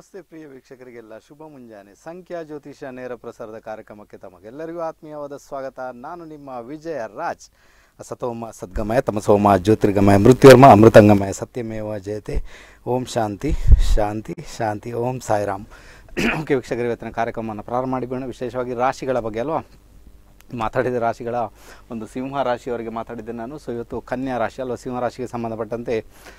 ನಮಸ್ತೆ ಪ್ರಿಯ ವೀಕ್ಷಕರಿಗೆಲ್ಲ ಶುಭ ಮುಂಜಾನೆ ಸಂಖ್ಯಾ ಜ್ಯೋತಿಷ ನೇರ ಪ್ರಸಾರದ ಕಾರ್ಯಕ್ರಮಕ್ಕೆ ತಮಗೆಲ್ಲರಿಗೂ ಆತ್ಮೀಯವಾದ ಸ್ವಾಗತ ನಾನು ನಿಮ್ಮ ವಿಜಯ ರಾಜ್ ಸತೋಮ ಸದ್ಗಮಯ ತಮಸೋಮ ಜ್ಯೋತಿರ್ಗಮಯ ಮೃತ್ಯುರ್ಮ ಅಮೃತಂಗಮಯ ಸತ್ಯಮೇವ ಜಯತೆ ಓಂ ಶಾಂತಿ ಶಾಂತಿ ಶಾಂತಿ ಓಂ ಸಾಯಿರಾಮ್ ಓಕೆ ವೀಕ್ಷಕರು ಇವತ್ತಿನ ಕಾರ್ಯಕ್ರಮವನ್ನು ಪ್ರಾರಂಭ ಮಾಡಿಬಿಡೋಣ ವಿಶೇಷವಾಗಿ ರಾಶಿಗಳ ಬಗ್ಗೆ ಅಲ್ವಾ ಮಾತಾಡಿದ ರಾಶಿಗಳ ಒಂದು ಸಿಂಹ ರಾಶಿಯವರಿಗೆ ಮಾತಾಡಿದ್ದೆ ನಾನು ಸೊ ಇವತ್ತು ಕನ್ಯಾ ರಾಶಿ ಅಲ್ವಾ ಸಿಂಹ ರಾಶಿಗೆ ಸಂಬಂಧಪಟ್ಟಂತೆ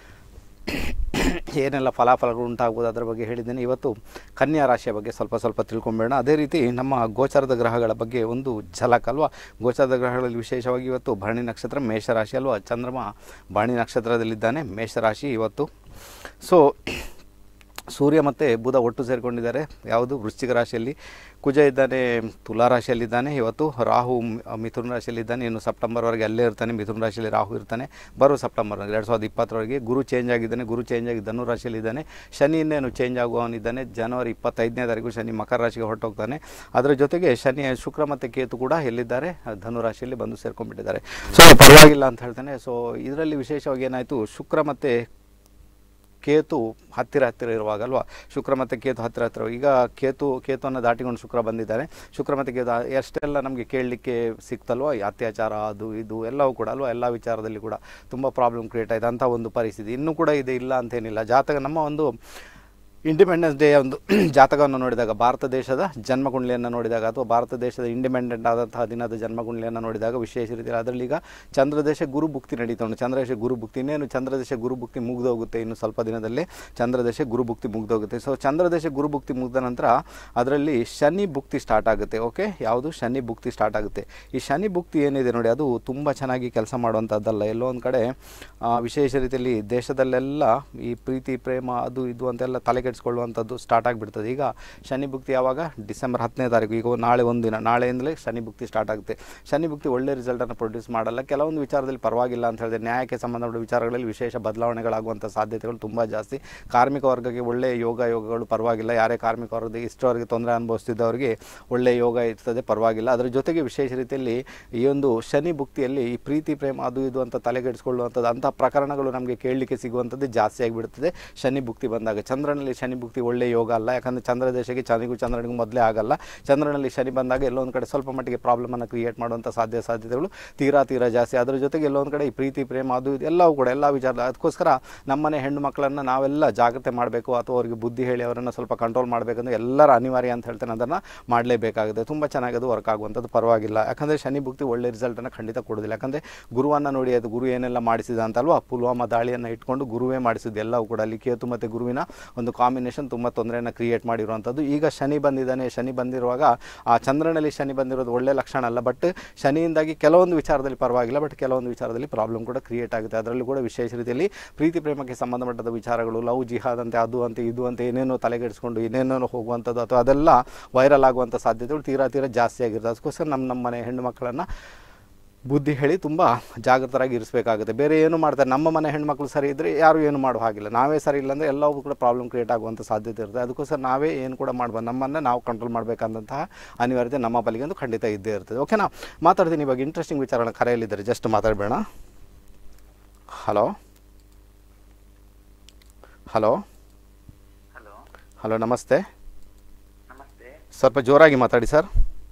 ಏನೆಲ್ಲ ಫಲಾಫಲಗಳು ಉಂಟಾಗ್ಬೋದು ಅದರ ಬಗ್ಗೆ ಹೇಳಿದ್ದೇನೆ ಇವತ್ತು ಕನ್ಯಾ ರಾಶಿಯ ಬಗ್ಗೆ ಸ್ವಲ್ಪ ಸ್ವಲ್ಪ ತಿಳ್ಕೊಂಬೇಡ ಅದೇ ರೀತಿ ನಮ್ಮ ಗೋಚಾರದ ಗ್ರಹಗಳ ಬಗ್ಗೆ ಒಂದು ಝಲಕ್ ಅಲ್ವಾ ಗೋಚಾರದ ಗ್ರಹಗಳಲ್ಲಿ ವಿಶೇಷವಾಗಿ ಇವತ್ತು ಭರಣಿ ನಕ್ಷತ್ರ ಮೇಷರಾಶಿ ಅಲ್ವಾ ಚಂದ್ರಮ ಭರಣಿ ನಕ್ಷತ್ರದಲ್ಲಿದ್ದಾನೆ ಮೇಷರಾಶಿ ಇವತ್ತು ಸೊ ಸೂರ್ಯ ಮತ್ತು ಬುಧ ಒಟ್ಟು ಸೇರಿಕೊಂಡಿದ್ದಾರೆ ಯಾವುದು ವೃಶ್ಚಿಕ ರಾಶಿಯಲ್ಲಿ ಕುಜ ಇದ್ದಾನೆ ತುಲಾ ರಾಶಿಯಲ್ಲಿದ್ದಾನೆ ಇವತ್ತು ರಾಹು ಮ್- ಮಿಥುನ ರಾಶಿಯಲ್ಲಿದ್ದಾನೆ ಇನ್ನು ಸೆಪ್ಟೆಂಬರ್ವರೆಗೆ ಅಲ್ಲೇ ಇರ್ತಾನೆ ಮಿಥುನ ರಾಶಿಯಲ್ಲಿ ರಾಹು ಇರ್ತಾನೆ ಬರೋ ಸೆಪ್ಟೆಂಬರ್ ಎರಡು ಸಾವಿರದ ಇಪ್ಪತ್ತರವರೆಗೆ ಗುರು ಚೇಂಜ್ ಆಗಿದ್ದಾನೆ ಗುರು ಚೇಂಜ್ ಆಗಿ ಧನು ರಾಶಿಯಲ್ಲಿದ್ದಾನೆ ಶನಿ ಇನ್ನೇನು ಚೇಂಜ್ ಆಗುವವನಿದ್ದಾನೆ ಜನವರಿ ಇಪ್ಪತ್ತೈದನೇ ತಾರೀಕು ಶನಿ ಮಕರ ರಾಶಿಗೆ ಹೊರಟೋಗ್ತಾನೆ ಅದರ ಜೊತೆಗೆ ಶನಿ ಶುಕ್ರ ಮತ್ತು ಕೇತು ಕೂಡ ಎಲ್ಲಿದ್ದಾರೆ ಧನು ರಾಶಿಯಲ್ಲಿ ಬಂದು ಸೇರ್ಕೊಂಡ್ಬಿಟ್ಟಿದ್ದಾರೆ ಸೊ ಪರವಾಗಿಲ್ಲ ಅಂತ ಹೇಳ್ತಾನೆ ಸೊ ಇದರಲ್ಲಿ ವಿಶೇಷವಾಗಿ ಏನಾಯಿತು ಶುಕ್ರ ಮತ್ತು ಕೇತು ಹತ್ತಿರ ಹತ್ತಿರ ಇರುವಾಗ ಅಲ್ವಾ ಶುಕ್ರ ಮತ್ತು ಕೇತು ಹತ್ತಿರ ಹತ್ತಿರ ಈಗ ಕೇತು ಕೇತುವನ್ನು ದಾಟಿಕೊಂಡು ಶುಕ್ರ ಬಂದಿದ್ದಾನೆ ಶುಕ್ರ ಮತ್ತು ಕೇತು ಆ- ಎಷ್ಟೆಲ್ಲ ನಮಗೆ ಕೇಳಲಿಕ್ಕೆ ಸಿಕ್ತಲ್ವ ಈ ಅತ್ಯಾಚಾರ ಅದು ಇದು ಎಲ್ಲವೂ ಕೂಡ ಅಲ್ವಾ ಎಲ್ಲ ವಿಚಾರದಲ್ಲಿ ಕೂಡ ತುಂಬ ಪ್ರಾಬ್ಲಮ್ ಕ್ರಿಯೇಟ್ ಆಯಿತು ಅಂಥ ಒಂದು ಪರಿಸ್ಥಿತಿ ಇನ್ನೂ ಕೂಡ ಇದೆ ಇಲ್ಲ ಅಂತೇನಿಲ್ಲ ಜಾತಕ ನಮ್ಮ ಒಂದು ಇಂಡಿಪೆಂಡೆನ್ಸ್ ಡೇ ಒಂದು ಜಾತಕವನ್ನು ನೋಡಿದಾಗ ಭಾರತ ದೇಶದ ಜನ್ಮಕುಂಡ್ಲಿಯನ್ನು ನೋಡಿದಾಗ ಅಥವಾ ಭಾರತ ದೇಶದ ಇಂಡಿಪೆಂಡೆಂಟ್ ಆದಂತಹ ದಿನದ ಜನ್ಮಕುಂಡ್ಲಿಯನ್ನು ನೋಡಿದಾಗ ವಿಶೇಷ ರೀತಿಯಲ್ಲಿ ಅದರಲ್ಲಿ ಈಗ ಚಂದ್ರದೇಶ ಗುರುಭುಕ್ತಿ ನಡೀತಾ ಉಂಟು ಚಂದ್ರದೇಶ ಗುರುಭುಕ್ತಿ ಇನ್ನೇನು ಚಂದ್ರದೇಶ ಗುರುಭುಕ್ತಿ ಮುಗಿದೋಗುತ್ತೆ ಇನ್ನು ಸ್ವಲ್ಪ ದಿನದಲ್ಲಿ ಚಂದ್ರದೇಶ ಗುರುಭುಕ್ತಿ ಮುಗಿದೋಗುತ್ತೆ ಸೊ ಚಂದ್ರದೇಶ ಗುರುಭುಕ್ತಿ ಮುಗಿದ ನಂತರ ಅದರಲ್ಲಿ ಶನಿ ಭುಕ್ತಿ ಸ್ಟಾರ್ಟ್ ಆಗುತ್ತೆ ಓಕೆ ಯಾವುದು ಶನಿ ಭುಕ್ತಿ ಸ್ಟಾರ್ಟ್ ಆಗುತ್ತೆ ಈ ಶನಿ ಭುಕ್ತಿ ಏನಿದೆ ನೋಡಿ ಅದು ತುಂಬ ಚೆನ್ನಾಗಿ ಕೆಲಸ ಮಾಡುವಂಥದ್ದಲ್ಲ ಎಲ್ಲೋ ಒಂದು ಕಡೆ ಆ, ವಿಶೇಷ ರೀತಿಯಲ್ಲಿ ದೇಶದಲ್ಲೆಲ್ಲ ಈ ಪ್ರೀತಿ ಪ್ರೇಮ ಅದು ಇದು ಅಂತೆಲ್ಲ ತಲೆಕೆಡಿಸ್ಕೊಳ್ಳುವಂಥದ್ದು ಸ್ಟಾರ್ಟ್ ಆಗಿಬಿಡ್ತದೆ ಈಗ ಶನಿ ಭುಕ್ತಿ ಯಾವಾಗ ಡಿಸೆಂಬರ್ ಹತ್ತನೇ ತಾರೀಕು ಈಗ ನಾಳೆ ಒಂದು ದಿನ ನಾಳೆಯಿಂದಲೇ ಶನಿ ಭುಕ್ತಿ ಸ್ಟಾರ್ಟ್ ಆಗುತ್ತೆ ಶನಿ ಭುಕ್ತಿ ಒಳ್ಳೆ ರಿಸಲ್ಟನ್ನು ಪ್ರೊಡ್ಯೂಸ್ ಮಾಡಲ್ಲ ಕೆಲವೊಂದು ವಿಚಾರದಲ್ಲಿ ಪರವಾಗಿಲ್ಲ ಅಂತ ಹೇಳಿದ್ರೆ ನ್ಯಾಯಕ್ಕೆ ಸಂಬಂಧಪಟ್ಟ ವಿಚಾರಗಳಲ್ಲಿ ವಿಶೇಷ ಬದಲಾವಣೆಗಳಾಗುವಂಥ ಸಾಧ್ಯತೆಗಳು ತುಂಬ ಜಾಸ್ತಿ ಕಾರ್ಮಿಕ ವರ್ಗಕ್ಕೆ ಒಳ್ಳೆ ಯೋಗ ಯೋಗಗಳು ಪರವಾಗಿಲ್ಲ ಯಾರೇ ಕಾರ್ಮಿಕ ವರ್ಗದ ಇಷ್ಟವರೆಗೆ ತೊಂದರೆ ಅನುಭವಿಸ್ತಿದ್ದವರಿಗೆ ಒಳ್ಳೆ ಯೋಗ ಇರ್ತದೆ ಪರವಾಗಿಲ್ಲ ಅದರ ಜೊತೆಗೆ ವಿಶೇಷ ರೀತಿಯಲ್ಲಿ ಈ ಒಂದು ಶನಿ ಭುಕ್ತಿಯಲ್ಲಿ ಈ ಪ್ರೀತಿ ಪ್ರೇಮ ಅದು ಇದು ಅಂತ ತಲೆಗೆಡಿಸ್ಕೊಳ್ಳುವಂಥದ್ದು ಅಂಥ ಪ್ರಕರಣಗಳು ನಮಗೆ ಕೇಳಲಿಕ್ಕೆ ಸಿಗುವಂಥದ್ದು ಜಾಸ್ತಿ ಆಗಿಬಿಡ್ತದೆ ಶನಿ ಭುಕ್ತಿ ಬಂದಾಗ ಚಂದ್ರನಲ್ಲಿ ಶನಿ ಭುಕ್ತಿ ಒಳ್ಳೆ ಯೋಗ ಅಲ್ಲ ಯಾಕಂದರೆ ಚಂದ್ರ ದೇಶಕ್ಕೆ ಚನಿಗೂ ಚಂದ್ರನಿಗೂ ಮೊದಲೇ ಆಗಲ್ಲ ಚಂದ್ರನಲ್ಲಿ ಶನಿ ಬಂದಾಗ ಎಲ್ಲೊಂದು ಕಡೆ ಸ್ವಲ್ಪ ಮಟ್ಟಿಗೆ ಪ್ರಾಬ್ಲಮನ್ನು ಕ್ರಿಯೇಟ್ ಮಾಡುವಂಥ ಸಾಧ್ಯ ಸಾಧ್ಯತೆಗಳು ತೀರಾ ತೀರಾ ಜಾಸ್ತಿ ಅದರ ಜೊತೆಗೆ ಎಲ್ಲೊಂದು ಕಡೆ ಈ ಪ್ರೀತಿ ಪ್ರೇಮ ಅದು ಇದು ಎಲ್ಲವೂ ಕೂಡ ಎಲ್ಲ ವಿಚಾರ ಅದಕ್ಕೋಸ್ಕರ ನಮ್ಮನೆ ಹೆಣ್ಣು ಮಕ್ಕಳನ್ನು ನಾವೆಲ್ಲ ಜಾಗ್ರತೆ ಮಾಡಬೇಕು ಅಥವಾ ಅವರಿಗೆ ಬುದ್ಧಿ ಹೇಳಿ ಅವರನ್ನು ಸ್ವಲ್ಪ ಕಂಟ್ರೋಲ್ ಮಾಡಬೇಕಂದ್ರೆ ಎಲ್ಲರ ಅನಿವಾರ್ಯ ಅಂತ ಹೇಳ್ತೇನೆ ಅದನ್ನು ಮಾಡಲೇಬೇಕಾಗುತ್ತೆ ತುಂಬ ಚೆನ್ನಾಗಿ ಅದು ವರ್ಕ್ ಆಗುವಂಥದ್ದು ಪರವಾಗಿಲ್ಲ ಯಾಕಂದರೆ ಶನಿ ಭುಕ್ತಿ ಒಳ್ಳೆ ರಿಸಲ್ಟನ್ನು ಖಂಡಿತ ಕೊಡೋದಿಲ್ಲ ಯಾಕಂದರೆ ಗುರುವನ್ನು ನೋಡಿ ಅದು ಗುರು ಏನೆಲ್ಲ ಮಾಡಿಸಿದ ಅಂತಲ್ವಾ ಪುಲ್ವಾಮಾ ದಾಳಿಯನ್ನು ಇಟ್ಕೊಂಡು ಗುರುವೇ ಮಾಡಿಸಿದ್ದು ಎಲ್ಲವೂ ಕೂಡ ಅಲ್ಲಿ ಕೇತು ಮತ್ತು ಗುರುವಿನ ಒಂದು ಕಾಂಬಿನೇಷನ್ ತುಂಬ ತೊಂದರೆಯನ್ನು ಕ್ರಿಯೇಟ್ ಮಾಡಿರುವಂಥದ್ದು ಈಗ ಶನಿ ಬಂದಿದ್ದಾನೆ ಶನಿ ಬಂದಿರುವಾಗ ಆ ಚಂದ್ರನಲ್ಲಿ ಶನಿ ಬಂದಿರೋದು ಒಳ್ಳೆ ಲಕ್ಷಣ ಅಲ್ಲ ಬಟ್ ಶನಿಯಿಂದಾಗಿ ಕೆಲವೊಂದು ವಿಚಾರದಲ್ಲಿ ಪರವಾಗಿಲ್ಲ ಬಟ್ ಕೆಲವೊಂದು ವಿಚಾರದಲ್ಲಿ ಪ್ರಾಬ್ಲಮ್ ಕೂಡ ಕ್ರಿಯೇಟ್ ಆಗುತ್ತೆ ಅದರಲ್ಲೂ ಕೂಡ ವಿಶೇಷ ರೀತಿಯಲ್ಲಿ ಪ್ರೀತಿ ಪ್ರೇಮಕ್ಕೆ ಸಂಬಂಧಪಟ್ಟದ ವಿಚಾರಗಳು ಲವ್ ಜಿಹಾದ್ ಅಂತೆ ಅದು ಅಂತ ಇದು ಅಂತ ಏನೇನೋ ತಲೆಗೆಡಿಸ್ಕೊಂಡು ಏನೇನೋ ಹೋಗುವಂಥದ್ದು ಅಥವಾ ಅದೆಲ್ಲ ವೈರಲ್ ಆಗುವಂಥ ಸಾಧ್ಯತೆಗಳು ತೀರಾ ತೀರಾ ಜಾಸ್ತಿ ಆಗಿರುತ್ತೆ ಅದಕ್ಕೋಸ್ಕರ ನಮ್ಮ ನಮ್ಮ ಮನೆ ಹೆಣ್ಣು ಮಕ್ಕಳನ್ನು ಬುದ್ಧಿ ಹೇಳಿ ತುಂಬ ಜಾಗೃತರಾಗಿ ಇರಿಸಬೇಕಾಗುತ್ತೆ ಬೇರೆ ಏನು ಮಾಡ್ತಾರೆ ನಮ್ಮ ಮನೆ ಹೆಣ್ಮಕ್ಳು ಸರಿ ಇದ್ದರೆ ಯಾರು ಏನು ಮಾಡೋ ಹಾಗಿಲ್ಲ ನಾವೇ ಸರಿ ಇಲ್ಲ ಅಂದರೆ ಎಲ್ಲವೂ ಕೂಡ ಪ್ರಾಬ್ಲಮ್ ಕ್ರಿಯೇಟ್ ಆಗುವಂಥ ಸಾಧ್ಯತೆ ಇರುತ್ತೆ ಅದಕ್ಕೋಸ್ಕರ ನಾವೇ ಏನು ಕೂಡ ಮಾಡ್ಬೋದು ನಮ್ಮನ್ನು ನಾವು ಕಂಟ್ರೋಲ್ ಮಾಡಬೇಕಂತಹ ಅನಿವಾರ್ಯತೆ ನಮ್ಮ ಪಾಲಿಗೆ ಒಂದು ಖಂಡಿತ ಇದ್ದೇ ಇರ್ತದೆ ಓಕೆನಾ ಮಾತಾಡ್ತೀನಿ ಇವಾಗ ಇಂಟ್ರೆಸ್ಟಿಂಗ್ ವಿಚಾರನ ಕರೆಯಲ್ಲಿದ್ದಾರೆ ಜಸ್ಟ್ ಮಾತಾಡಬೇಡ ಹಲೋ ಹಲೋ ಹಲೋ ಹಲೋ ನಮಸ್ತೆ ನಮಸ್ತೆ ಸ್ವಲ್ಪ ಜೋರಾಗಿ ಮಾತಾಡಿ ಸರ್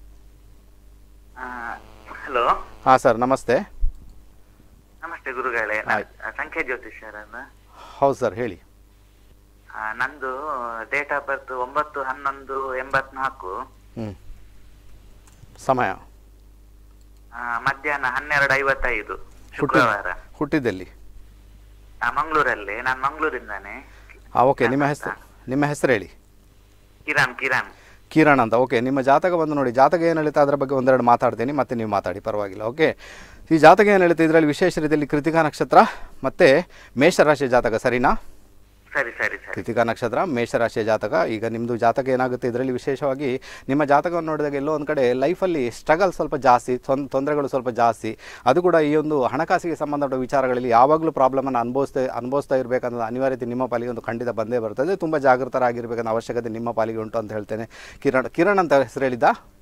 ಹಲೋ ಹಾಂ ಸರ್ ನಮಸ್ತೆ ನಮಸ್ತೆ ಗುರುಗಳೇ ನಾ- ಆಯ್ತು. ಸಂಖ್ಯಾ ಜ್ಯೋತಿಷ್ಯರನ್ನ ಹೌದು ಸರ್ ಹೇಳಿ ಆ, ನಂದು ಡೇಟ್ ಆಫ್ ಬರ್ತ್ ಒಂಬತ್ತು ಹನ್ನೊಂದು ಎಂಬತ್ನಾಲ್ಕು ಹ್ಞೂ ಸಮಯ ಆ, ಮಧ್ಯಾಹ್ನ ಹನ್ನೆರಡು ಐವತ್ತೈದು ಶುಕ್ರವಾರ ಹುಟ್ಟಿದ್ದಲ್ಲಿ ಆ, ಮಂಗಳೂರಲ್ಲಿ ನಾನು ಮಂಗಳೂರಿಂದಾನೆ ಹಾಂ ಓಕೆ ನಿಮ್ಮ ಹೆಸರು ನಿಮ್ಮ ಹೆಸರು ಹೇಳಿ ಕಿರಣ್ ಕಿರಣ್ ಕಿರಣ್ ಅಂತ ಓಕೆ ನಿಮ್ಮ ಜಾತಕ ಬಂದು ನೋಡಿ ಜಾತಕ ಏನು ಹೇಳುತ್ತೆ ಅದರ ಬಗ್ಗೆ ಒಂದೆರಡು ಮಾತಾಡ್ತೀನಿ ಮತ್ತೆ ನೀವು ಮಾತಾಡಿ ಪರವಾಗಿಲ್ಲ ಓಕೆ ಈ ಜಾತಕ ಏನು ಹೇಳುತ್ತೆ ಇದರಲ್ಲಿ ವಿಶೇಷ ರೀತಿಯಲ್ಲಿ ಕೃತಿಕಾ ನಕ್ಷತ್ರ ಮತ್ತು ಮೇಷರಾಶಿಯ ಜಾತಕ ಸರಿನಾ ಸರಿ ಸರಿ ಸರಿ ಕೃತಿಕಾ ನಕ್ಷತ್ರ ಮೇಷರಾಶಿಯ ಜಾತಕ ಈಗ ನಿಮ್ಮದು ಜಾತಕ ಏನಾಗುತ್ತೆ ಇದರಲ್ಲಿ ವಿಶೇಷವಾಗಿ ನಿಮ್ಮ ಜಾತಕವನ್ನು ನೋಡಿದಾಗ ಎಲ್ಲೋ ಒಂದು ಕಡೆ ಲೈಫಲ್ಲಿ ಸ್ಟ್ರಗಲ್ ಸ್ವಲ್ಪ ಜಾಸ್ತಿ ತೊಂದ್- ತೊಂದರೆಗಳು ಸ್ವಲ್ಪ ಜಾಸ್ತಿ ಅದು ಕೂಡ ಈ ಒಂದು ಹಣಕಾಸಿಗೆ ಸಂಬಂಧಪಟ್ಟ ವಿಚಾರಗಳಲ್ಲಿ ಯಾವಾಗಲೂ ಪ್ರಾಬ್ಲಮನ್ನು ಅನುಭವಿಸ್ತಾ ಅನುಭವಿಸ್ತಾ ಇರಬೇಕನ್ನೋ ಅನಿವಾರ್ಯತೆ ನಿಮ್ಮ ಪಾಲಿಗೆ ಒಂದು ಖಂಡಿತ ಬಂದೇ ಬರ್ತದೆ ತುಂಬ ಜಾಗೃತರಾಗಿರ್ಬೇಕನ್ನೋ ಅವಶ್ಯಕತೆ ನಿಮ್ಮ ಪಾಲಿಗೆ ಉಂಟು ಅಂತ ಹೇಳ್ತೇನೆ ಕಿರಣ್ ಕಿರಣ್ ಅಂತ ಹೆಸರು ಹೇಳಿದ್ದ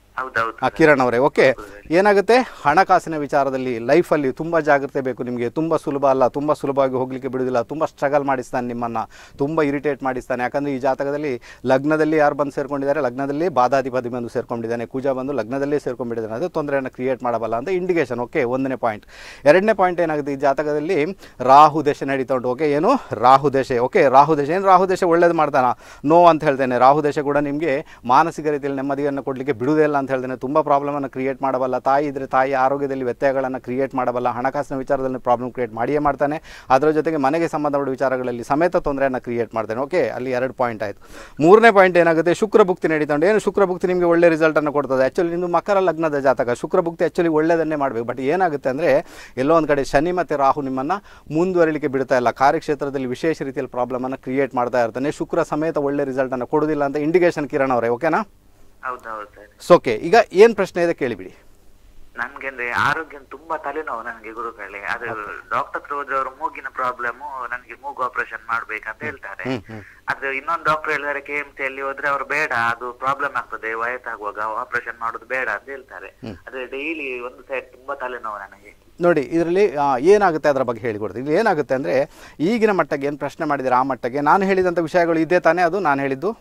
ಹೌದೌದು ಆ, ಕಿರಣ್ ಅವರೇ ಓಕೆ ಏನಾಗುತ್ತೆ ಹಣಕಾಸಿನ ವಿಚಾರದಲ್ಲಿ ಲೈಫಲ್ಲಿ ತುಂಬ ಜಾಗ್ರತೆ ಬೇಕು ನಿಮಗೆ ತುಂಬ ಸುಲಭ ಅಲ್ಲ ತುಂಬ ಸುಲಭವಾಗಿ ಹೋಗಲಿಕ್ಕೆ ಬಿಡುವುದಿಲ್ಲ ತುಂಬ ಸ್ಟ್ರಗಲ್ ಮಾಡಿಸ್ತಾನೆ ನಿಮ್ಮನ್ನು ತುಂಬ ಇರಿಟೇಟ್ ಮಾಡಿಸ್ತಾನೆ ಯಾಕಂದರೆ ಈ ಜಾತಕದಲ್ಲಿ ಲಗ್ನದಲ್ಲಿ ಯಾರು ಬಂದು ಸೇರ್ಕೊಂಡಿದ್ದಾರೆ ಲಗ್ನದಲ್ಲಿ ಬಾಧಾಧಿಪತಿ ಬಂದು ಸೇರ್ಕೊಂಡಿದ್ದಾನೆ ಕುಜ ಬಂದು ಲಗ್ನದಲ್ಲೇ ಸೇರ್ಕೊಂಡಿದ್ದಾನೆ ಅದು ತೊಂದರೆಯನ್ನು ಕ್ರಿಯೇಟ್ ಮಾಡಬಲ್ಲ ಅಂತ ಇಂಡಿಕೇಶನ್ ಓಕೆ ಒಂದನೇ ಪಾಯಿಂಟ್ ಎರಡನೇ ಪಾಯಿಂಟ್ ಏನಾಗುತ್ತೆ ಈ ಜಾತಕದಲ್ಲಿ ರಾಹು ದಶೆ ನಡೀತಾ ಉಂಟು ಓಕೆ ಏನು ರಾಹು ದಶೆ ಓಕೆ ರಾಹು ದಶೆ ಏನು ರಾಹು ದಶೆ ಒಳ್ಳೇದು ಮಾಡ್ತಾನ ನೋ ಅಂತ ಹೇಳ್ತೇನೆ ರಾಹು ದಶೆ ಕೂಡ ನಿಮಗೆ ಮಾನಸಿಕ ರೀತಿಯಲ್ಲಿ ನೆಮ್ಮದಿಯನ್ನು ಕೊಡಲಿಕ್ಕೆ ಬಿಡುವುದೇ ಇಲ್ಲ ಅಂತ ಹೇಳ್ತೇನೆ ತುಂಬ ಪ್ರಾಬ್ಲಮನ್ನು ಕ್ರಿಯೇಟ್ ಮಾಡಬಲ್ಲ ತಾಯಿ ಇದ್ದರೆ ತಾಯಿ ಆರೋಗ್ಯದಲ್ಲಿ ವ್ಯತ್ಯಯಗಳನ್ನು ಕ್ರಿಯೇಟ್ ಮಾಡಬಲ್ಲ ಹಣಕಾಸಿನ ವಿಚಾರದಲ್ಲಿ ಪ್ರಾಬ್ಲಮ್ ಕ್ರಿಯೇಟ್ ಮಾಡಿಯೇ ಮಾಡ್ತಾನೆ ಅದರ ಜೊತೆಗೆ ಮನೆಗೆ ಸಂಬಂಧಪಟ್ಟ ವಿಚಾರಗಳಲ್ಲಿ ಸಮೇತ ತೊಂದರೆಯನ್ನು ಕ್ರಿಯೇಟ್ ಮಾಡ್ತಾನೆ ಓಕೆ ಅಲ್ಲಿ ಎರಡು ಪಾಯಿಂಟ್ ಆಯಿತು ಮೂರನೇ ಪಾಯಿಂಟ್ ಏನಾಗುತ್ತೆ ಶುಕ್ರ ಭುಕ್ತಿ ನಡೀತಾ ಉಂಟು ಏನು ಶುಕ್ರ ಭುಕ್ತಿ ನಿಮಗೆ ಒಳ್ಳೆ ರಿಸಲ್ಟನ್ನು ಕೊಡ್ತದೆ ಆ್ಯಕ್ಚುಲಿ ನಿಮ್ಮದು ಮಕರ ಲಗ್ನದ ಜಾತಕ ಶುಕ್ರ ಭುಕ್ತಿ ಆ್ಯಕ್ಚುಲಿ ಒಳ್ಳೆಯದನ್ನೇ ಮಾಡಬೇಕು ಬಟ್ ಏನಾಗುತ್ತೆ ಅಂದರೆ ಎಲ್ಲೋ ಒಂದು ಕಡೆ ಶನಿ ಮತ್ತು ರಾಹು ನಿಮ್ಮನ್ನು ಮುಂದುವರಿಲಿಕ್ಕೆ ಬಿಡ್ತಾ ಇಲ್ಲ ಕಾರ್ಯಕ್ಷೇತ್ರದಲ್ಲಿ ವಿಶೇಷ ರೀತಿಯಲ್ಲಿ ಪ್ರಾಬ್ಲಮನ್ನು ಕ್ರಿಯೇಟ್ ಮಾಡ್ತಾ ಇರ್ತಾನೆ ಶುಕ್ರ ಸಮೇತ ಒಳ್ಳೆ ರಿಸಲ್ಟನ್ನು ಕೊಡೋದಿಲ್ಲ ಅಂತ ಇಂಡಿಕೇಶನ್ ಕಿರಣ್ ಅವರೇ ಓಕೆನಾ ಹೌದೌದು ಸರ್ ಓಕೆ ಈಗ ಏನು ಪ್ರಶ್ನೆ ಇದೆ ಕೇಳಿಬಿಡಿ ನನ್ಗೆ ಅಂದ್ರೆ ಆರೋಗ್ಯ ತುಂಬಾ ತಲೆನೋವು ನನಗೆ ಗುರುಗಳೇ ಅದು ಡಾಕ್ಟರ್ ಹತ್ರ ಹೋದ್ರೆ ಅವರು ಮೂಗಿನ ಪ್ರಾಬ್ಲಮ್ ನನಗೆ ಮೂಗು ಆಪರೇಷನ್ ಮಾಡ್ಬೇಕಂತ ಹೇಳ್ತಾರೆ ಹ್ಮ್, ಹ್ಮ್. ಅದು ಇನ್ನೊಂದು ಡಾಕ್ಟರ್ ಹೇಳಿದ್ದಾರೆ ಕೆ ಎಂ ಅಲ್ಲಿ ಹೋದ್ರೆ ಅವ್ರು ಬೇಡ ಅದು ಪ್ರಾಬ್ಲಮ್ ಆಗ್ತದೆ ವಯಸ್ಸಾಗುವಾಗ ಆಪರೇಷನ್ ಮಾಡೋದು ಬೇಡ ಅಂತ ಹೇಳ್ತಾರೆ ಅದೇ ಡೈಲಿ ಒಂದು ಸೈಡ್ ತುಂಬಾ ತಲೆನೋವು ನನಗೆ ನೋಡಿ ಇದರಲ್ಲಿ ಏನಾಗುತ್ತೆ ಅದರ ಬಗ್ಗೆ ಹೇಳಿಕೊಡ್ತೀನಿ ಇಲ್ಲಿ ಏನಾಗುತ್ತೆ ಅಂದರೆ ಈಗಿನ ಮಟ್ಟಕ್ಕೆ ಏನು ಪ್ರಶ್ನೆ ಮಾಡಿದರೆ ಆ ಮಟ್ಟಕ್ಕೆ ನಾನು ಹೇಳಿದಂಥ ವಿಷಯಗಳು ಇದೇ ತಾನೇ ಅದು ನಾನು ಹೇಳಿದ್ದು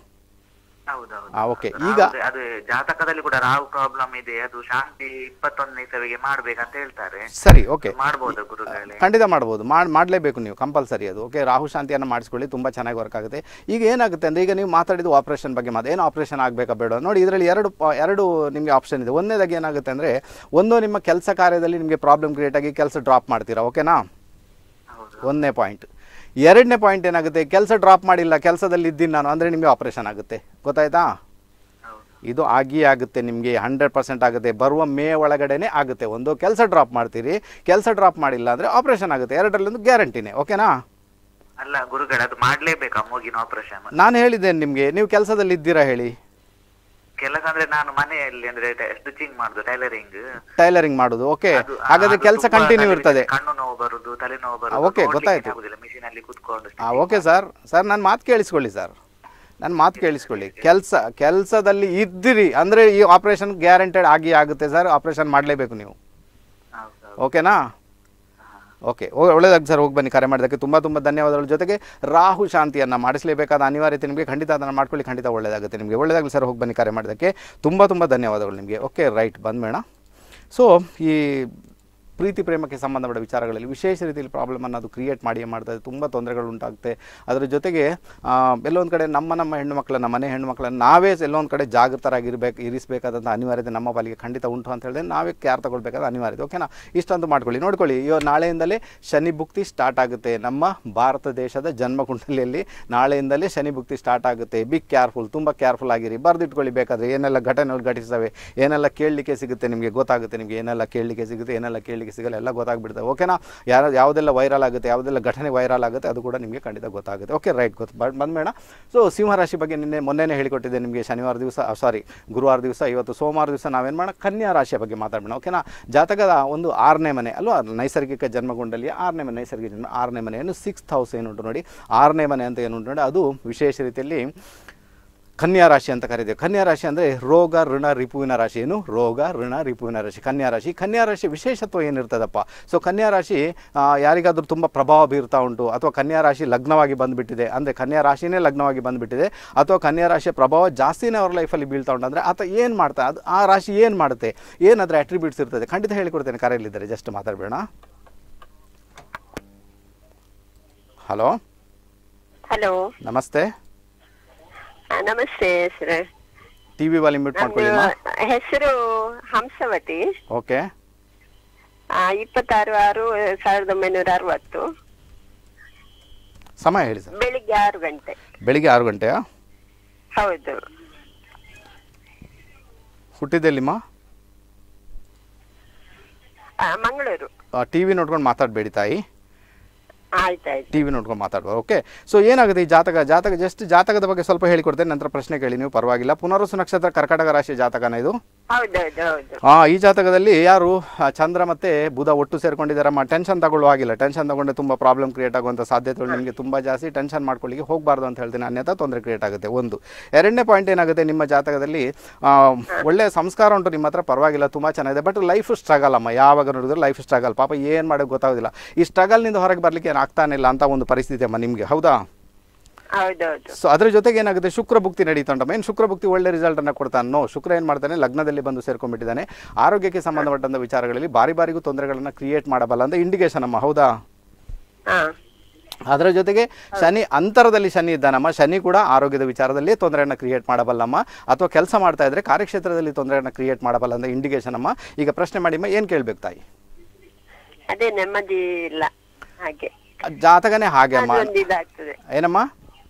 ಹೌದೌದು ಆ, okay. ರಾಹು- ಈಗ- ಅದು ಜಾತಕದಲ್ಲಿ ಕೂಡ ರಾಹು ಪ್ರಾಬ್ಲಮ್ ಇದೆ ಅದು ಶಾಂತಿ ಇಪ್ಪತ್ತೊಂದನೇ ಸವಿಗೆ ಮಾಡ್ಬೇಕಂತ ಹೇಳ್ತಾರೆ ಸರಿ ಓಕೆ ಮಾಡ್ಬೋದಾ ಗುರುಗಳೇ ಖಂಡಿತ ಮಾಡ್ಬೋದು ಮಾಡಿ ಮಾಡಲೇಬೇಕು ನೀವು ಕಂಪಲ್ಸರಿ ಅದು ಓಕೆ ರಾಹು ಶಾಂತಿಯನ್ನು ಮಾಡಿಸ್ಕೊಳ್ಳಿ ತುಂಬ ಚೆನ್ನಾಗಿ ವರ್ಕ್ ಆಗುತ್ತೆ ಈಗ ಏನಾಗುತ್ತೆ ಅಂದರೆ ಈಗ ನೀವು ಮಾತಾಡಿದ್ದು ಆಪ್ರೇಷನ್ ಬಗ್ಗೆ ಮಾತು ಏನು ಆಪ್ರೇಷನ್ ಆಗಬೇಕಾ ಬೇಡ ನೋಡಿ ಇದರಲ್ಲಿ ಎರಡು ಪ- ಎರಡು ನಿಮಗೆ ಆಪ್ಷನ್ ಇದೆ ಒಂದನೇದಾಗಿ ಏನಾಗುತ್ತೆ ಅಂದರೆ ಒಂದು ನಿಮ್ಮ ಕೆಲಸ ಕಾರ್ಯದಲ್ಲಿ ನಿಮಗೆ ಪ್ರಾಬ್ಲಮ್ ಕ್ರಿಯೇಟ್ ಆಗಿ ಕೆಲಸ ಡ್ರಾಪ್ ಮಾಡ್ತೀರಾ ಓಕೆನಾ ಹೌದು ಒಂದನೇ ಪಾಯಿಂಟ್ ಎರಡನೇ ಪಾಯಿಂಟ್ ಏನಾಗುತ್ತೆ ಕೆಲಸ ಡ್ರಾಪ್ ಮಾಡಿಲ್ಲ ಕೆಲಸದಲ್ಲಿ ಇದ್ದೀನಿ ನಾನು ಅಂದರೆ ನಿಮಗೆ ಆಪ್ರೇಷನ್ ಆಗುತ್ತೆ ಗೊತ್ತಾಯ್ತಾ ಹೌದು ಇದು ಆಗಿಯೇ ಆಗುತ್ತೆ ನಿಮಗೆ ಹಂಡ್ರೆಡ್ ಪರ್ಸೆಂಟ್ ಆಗುತ್ತೆ ಬರುವ ಮೇ ಒಳಗಡೆನೇ ಆಗುತ್ತೆ ಒಂದು ಕೆಲಸ ಡ್ರಾಪ್ ಮಾಡ್ತೀರಿ ಕೆಲಸ ಡ್ರಾಪ್ ಮಾಡಿಲ್ಲ ಅಂದರೆ ಆಪ್ರೇಷನ್ ಆಗುತ್ತೆ ಎರಡರಲ್ಲೊಂದು ಗ್ಯಾರಂಟಿನೇ ಓಕೆನಾ ಅಲ್ಲ ಗುರುಗಳೇ ಅದು ಮಾಡ್ಲೇಬೇಕಾ ಮೂಗಿನ ಆಪರೇಷನ್ ನಾನು ಹೇಳಿದ್ದೇನೆ ನಿಮಗೆ ನೀವು ಕೆಲಸದಲ್ಲಿ ಇದ್ದೀರಾ ಹೇಳಿ ಕೆಲಸ ಅಂದ್ರೆ ನಾನು ಮನೆಯಲ್ಲಿ ಅಂದ್ರೆ ಸ್ಟಿಚಿಂಗ್ ಮಾಡುದು ಟೈಲರಿಂಗ್ ಟೈಲರಿಂಗ್ ಮಾಡೋದು ಓಕೆ ಹಾಗಾದ್ರೆ ಕೆಲಸ ಕಂಟಿನ್ಯೂ ಇರ್ತದೆ ಕಣ್ಣು ನೋವು ಬರುದು ತಲೆನೋವು ಆ, ಬರುದು okay, ಗೊತ್ತಾಯ್ತು. ಆಗುದಿಲ್ಲ ಮಿಷಿನ್ ಅಲ್ಲಿ ಕುತ್ಕೊಂಡು ಹಾಂ ಓಕೆ ಸರ್ ಸರ್ ನನ್ನ ಮಾತು ಕೇಳಿಸ್ಕೊಳ್ಳಿ ಸರ್ ನನ್ನ ಮಾತು ಕೇಳಿಸ್ಕೊಳ್ಳಿ ಕೆಲಸ ಕೆಲಸದಲ್ಲಿ ಇದ್ದೀರಿ ಅಂದರೆ ಈ ಆಪ್ರೇಷನ್ ಗ್ಯಾರಂಟೆಡ್ ಆಗಿ ಆಗುತ್ತೆ ಸರ್ ಆಪ್ರೇಷನ್ ಮಾಡಲೇಬೇಕು ನೀವು ಹೌದು ಓಕೆನಾ ಓಕೆ ಒಳ್ಳೆದಾಗಿ ಸರ್ ಹೋಗಿ ಬನ್ನಿ ಕರೆ ಮಾಡಿದ್ದಕ್ಕೆ ತುಂಬ ತುಂಬ ಧನ್ಯವಾದಗಳ ಜೊತೆಗೆ ರಾಹು ಶಾಂತಿಯನ್ನು ಮಾಡಿಸಲೇಬೇಕಾದ ಅನಿವಾರ್ಯತೆ ನಿಮಗೆ ಖಂಡಿತ ಅದನ್ನು ಮಾಡ್ಕೊಳ್ಳಿ ಖಂಡಿತ ಒಳ್ಳೆಯದಾಗುತ್ತೆ ನಿಮಗೆ ಒಳ್ಳೆದಾಗಲಿ ಸರ್ ಹೋಗಿ ಬನ್ನಿ ಕರೆ ಮಾಡಿದ್ದಕ್ಕೆ ತುಂಬ ತುಂಬ ಧನ್ಯವಾದಗಳು ನಿಮಗೆ ಓಕೆ ರೈಟ್ ಬಂದ್ಮೇಣ ಸೊ ಈ ಪ್ರೀತಿ ಪ್ರೇಮಕ್ಕೆ ಸಂಬಂಧಪಟ್ಟ ವಿಚಾರಗಳಲ್ಲಿ ವಿಶೇಷ ರೀತಿಯಲ್ಲಿ ಪ್ರಾಬ್ಲಮನ್ನು ಅದು ಕ್ರಿಯೇಟ್ ಮಾಡಿಯೇ ಮಾಡ್ತದೆ ತುಂಬ ತೊಂದರೆಗಳು ಉಂಟಾಗುತ್ತೆ ಅದರ ಜೊತೆಗೆ ಆ, ಎಲ್ಲೊಂದು ಕಡೆ ನಮ್ಮ ನಮ್ಮ ಹೆಣ್ಣು ಮಕ್ಕಳನ್ನ ಮನೆ ಹೆಣ್ಣು ಮಕ್ಕಳನ್ನ ನಾವೇ ಎಲ್ಲೊಂದು ಕಡೆ ಜಾಗೃತರಾಗಿರ್ಬೇಕು ಇರಿಸಬೇಕಾದಂಥ ಅನಿವಾರ್ಯತೆ ನಮ್ಮ ಪಾಲಿಗೆ ಖಂಡಿತ ಉಂಟು ಅಂತ ಹೇಳಿದ್ರೆ ನಾವೇ ಕೇರ್ ತಗೊಳ್ಬೇಕಾದ ಅನಿವಾರ್ಯತೆ ಓಕೆನಾ ಇಷ್ಟೊಂದು ಮಾಡ್ಕೊಳ್ಳಿ ನೋಡ್ಕೊಳ್ಳಿ ಇವಾಗ ನಾಳೆಯಿಂದಲೇ ಶನಿ ಭುಕ್ತಿ ಸ್ಟಾರ್ಟ್ ಆಗುತ್ತೆ ನಮ್ಮ ಭಾರತ ದೇಶದ ಜನ್ಮಕುಂಡಲಿಯಲ್ಲಿ ನಾಳೆಯಿಂದಲೇ ಶನಿ ಭುಕ್ತಿ ಸ್ಟಾರ್ಟ್ ಆಗುತ್ತೆ ಬಿ ಕೇರ್ಫುಲ್ ತುಂಬ ಕೇರ್ಫುಲ್ ಆಗಿರಿ ಬರೆದಿಟ್ಕೊಳ್ಳಿ ಬೇಕಾದರೆ ಏನೆಲ್ಲ ಘಟನೆಗಳು ಘಟಿಸ್ತವೆ ಏನೆಲ್ಲ ಕೇಳಲಿಕ್ಕೆ ಸಿಗುತ್ತೆ ನಿಮಗೆ ಗೊತ್ತಾಗುತ್ತೆ ನಿಮಗೆ ಏನೆಲ್ಲ ಕೇಳಲಿಕ್ಕೆ ಸಿಗುತ್ತೆ ಏನೆಲ್ಲ ಕೇಳಲಿಕ್ಕೆ ಸಿಗಲ್ಲ ಎಲ್ಲ ಗೊತ್ತಾಗ್ಬಿಡ್ತವೆ ಓಕೆನಾ ಯಾರು ಯಾವುದೆಲ್ಲ ವೈರಲ್ ಆಗುತ್ತೆ ಯಾವುದೆಲ್ಲ ಘಟನೆ ವೈರಲ್ ಆಗುತ್ತೆ ಅದು ಕೂಡ ನಿಮಗೆ ಖಂಡಿತ ಗೊತ್ತಾಗುತ್ತೆ ಓಕೆ ರೈಟ್ ಗೊತ್ತು ಬಟ್ ಬಂದ್ಬೇಡ ಸೊ ಸಿಂಹರಾಶಿ ಬಗ್ಗೆ ನಿನ್ನೆ ಮೊನ್ನೆನೇ ಹೇಳಿಕೊಟ್ಟಿದ್ದೆ ನಿಮಗೆ ಶನಿವಾರ ದಿವಸ ಸಾರಿ ಗುರುವಾರ ದಿವಸ ಇವತ್ತು ಸೋಮವಾರ ದಿವಸ ನಾವೇನು ಮಾಡೋಣ ಕನ್ಯಾ ರಾಶಿಯ ಬಗ್ಗೆ ಮಾತಾಡೋಣ ಓಕೆನಾ ಜಾತಕದ ಒಂದು ಆರನೇ ಮನೆ ಅಲ್ವಾ ನೈಸರ್ಗಿಕ ಜನ್ಮಗುಂಡಲಿಯ ಆರನೇ ಮನೆ ನೈಸರ್ಗಿಕ ಜನ್ಮ ಆರನೇ ಮನೆ ಏನು ಸಿಕ್ಸ್ತ್ ಹೌಸ್ ಏನುಂಟು ನೋಡಿ ಆರನೇ ಮನೆ ಅಂತ ಏನುಂಟು ನೋಡಿ ಅದು ವಿಶೇಷ ರೀತಿಯಲ್ಲಿ ಕನ್ಯಾ ರಾಶಿ ಅಂತ ಕರೀತೇವೆ ಕನ್ಯಾ ರಾಶಿ ಅಂದರೆ ರೋಗ ಋಣ ರಿಪುವಿನ ರಾಶಿ ಏನು ರೋಗ ಋಣ ರಿಪುವಿನ ರಾಶಿ ಕನ್ಯಾ ರಾಶಿ ಕನ್ಯಾ ರಾಶಿ ವಿಶೇಷತ್ವ ಏನಿರ್ತದಪ್ಪ ಸೊ ಕನ್ಯಾ ರಾಶಿ ಆ, ಯಾರಿಗಾದ್ರೂ ತುಂಬ ಪ್ರಭಾವ ಬೀರ್ತಾ ಉಂಟು ಅಥವಾ ಕನ್ಯಾ ರಾಶಿ ಲಗ್ನವಾಗಿ ಬಂದುಬಿಟ್ಟಿದೆ ಅಂದರೆ ಕನ್ಯಾ ರಾಶಿನೇ ಲಗ್ನವಾಗಿ ಬಂದುಬಿಟ್ಟಿದೆ ಅಥವಾ ಕನ್ಯಾ ರಾಶಿಯ ಪ್ರಭಾವ ಜಾಸ್ತಿನೇ ಅವ್ರ ಲೈಫಲ್ಲಿ ಬೀಳ್ತಾ ಉಂಟು ಅಂದರೆ ಆತ ಏನು ಮಾಡ್ತಾ ಅದು ಆ ರಾಶಿ ಏನು ಮಾಡುತ್ತೆ ಏನಾದರೆ ಅಟ್ರಿಬ್ಯೂಟ್ಸ್ ಇರ್ತದೆ ಖಂಡಿತ ಹೇಳಿಕೊಡ್ತೇನೆ ಕರೆಯಲ್ಲಿದ್ದಾರೆ ಜಸ್ಟ್ ಮಾತಾಡಬೇಡ ಹಲೋ ಹಲೋ ನಮಸ್ತೆ ನಮಸ್ತೆ sir T V volume mute ಮಾಡ್ಕೊಳ್ಳಿ ನನ್ನ ಹೆಸರು ಹಂಸವತಿ ಓಕೆ ಆ, ಇಪ್ಪತ್ತಾರು ಆರು ಸಾವಿರದ ಒಂಬೈನೂರ ಅರವತ್ತು ಸಮಯ ಹೇಳಿ ಸರ್ ಬೆಳಿಗ್ಗೆ ಆರು ಗಂಟೆ ಬೆಳಿಗ್ಗೆ ಆರು ಗಂಟೆಯಾ ಹೌದು ಹುಟ್ಟಿದ್ದೆಲ್ಲಿಮ್ಮ ಆ, ಮಂಗಳೂರು ಟಿ ವಿ ನೋಡ್ಕೊಂಡು ಮಾತಾಡಬೇಡಿ ತಾಯಿ ಆಯ್ತಾಯ್ತು ಟಿ ವಿ ನೋಡ್ಕೊಂಡು ಮಾತಾಡ್ಬೋದು ಓಕೆ ಸೊ ಏನಾಗುತ್ತೆ ಈ ಜಾತಕ ಜಾತಕ ಜಸ್ಟ್ ಜಾತಕದ ಬಗ್ಗೆ ಸ್ವಲ್ಪ ಹೇಳಿಕೊಡ್ತೇನೆ ನಂತರ ಪ್ರಶ್ನೆ ಕೇಳಿ ನೀವು ಪರವಾಗಿಲ್ಲ ಪುನರ್ವಸು ನಕ್ಷತ್ರ ಕರ್ಕಾಟಕ ರಾಶಿಯ ಜಾತಕನ ಇದು ಹೌದೌದು ಹೌದು ಆ, ಈ ಜಾತಕದಲ್ಲಿ ಯಾರು ಆ, ಚಂದ್ರ ಮತ್ತೆ ಬುಧ ಒಟ್ಟು ಸೇರ್ಕೊಂಡಿದ್ದಾರಮ್ಮ ಟೆನ್ಷನ್ ತಗೊಳ್ಳುವ ಆಗಿಲ್ಲ ಟೆನ್ಷನ್ ತಗೊಂಡ್ರೆ ತುಂಬ ಪ್ರಾಬ್ಲಮ್ ಕ್ರಿಯೇಟ್ ಆಗುವಂಥ ಸಾಧ್ಯತೆಗಳು ನಿಮಗೆ ತುಂಬ ಜಾಸ್ತಿ ಟೆನ್ಷನ್ ಮಾಡ್ಕೊಳ್ಳಿಕ್ಕೆ ಹೋಗಬಾರ್ದು ಅಂತ ಹೇಳ್ತೀನಿ ಅನ್ಯथा ತೊಂದರೆ ಕ್ರಿಯೇಟ್ ಆಗುತ್ತೆ ಒಂದು ಎರಡನೇ ಪಾಯಿಂಟ್ ಏನಾಗುತ್ತೆ ನಿಮ್ಮ ಜಾತಕದಲ್ಲಿ ಆ, ಒಳ್ಳೆಯ ಸಂಸ್ಕಾರ ಉಂಟು ನಿಮ್ಮ ಹತ್ರ ಪರವಾಗಿಲ್ಲ ತುಂಬ ಚೆನ್ನಾಗಿದೆ ಬಟ್ ಲೈಫ್ ಸ್ಟ್ರಗಲ್ ಅಮ್ಮ ಯಾವಾಗ ನೋಡಿದ್ರು ಲೈಫ್ ಸ್ಟ್ರಗಲ್ ಪಾಪ ಏನು ಮಾಡೋಕ್ಕೆ ಗೊತ್ತಾಗೋದಿಲ್ಲ ಈ ಸ್ಟ್ರಗಲ್ನಿಂದ ಹೊರಗೆ ಬರಲಿಕ್ಕೆ ಏನು ಆಗ್ತಾನೆ ಇಲ್ಲ ಅಂತ ಒಂದು ಪರಿಸ್ಥಿತಿ ಅಮ್ಮ ನಿಮಗೆ ಹೌದಾ ಹೌದೌದು ಸೊ ಅದ್ರ ಜೊತೆಗೆ ಏನಾಗುತ್ತೆ ಶುಕ್ರ ಭುಕ್ತಿ ನಡೀತಂಟಮ್ಮ ಏನು ಶುಕ್ರ ಭುಕ್ತಿ ಒಳ್ಳೆ ರಿಸಲ್ಟ್ ಅನ್ನ ಕೊಡ್ತಾನೋ ಶುಕ್ರ ಏನು ಮಾಡ್ತಾನೆ ಲಗ್ನದಲ್ಲಿ ಬಂದು ಸೇರ್ಕೊಂಡ್ಬಿಟ್ಟಿದ್ದಾನೆ ಆರೋಗ್ಯಕ್ಕೆ ಸಂಬಂಧಪಟ್ಟಂತ ವಿಚಾರಗಳಲ್ಲಿ ಬಾರಿ ಬಾರಿಗೂ ತೊಂದರೆಗಳನ್ನ ಕ್ರಿಯೇಟ್ ಮಾಡಬಲ್ಲ ಅಂತ ಇಂಡಿಕೇಶನ್ ಅಮ್ಮ ಹೌದಾ ಹಾ ಅದರ ಜೊತೆಗೆ ಶನಿ ಅಂತರದಲ್ಲಿ ಶನಿ ಇದ್ದಾನಮ್ಮ ಶನಿ ಕೂಡ ಆರೋಗ್ಯದ ವಿಚಾರದಲ್ಲಿ ತೊಂದರೆಯನ್ನು ಕ್ರಿಯೇಟ್ ಮಾಡಬಲ್ಲಮ್ಮ ಅಥವಾ ಕೆಲಸ ಮಾಡ್ತಾ ಇದ್ರೆ ಕಾರ್ಯಕ್ಷೇತ್ರದಲ್ಲಿ ತೊಂದರೆಯನ್ನು ಕ್ರಿಯೇಟ್ ಮಾಡಬಲ್ಲ ಅಂತ ಇಂಡಿಕೇಶನ್ ಅಮ್ಮ ಈಗ ಪ್ರಶ್ನೆ ಮಾಡಿಮ್ಮ ಏನು ಕೇಳ್ಬೇಕು ತಾಯಿ ಅದೇ ನೆಮ್ಮದಿ ಇಲ್ಲ ಹಾಗೆ ಜಾತಕನೇ ಹಾಗೆ ಅಮ್ಮ ಅದೊಂದು ಇದಾಗ್ತದೆ ಏನಮ್ಮ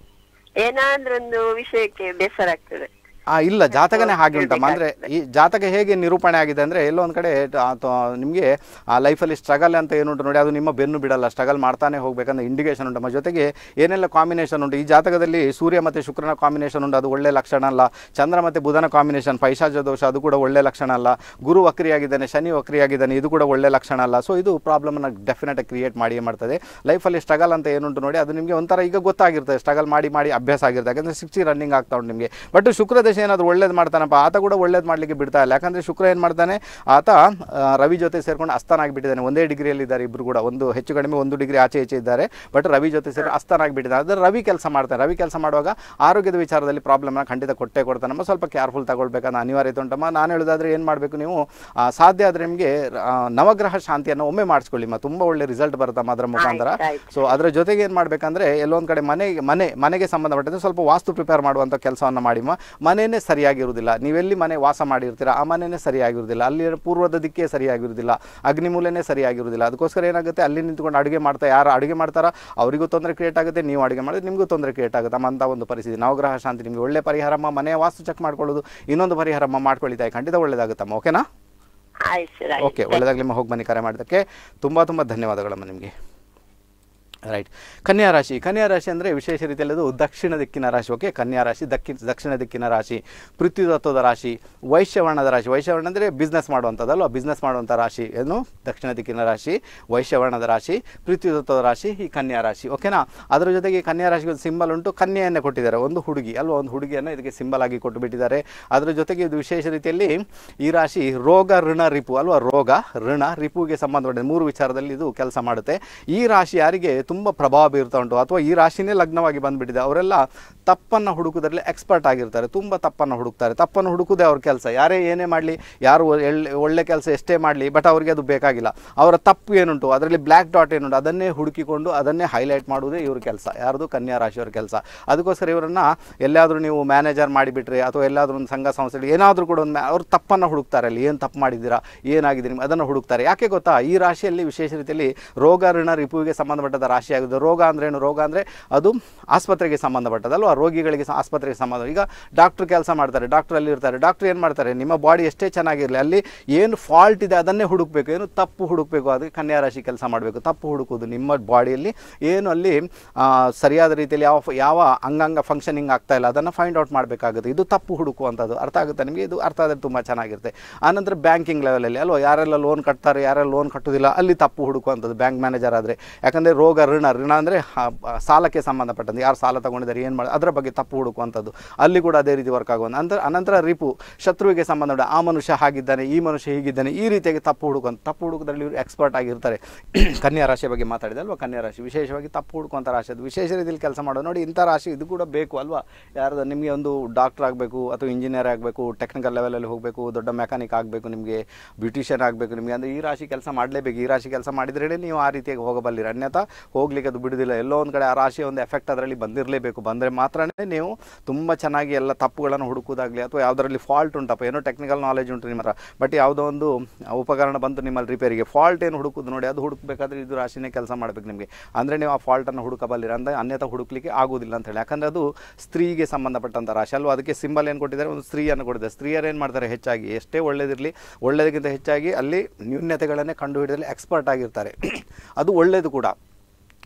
ಏನಾದ್ರೊಂದು ವಿಷಯಕ್ಕೆ ಬೇಸರ ಆಗ್ತದೆ ಆ ಇಲ್ಲ ಜಾತಕನೇ ಹಾಗೆ ಉಂಟಮ್ಮ ಅಂದರೆ ಈ ಜಾತಕ ಹೇಗೆ ನಿರೂಪಣೆ ಆಗಿದೆ ಅಂದರೆ ಎಲ್ಲೋ ಒಂದು ಕಡೆ ನಿಮಗೆ ಆ ಲೈಫಲ್ಲಿ ಸ್ಟ್ರಗಲ್ ಅಂತ ಏನುಂಟು ನೋಡಿ ಅದು ನಿಮ್ಮ ಬೆನ್ನು ಬಿಡಲ್ಲ ಸ್ಟ್ರಗಲ್ ಮಾಡ್ತಾನೆ ಹೋಗ್ಬೇಕಂತ ಇಂಡಿಕೇಶನ್ ಉಂಟಮ್ಮ ಜೊತೆಗೆ ಏನೆಲ್ಲ ಕಾಂಬಿನೇಷನ್ ಉಂಟು ಈ ಜಾತಕದಲ್ಲಿ ಸೂರ್ಯ ಮತ್ತು ಶುಕ್ರನ ಕಾಂಬಿನೇಷನ್ ಉಂಟು ಅದು ಒಳ್ಳೆ ಲಕ್ಷಣ ಅಲ್ಲ ಚಂದ್ರ ಮತ್ತು ಬುಧನ ಕಾಂಬಿನೇಷನ್ ಪೈಶಾಚ ದೋಷ ಅದು ಕೂಡ ಒಳ್ಳೆ ಲಕ್ಷಣ ಅಲ್ಲ ಗುರು ವಕ್ರಿಯಾಗಿದ್ದಾನೆ ಶನಿ ವಕ್ರಿಯಾಗಿದ್ದಾನೆ ಇದು ಕೂಡ ಒಳ್ಳೆ ಲಕ್ಷಣ ಅಲ್ಲ ಸೊ ಇದು ಪ್ರಾಬ್ಲಮನ್ನು ಡೆಫಿನೆಟ್ ಕ್ರಿಯೇಟ್ ಮಾಡಿಯೇ ಮಾಡ್ತದೆ ಲೈಫಲ್ಲಿ ಸ್ಟ್ರಗಲ್ ಅಂತ ಏನುಂಟು ನೋಡಿ ಅದು ನಿಮಗೆ ಒಂಥರ ಈಗ ಗೊತ್ತಾಗಿರ್ತದೆ ಸ್ಟ್ರಗಲ್ ಮಾಡಿ ಮಾಡಿ ಅಭ್ಯಾಸ ಆಗಿರ್ತದೆ ಯಾಕಂದರೆ ಸಿಕ್ಸ್ಟಿ ರನ್ನಿಂಗ್ ಆಗ್ತಾ ಉಂಟು ನಿಮಗೆ ಬಟ್ ಶುಕ್ರ ದಶೆ ಏನಾದರೂ ಒಳ್ಳೇದು ಮಾಡ್ತಾನಪ್ಪ ಆತ ಕೂಡ ಒಳ್ಳೇದು ಮಾಡಲಿಕ್ಕೆ ಬಿಡ್ತಾ ಇಲ್ಲ ಯಾಕಂದರೆ ಶುಕ್ರ ಏನು ಮಾಡ್ತಾನೆ ಆತ ಆ, ರವಿ ಜೊತೆ ಸೇರ್ಕೊಂಡು ಅಸ್ತನಾಗಿಬಿಟ್ಟಿದ್ದಾನೆ ಒಂದೇ ಡಿಗ್ರಿಯಲ್ಲಿ ಇದ್ದಾರೆ ಇಬ್ಬರು ಕೂಡ ಒಂದು ಹೆಚ್ಚು ಕಡಿಮೆ ಒಂದು ಡಿಗ್ರಿ ಆಚೆ ಈಚೆ ಇದ್ದಾರೆ ಬಟ್ ರವಿ ಜೊತೆ ಸೇರಿ ಅಸ್ತನಾಗಿಬಿಟ್ಟಿದ್ದಾರೆ ಆದರೆ ರವಿ ಕೆಲಸ ಮಾಡ್ತಾನೆ ರವಿ ಕೆಲಸ ಮಾಡುವಾಗ ಆರೋಗ್ಯದ ವಿಚಾರದಲ್ಲಿ ಪ್ರಾಬ್ಲಮ್ನ ಖಂಡಿತ ಕೊಟ್ಟೆ ಕೊಡ್ತಾನಮ್ಮ ಸ್ವಲ್ಪ ಕೇರ್ಫುಲ್ ತಗೊಳ್ಬೇಕನ್ನೋ ಅನಿವಾರ್ಯತೆ ಉಂಟಮ್ಮ ನಾನು ಹೇಳೋದಾದ್ರೆ ಏನು ಮಾಡಬೇಕು ನೀವು ಆ, ಸಾಧ್ಯ ಆದರೆ ನಿಮಗೆ ಆ, ನವಗ್ರಹ ಶಾಂತಿಯನ್ನು ಒಮ್ಮೆ ಮಾಡಿಸ್ಕೊಳ್ಳಿ ಮ ತುಂಬ ಒಳ್ಳೆ ರಿಸಲ್ಟ್ ಬರುತ್ತಮ್ಮ ಅದರ ಮುಖಾಂತರ ಆಯ್ತು, ಆಯ್ತು. ಸೊ ಅದರ ಜೊತೆಗೆ ಏನು ಮಾಡಬೇಕಂದ್ರೆ ಎಲ್ಲೊಂದು ಕಡೆ ಮನೆಗೆ ಮನೆ ಮನೆಗೆ ಸಂಬಂಧಪಟ್ಟಂತೆ ಸ್ವಲ್ಪ ವಾಸ್ತು ಪ್ರಿಪೇರ್ ಮಾಡುವಂಥ ಕೆಲಸವನ್ನು ಮಾಡಿಮ್ಮ ಮನೆಯೇ ಸರಿಯಾಗಿರುವುದಿಲ್ಲ ನೀವೆಲ್ಲಿ ಮನೆ ವಾಸ ಮಾಡಿರ್ತೀರ ಆ ಮನೆಯೇ ಸರಿಯಾಗಿರುವುದಿಲ್ಲ ಅಲ್ಲಿ ಪೂರ್ವದ ದಿಕ್ಕೇ ಸರಿಯಾಗಿರುವುದಿಲ್ಲ ಅಗ್ನಿಮೂಲೆನೇ ಸರಿಯಾಗಿರುವುದಿಲ್ಲ ಅದಕ್ಕೋಸ್ಕರ ಏನಾಗುತ್ತೆ ಅಲ್ಲಿ ನಿಂತ್ಕೊಂಡು ಅಡುಗೆ ಮಾಡ್ತಾ ಯಾರು ಅಡುಗೆ ಮಾಡ್ತಾರೋ ಅವರಿಗೂ ತೊಂದರೆ ಕ್ರಿಯೇಟ್ ಆಗುತ್ತೆ ನೀವು ಅಡುಗೆ ಮಾಡಿದ್ರೆ ನಿಮಗೂ ತೊಂದರೆ ಕ್ರಿಯೇಟ್ ಆಗುತ್ತೆ ಅಮ್ಮ ಅಂತ ಒಂದು ಪರಿಸ್ಥಿತಿ ನವಗ್ರಹ ಶಾಂತಿ ನಿಮಗೆ ಒಳ್ಳೆ ಪರಿಹಾರಮ್ಮ ಮನೆಯ ವಾಸ್ತು ಚೆಕ್ ಮಾಡ್ಕೊಳ್ಳೋದು ಇನ್ನೊಂದು ಪರಿಹಾರಮ್ಮ ಮಾಡ್ಕೊಳ್ಳಿತಾಯಿ ಖಂಡಿತ ಒಳ್ಳೇದಾಗುತ್ತಮ್ಮ ಓಕೆನಾ ಆಯ್ತು ಸರ್ ಓಕೆ ಒಳ್ಳೆದಾಗಲಿ ಹೋಗಿ ಬನ್ನಿ ಕರೆ ಮಾಡೋದಕ್ಕೆ ತುಂಬ ತುಂಬ ಧನ್ಯವಾದಗಳಮ್ಮ ನಿಮಗೆ ರೈಟ್ ಕನ್ಯಾ ರಾಶಿ ಕನ್ಯಾ ರಾಶಿ ಅಂದರೆ ವಿಶೇಷ ರೀತಿಯಲ್ಲಿ ಅದು ದಕ್ಷಿಣ ದಿಕ್ಕಿನ ರಾಶಿ ಓಕೆ ಕನ್ಯಾ ರಾಶಿ ದಕ್ಕಿ ದಕ್ಷಿಣ ದಿಕ್ಕಿನ ರಾಶಿ ಪೃಥ್ವಿತತ್ವದ ರಾಶಿ ವೈಶ್ಯವರ್ಣದ ರಾಶಿ ವೈಶ್ಯವರ್ಣ ಅಂದರೆ ಬಿಸ್ನೆಸ್ ಮಾಡುವಂಥದ್ದಲ್ವ ಬಿಸ್ನೆಸ್ ಮಾಡುವಂಥ ರಾಶಿ ಏನು ದಕ್ಷಿಣ ದಿಕ್ಕಿನ ರಾಶಿ ವೈಶ್ಯವರ್ಣದ ರಾಶಿ ಪೃಥ್ವಿತತ್ವದ ರಾಶಿ ಈ ಕನ್ಯಾ ರಾಶಿ ಓಕೆನಾ ಅದರ ಜೊತೆಗೆ ಈ ಕನ್ಯಾ ರಾಶಿಗೆ ಒಂದು ಸಿಂಬಲ್ ಉಂಟು ಕನ್ಯೆಯನ್ನೇ ಕೊಟ್ಟಿದ್ದಾರೆ ಒಂದು ಹುಡುಗಿ ಅಲ್ವಾ ಒಂದು ಹುಡುಗಿಯನ್ನು ಇದಕ್ಕೆ ಸಿಂಬಲ್ ಆಗಿ ಕೊಟ್ಟು ಬಿಟ್ಟಿದ್ದಾರೆ ಅದರ ಜೊತೆಗೆ ಇದು ವಿಶೇಷ ರೀತಿಯಲ್ಲಿ ಈ ರಾಶಿ ರೋಗ ಋಣ ರಿಪು ಅಲ್ವಾ ರೋಗ ಋಣ ರಿಪುಗೆ ಸಂಬಂಧಪಟ್ಟ ಮೂರು ವಿಚಾರದಲ್ಲಿ ಇದು ಕೆಲಸ ಮಾಡುತ್ತೆ ಈ ರಾಶಿ ಯಾರಿಗೆ ತುಂಬ ಪ್ರಭಾವ ಬೀರ್ತಾ ಉಂಟು ಅಥವಾ ಈ ರಾಶಿನೇ ಲಗ್ನವಾಗಿ ಬಂದುಬಿಟ್ಟಿದೆ ಅವರೆಲ್ಲ ತಪ್ಪನ್ನು ಹುಡುಕೋದ್ರಲ್ಲಿ ಎಕ್ಸ್ಪರ್ಟ್ ಆಗಿರ್ತಾರೆ ತುಂಬ ತಪ್ಪನ್ನು ಹುಡುಕ್ತಾರೆ ತಪ್ಪನ್ನು ಹುಡುಕುದೇ ಅವ್ರ ಕೆಲಸ ಯಾರೇ ಏನೇ ಮಾಡಲಿ ಯಾರು ಒಳ್ಳೆ ಒಳ್ಳೆ ಕೆಲಸ ಎಷ್ಟೇ ಮಾಡಲಿ ಬಟ್ ಅವರಿಗೆ ಅದು ಬೇಕಾಗಿಲ್ಲ ಅವರ ತಪ್ಪು ಏನುಂಟು ಅದರಲ್ಲಿ ಬ್ಲ್ಯಾಕ್ ಡಾಟ್ ಏನುಂಟು ಅದನ್ನೇ ಹುಡುಕಿಕೊಂಡು ಅದನ್ನೇ ಹೈಲೈಟ್ ಮಾಡುವುದೇ ಇವ್ರ ಕೆಲಸ ಯಾರ್ದು ಕನ್ಯಾ ರಾಶಿಯವರ ಕೆಲಸ ಅದಕ್ಕೋಸ್ಕರ ಇವರನ್ನು ಎಲ್ಲಾದರೂ ನೀವು ಮ್ಯಾನೇಜರ್ ಮಾಡಿಬಿಟ್ರೆ ಅಥವಾ ಎಲ್ಲಾದರೂ ಒಂದು ಸಂಘ ಸಂಸ್ಥೆ ಏನಾದರೂ ಕೂಡ ಒಂದು ಅವ್ರು ತಪ್ಪನ್ನು ಹುಡುಕ್ತಾರೆ ಅಲ್ಲಿ ಏನು ತಪ್ಪು ಮಾಡಿದ್ದೀರಾ ಏನಾಗಿದೆ ನಿಮ್ಗೆ ಅದನ್ನು ಹುಡುಕ್ತಾರೆ ಯಾಕೆ ಗೊತ್ತಾ ಈ ರಾಶಿಯಲ್ಲಿ ವಿಶೇಷ ರೀತಿಯಲ್ಲಿ ರೋಗ ಋಣ ರಿಪುವಿಗೆ ಸಂಬಂಧಪಟ್ಟದ ರಾಶಿ ಆಗುತ್ತೆ ರೋಗ ಅಂದ್ರೆ ಏನು ರೋಗ ಅಂದರೆ ಅದು ಆಸ್ಪತ್ರೆಗೆ ಸಂಬಂಧಪಟ್ಟದಲ್ವಾ ರೋಗಿಗಳಿಗೆ ಸ- ಆಸ್ಪತ್ರೆಗೆ ಸಂಬಂಧ ಈಗ ಡಾಕ್ಟ್ರ್ ಕೆಲಸ ಮಾಡ್ತಾರೆ ಡಾಕ್ಟ್ರ್ ಅಲ್ಲಿ ಇರ್ತಾರೆ ಡಾಕ್ಟ್ರ್ ಏನು ಮಾಡ್ತಾರೆ ನಿಮ್ಮ ಬಾಡಿ ಎಷ್ಟೇ ಚೆನ್ನಾಗಿರಲಿ ಅಲ್ಲಿ ಏನು ಫಾಲ್ಟ್ ಇದೆ ಅದನ್ನೇ ಹುಡುಕಬೇಕು ಏನು ತಪ್ಪು ಹುಡುಕಬೇಕು ಅದಕ್ಕೆ ಕನ್ಯಾ ರಾಶಿ ಕೆಲಸ ಮಾಡಬೇಕು ತಪ್ಪು ಹುಡುಕೋದು ನಿಮ್ಮ ಬಾಡಿಯಲ್ಲಿ ಏನು ಅಲ್ಲಿ ಆ, ಸರಿಯಾದ ರೀತಿಯಲ್ಲಿ ಯಾವ ಫ- ಯಾವ ಅಂಗಾಂಗ ಫಂಕ್ಷನಿಂಗ್ ಆಗ್ತಾ ಇಲ್ಲ ಅದನ್ನು ಫೈಂಡ್ ಔಟ್ ಮಾಡಬೇಕಾಗುತ್ತೆ ಇದು ತಪ್ಪು ಹುಡುಕುವಂಥದ್ದು ಅರ್ಥ ಆಗುತ್ತೆ ನಿಮಗೆ ಇದು ಅರ್ಥ ಆದರೆ ತುಂಬ ಚೆನ್ನಾಗಿರುತ್ತೆ ಆನಂತರ ಬ್ಯಾಂಕಿಂಗ್ ಲೆವೆಲಲ್ಲಿ ಅಲ್ವಾ ಯಾರೆಲ್ಲ ಲೋನ್ ಕಟ್ತಾರೆ ಯಾರೆಲ್ಲ ಲೋನ್ ಕಟ್ಟೋದಿಲ್ಲ ಅಲ್ಲಿ ತಪ್ಪು ಹುಡುಕುವಂಥದ್ದು ಬ್ಯಾಂಕ್ ಮ್ಯಾನೇಜರ್ ಆದರೆ ಯಾಕಂದರೆ ರೋಗ ಋಣ ಋಣ ಅಂದರೆ ಸಾಲಕ್ಕೆ ಸಂಬಂಧಪಟ್ಟಂತೆ ಯಾರು ಸಾಲ ತಗೊಂಡಿದ್ದಾರೆ ಏನು ಮಾಡಿ ಅದರ ಬಗ್ಗೆ ತಪ್ಪು ಹುಡುಕುವಂಥದ್ದು ಅಲ್ಲಿ ಕೂಡ ಅದೇ ರೀತಿ ವರ್ಕ್ ಆಗುವಂಥ ನಂತರ ಅನಂತರ ರಿಪು ಶತ್ರುವಿಗೆ ಸಂಬಂಧಪಟ್ಟ ಆ ಮನುಷ್ಯ ಹಾಗಿದ್ದಾನೆ ಈ ಮನುಷ್ಯ ಹೀಗಿದ್ದಾನೆ ಈ ರೀತಿಯಾಗಿ ತಪ್ಪು ಹುಡುಕುವಂಥ ತಪ್ಪು ಹುಡುಕೋದ್ರಲ್ಲಿ ಇವರು ಎಕ್ಸ್ಪರ್ಟ್ ಆಗಿರ್ತಾರೆ ಕನ್ಯಾ ರಾಶಿಯ ಬಗ್ಗೆ ಮಾತಾಡಿದೆ ಅಲ್ವಾ ಕನ್ಯಾ ರಾಶಿ ವಿಶೇಷವಾಗಿ ತಪ್ಪು ಹುಡುಕುವಂಥ ರಾಶಿ ಅದು ವಿಶೇಷ ರೀತಿಯಲ್ಲಿ ಕೆಲಸ ಮಾಡೋದು ನೋಡಿ ಇಂಥ ರಾಶಿ ಇದು ಕೂಡ ಬೇಕು ಅಲ್ವಾ ಯಾರ್ದು ನಿಮಗೆ ಒಂದು ಡಾಕ್ಟರ್ ಆಗಬೇಕು ಅಥವಾ ಇಂಜಿನಿಯರ್ ಆಗಬೇಕು ಟೆಕ್ನಿಕಲ್ ಲೆವೆಲಲ್ಲಿ ಹೋಗಬೇಕು ದೊಡ್ಡ ಮೆಕ್ಯಾನಿಕ್ ಆಗಬೇಕು ನಿಮಗೆ ಬ್ಯೂಟಿಷಿಯನ್ ಆಗಬೇಕು ನಿಮಗೆ ಅಂದರೆ ಈ ರಾಶಿ ಕೆಲಸ ಮಾಡಲೇಬೇಕು ಈ ರಾಶಿ ಕೆಲಸ ಮಾಡಿದ್ರೇ ನೀವು ಆ ರೀತಿಯಾಗಿ ಹೋಗಬಲ್ಲಿರಿ ಅನ್ಯಥಾ ಹೋಗ್ಲಿಕ್ಕೆ ಅದು ಬಿಡುವುದಿಲ್ಲ ಎಲ್ಲೋ ಒಂದು ಕಡೆ ಆ ರಾಶಿಯ ಒಂದು ಎಫೆಕ್ಟ್ ಅದರಲ್ಲಿ ಬಂದಿರಲೇಬೇಕು ಬಂದರೆ ಮಾತ್ರನೇ ನೀವು ತುಂಬ ಚೆನ್ನಾಗಿ ಎಲ್ಲ ತಪ್ಪುಗಳನ್ನು ಹುಡುಕೋದಾಗಲಿ ಅಥವಾ ಯಾವುದರಲ್ಲಿ ಫಾಲ್ಟ್ ಉಂಟಪ್ಪ ಏನೋ ಟೆಕ್ನಿಕಲ್ ನಾಲೆಜ್ ಉಂಟು ನಿಮ್ಮ ಹತ್ರ ಬಟ್ ಯಾವುದೋ ಒಂದು ಉಪಕರಣ ಬಂತು ನಿಮ್ಮಲ್ಲಿ ರಿಪೇರಿಗೆ ಫಾಲ್ಟ್ ಏನು ಹುಡುಕುದು ನೋಡಿ ಅದು ಹುಡುಕಬೇಕಾದ್ರೆ ಇದು ರಾಶಿನೇ ಕೆಲಸ ಮಾಡಬೇಕು ನಿಮಗೆ ಅಂದರೆ ನೀವು ಆ ಫಾಲ್ಟನ್ನು ಹುಡುಕಬಲ್ಲಿರ ಅಂದರೆ ಅನ್ಯಥ ಹುಡುಕ್ಲಿಕ್ಕೆ ಆಗೋದಿಲ್ಲ ಅಂತ ಹೇಳಿ ಯಾಕಂದರೆ ಅದು ಸ್ತ್ರೀಗೆ ಸಂಬಂಧಪಟ್ಟಂಥ ರಾಶಿ ಅಲ್ವಾ ಅದಕ್ಕೆ ಸಿಂಬಲ್ ಏನು ಕೊಟ್ಟಿದ್ದಾರೆ ಒಂದು ಸ್ತ್ರೀಯನ್ನು ಕೊಟ್ಟಿದ್ದಾರೆ ಸ್ತ್ರೀಯರು ಏನು ಮಾಡ್ತಾರೆ ಹೆಚ್ಚಾಗಿ ಎಷ್ಟೇ ಒಳ್ಳೇದಿರಲಿ ಒಳ್ಳೆಯದಕ್ಕಿಂತ ಹೆಚ್ಚಾಗಿ ಅಲ್ಲಿ ನ್ಯೂನ್ಯತೆಗಳನ್ನೇ ಕಂಡುಹಿಡಿದಲ್ಲಿ ಎಕ್ಸ್ಪರ್ಟ್ ಆಗಿರ್ತಾರೆ ಅದು ಒಳ್ಳೆಯದು ಕೂಡ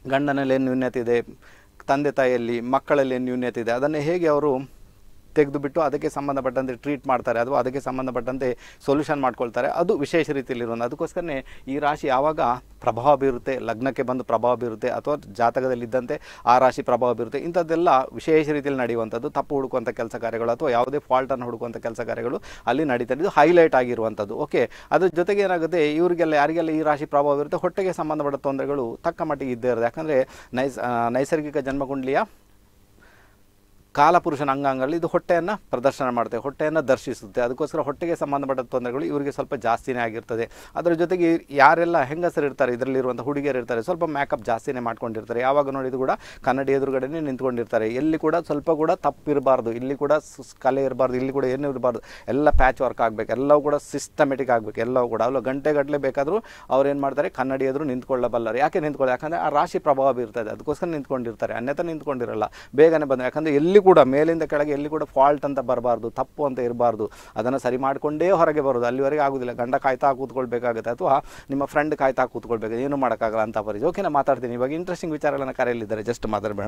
ಗಂಡನಲ್ಲಿ ಏನು ನ್ಯೂನ್ಯತೆ ಇದೆ ತಂದೆ ತಾಯಿಯಲ್ಲಿ ಮಕ್ಕಳಲ್ಲಿ ಏನು ನ್ಯೂನ್ಯತೆ ಇದೆ ಅದನ್ನು ಹೇಗೆ ಅವರು ತೆಗೆದುಬಿಟ್ಟು ಅದಕ್ಕೆ ಸಂಬಂಧಪಟ್ಟಂತೆ ಟ್ರೀಟ್ ಮಾಡ್ತಾರೆ ಅಥವಾ ಅದಕ್ಕೆ ಸಂಬಂಧಪಟ್ಟಂತೆ ಸೊಲ್ಯೂಷನ್ ಮಾಡ್ಕೊಳ್ತಾರೆ ಅದು ವಿಶೇಷ ರೀತಿಯಲ್ಲಿರೋದು ಅದಕ್ಕೋಸ್ಕರನೇ ಈ ರಾಶಿ ಯಾವಾಗ ಪ್ರಭಾವ ಬೀರುತ್ತೆ ಲಗ್ನಕ್ಕೆ ಬಂದು ಪ್ರಭಾವ ಬೀರುತ್ತೆ ಅಥವಾ ಜಾತಕದಲ್ಲಿದ್ದಂತೆ ಆ ರಾಶಿ ಪ್ರಭಾವ ಬೀರುತ್ತೆ ಇಂಥದ್ದೆಲ್ಲ ವಿಶೇಷ ರೀತಿಯಲ್ಲಿ ನಡೆಯುವಂಥದ್ದು ತಪ್ಪು ಹುಡುಕುವಂಥ ಕೆಲಸ ಕಾರ್ಯಗಳು ಅಥವಾ ಯಾವುದೇ ಫಾಲ್ಟನ್ನು ಹುಡುಕುವಂಥ ಕೆಲಸ ಕಾರ್ಯಗಳು ಅಲ್ಲಿ ನಡೀತಾರೆ ಇದು ಹೈಲೈಟ್ ಆಗಿರುವಂಥದ್ದು ಓಕೆ ಅದ್ರ ಜೊತೆಗೆ ಏನಾಗುತ್ತೆ ಇವರಿಗೆಲ್ಲ ಯಾರಿಗೆಲ್ಲ ಈ ರಾಶಿ ಪ್ರಭಾವ ಇರುತ್ತೆ ಹೊಟ್ಟೆಗೆ ಸಂಬಂಧಪಟ್ಟ ತೊಂದರೆಗಳು ತಕ್ಕ ಮಟ್ಟಿಗೆ ಇದ್ದೇ ಇರುತ್ತೆ ಯಾಕಂದರೆ ನೈಸ್ ಆ, ನೈಸರ್ಗಿಕ ಜನ್ಮಕುಂಡ್ಲಿಯ ಕಾಲಪುರುಷನ ಅಂಗಾಂಗಗಳಲ್ಲಿ ಇದು ಹೊಟ್ಟೆಯನ್ನು ಪ್ರದರ್ಶನ ಮಾಡುತ್ತೆ ಹೊಟ್ಟೆಯನ್ನು ದರ್ಶಿಸುತ್ತೆ ಅದಕ್ಕೋಸ್ಕರ ಹೊಟ್ಟೆಗೆ ಸಂಬಂಧಪಟ್ಟ ತೊಂದರೆಗಳು ಇವರಿಗೆ ಸ್ವಲ್ಪ ಜಾಸ್ತಿನೇ ಆಗಿರ್ತದೆ ಅದರ ಜೊತೆಗೆ ಯಾರೆಲ್ಲ ಹೆಂಗಸರು ಇರ್ತಾರೆ ಇದರಲ್ಲಿರುವಂಥ ಹುಡುಗಿಯರು ಇರ್ತಾರೆ ಸ್ವಲ್ಪ ಮೇಕಪ್ ಜಾಸ್ತಿನೇ ಮಾಡ್ಕೊಂಡಿರ್ತಾರೆ ಯಾವಾಗ ನೋಡಿದ್ರು ಕೂಡ ಕನ್ನಡಿ ಎದುರುಗಡೆನೇ ನಿಂತ್ಕೊಂಡಿರ್ತಾರೆ ಎಲ್ಲಿ ಕೂಡ ಸ್ವಲ್ಪ ಕೂಡ ತಪ್ಪಿರಬಾರ್ದು ಇಲ್ಲಿ ಕೂಡ ಸುಸ್- ಕಲೆ ಇರಬಾರ್ದು ಇಲ್ಲಿ ಕೂಡ ಏನು ಇರಬಾರ್ದು ಎಲ್ಲ ಪ್ಯಾಚ್ ವರ್ಕ್ ಆಗಬೇಕು ಎಲ್ಲವೂ ಕೂಡ ಸಿಸ್ಟಮೆಟಿಕ್ ಆಗಬೇಕು ಎಲ್ಲವೂ ಕೂಡ ಅಲ್ಲ ಗಂಟೆ ಗಟ್ಟಲೆ ಬೇಕಾದರೂ ಅವ್ರು ಏನು ಮಾಡ್ತಾರೆ ಕನ್ನಡಿ ಎದುರು ನಿಂತ್ಕೊಳ್ಳಬಲ್ಲರು ಯಾಕೆ ನಿಂತ್ಕೊಳ್ಳಿ ಯಾಕಂದರೆ ಆ ರಾಶಿ ಪ್ರಭಾವ ಬೀರ್ತದೆ ಅದಕ್ಕೋಸ್ಕರ ನಿಂತ್ಕೊಂಡಿರ್ತಾರೆ ಅನ್ಯಥ ನಿಂತ್ಕೊಂಡಿರಲ್ಲ ಬೇಗನೆ ಬಂದರೆ ಯಾಕಂದರೆ ಎಲ್ಲಿ ಕೂಡ ಮೇಲಿಂದ ಕೆಳಗೆ ಎಲ್ಲಿ ಕೂಡ ಫಾಲ್ಟ್ ಅಂತ ಬರಬಾರ್ದು ತಪ್ಪು ಅಂತ ಇರಬಾರ್ದು ಅದನ್ನು ಸರಿ ಮಾಡಿಕೊಂಡೇ ಹೊರಗೆ ಬರೋದು ಅಲ್ಲಿವರೆಗೆ ಆಗೋದಿಲ್ಲ ಗಂಡ ಕಾಯ್ತಾ ಕೂತ್ಕೊಳ್ಬೇಕಾಗುತ್ತೆ ಅಥವಾ ನಿಮ್ಮ ಫ್ರೆಂಡ್ ಕಾಯ್ತಾ ಕೂತ್ಕೊಳ್ಬೇಕು ಏನು ಮಾಡೋಕ್ಕಾಗಲ್ಲ ಅಂತ ಪರಿಸ್ಥಿತಿ ಓಕೆ ನಾನು ಮಾತಾಡ್ತೀನಿ ಇವಾಗ ಇಂಟ್ರೆಸ್ಟಿಂಗ್ ವಿಚಾರಗಳನ್ನು ಕರೆಯಲಿದ್ದಾರೆ ಜಸ್ಟ್ ಮಾತಾಡಬೇಡ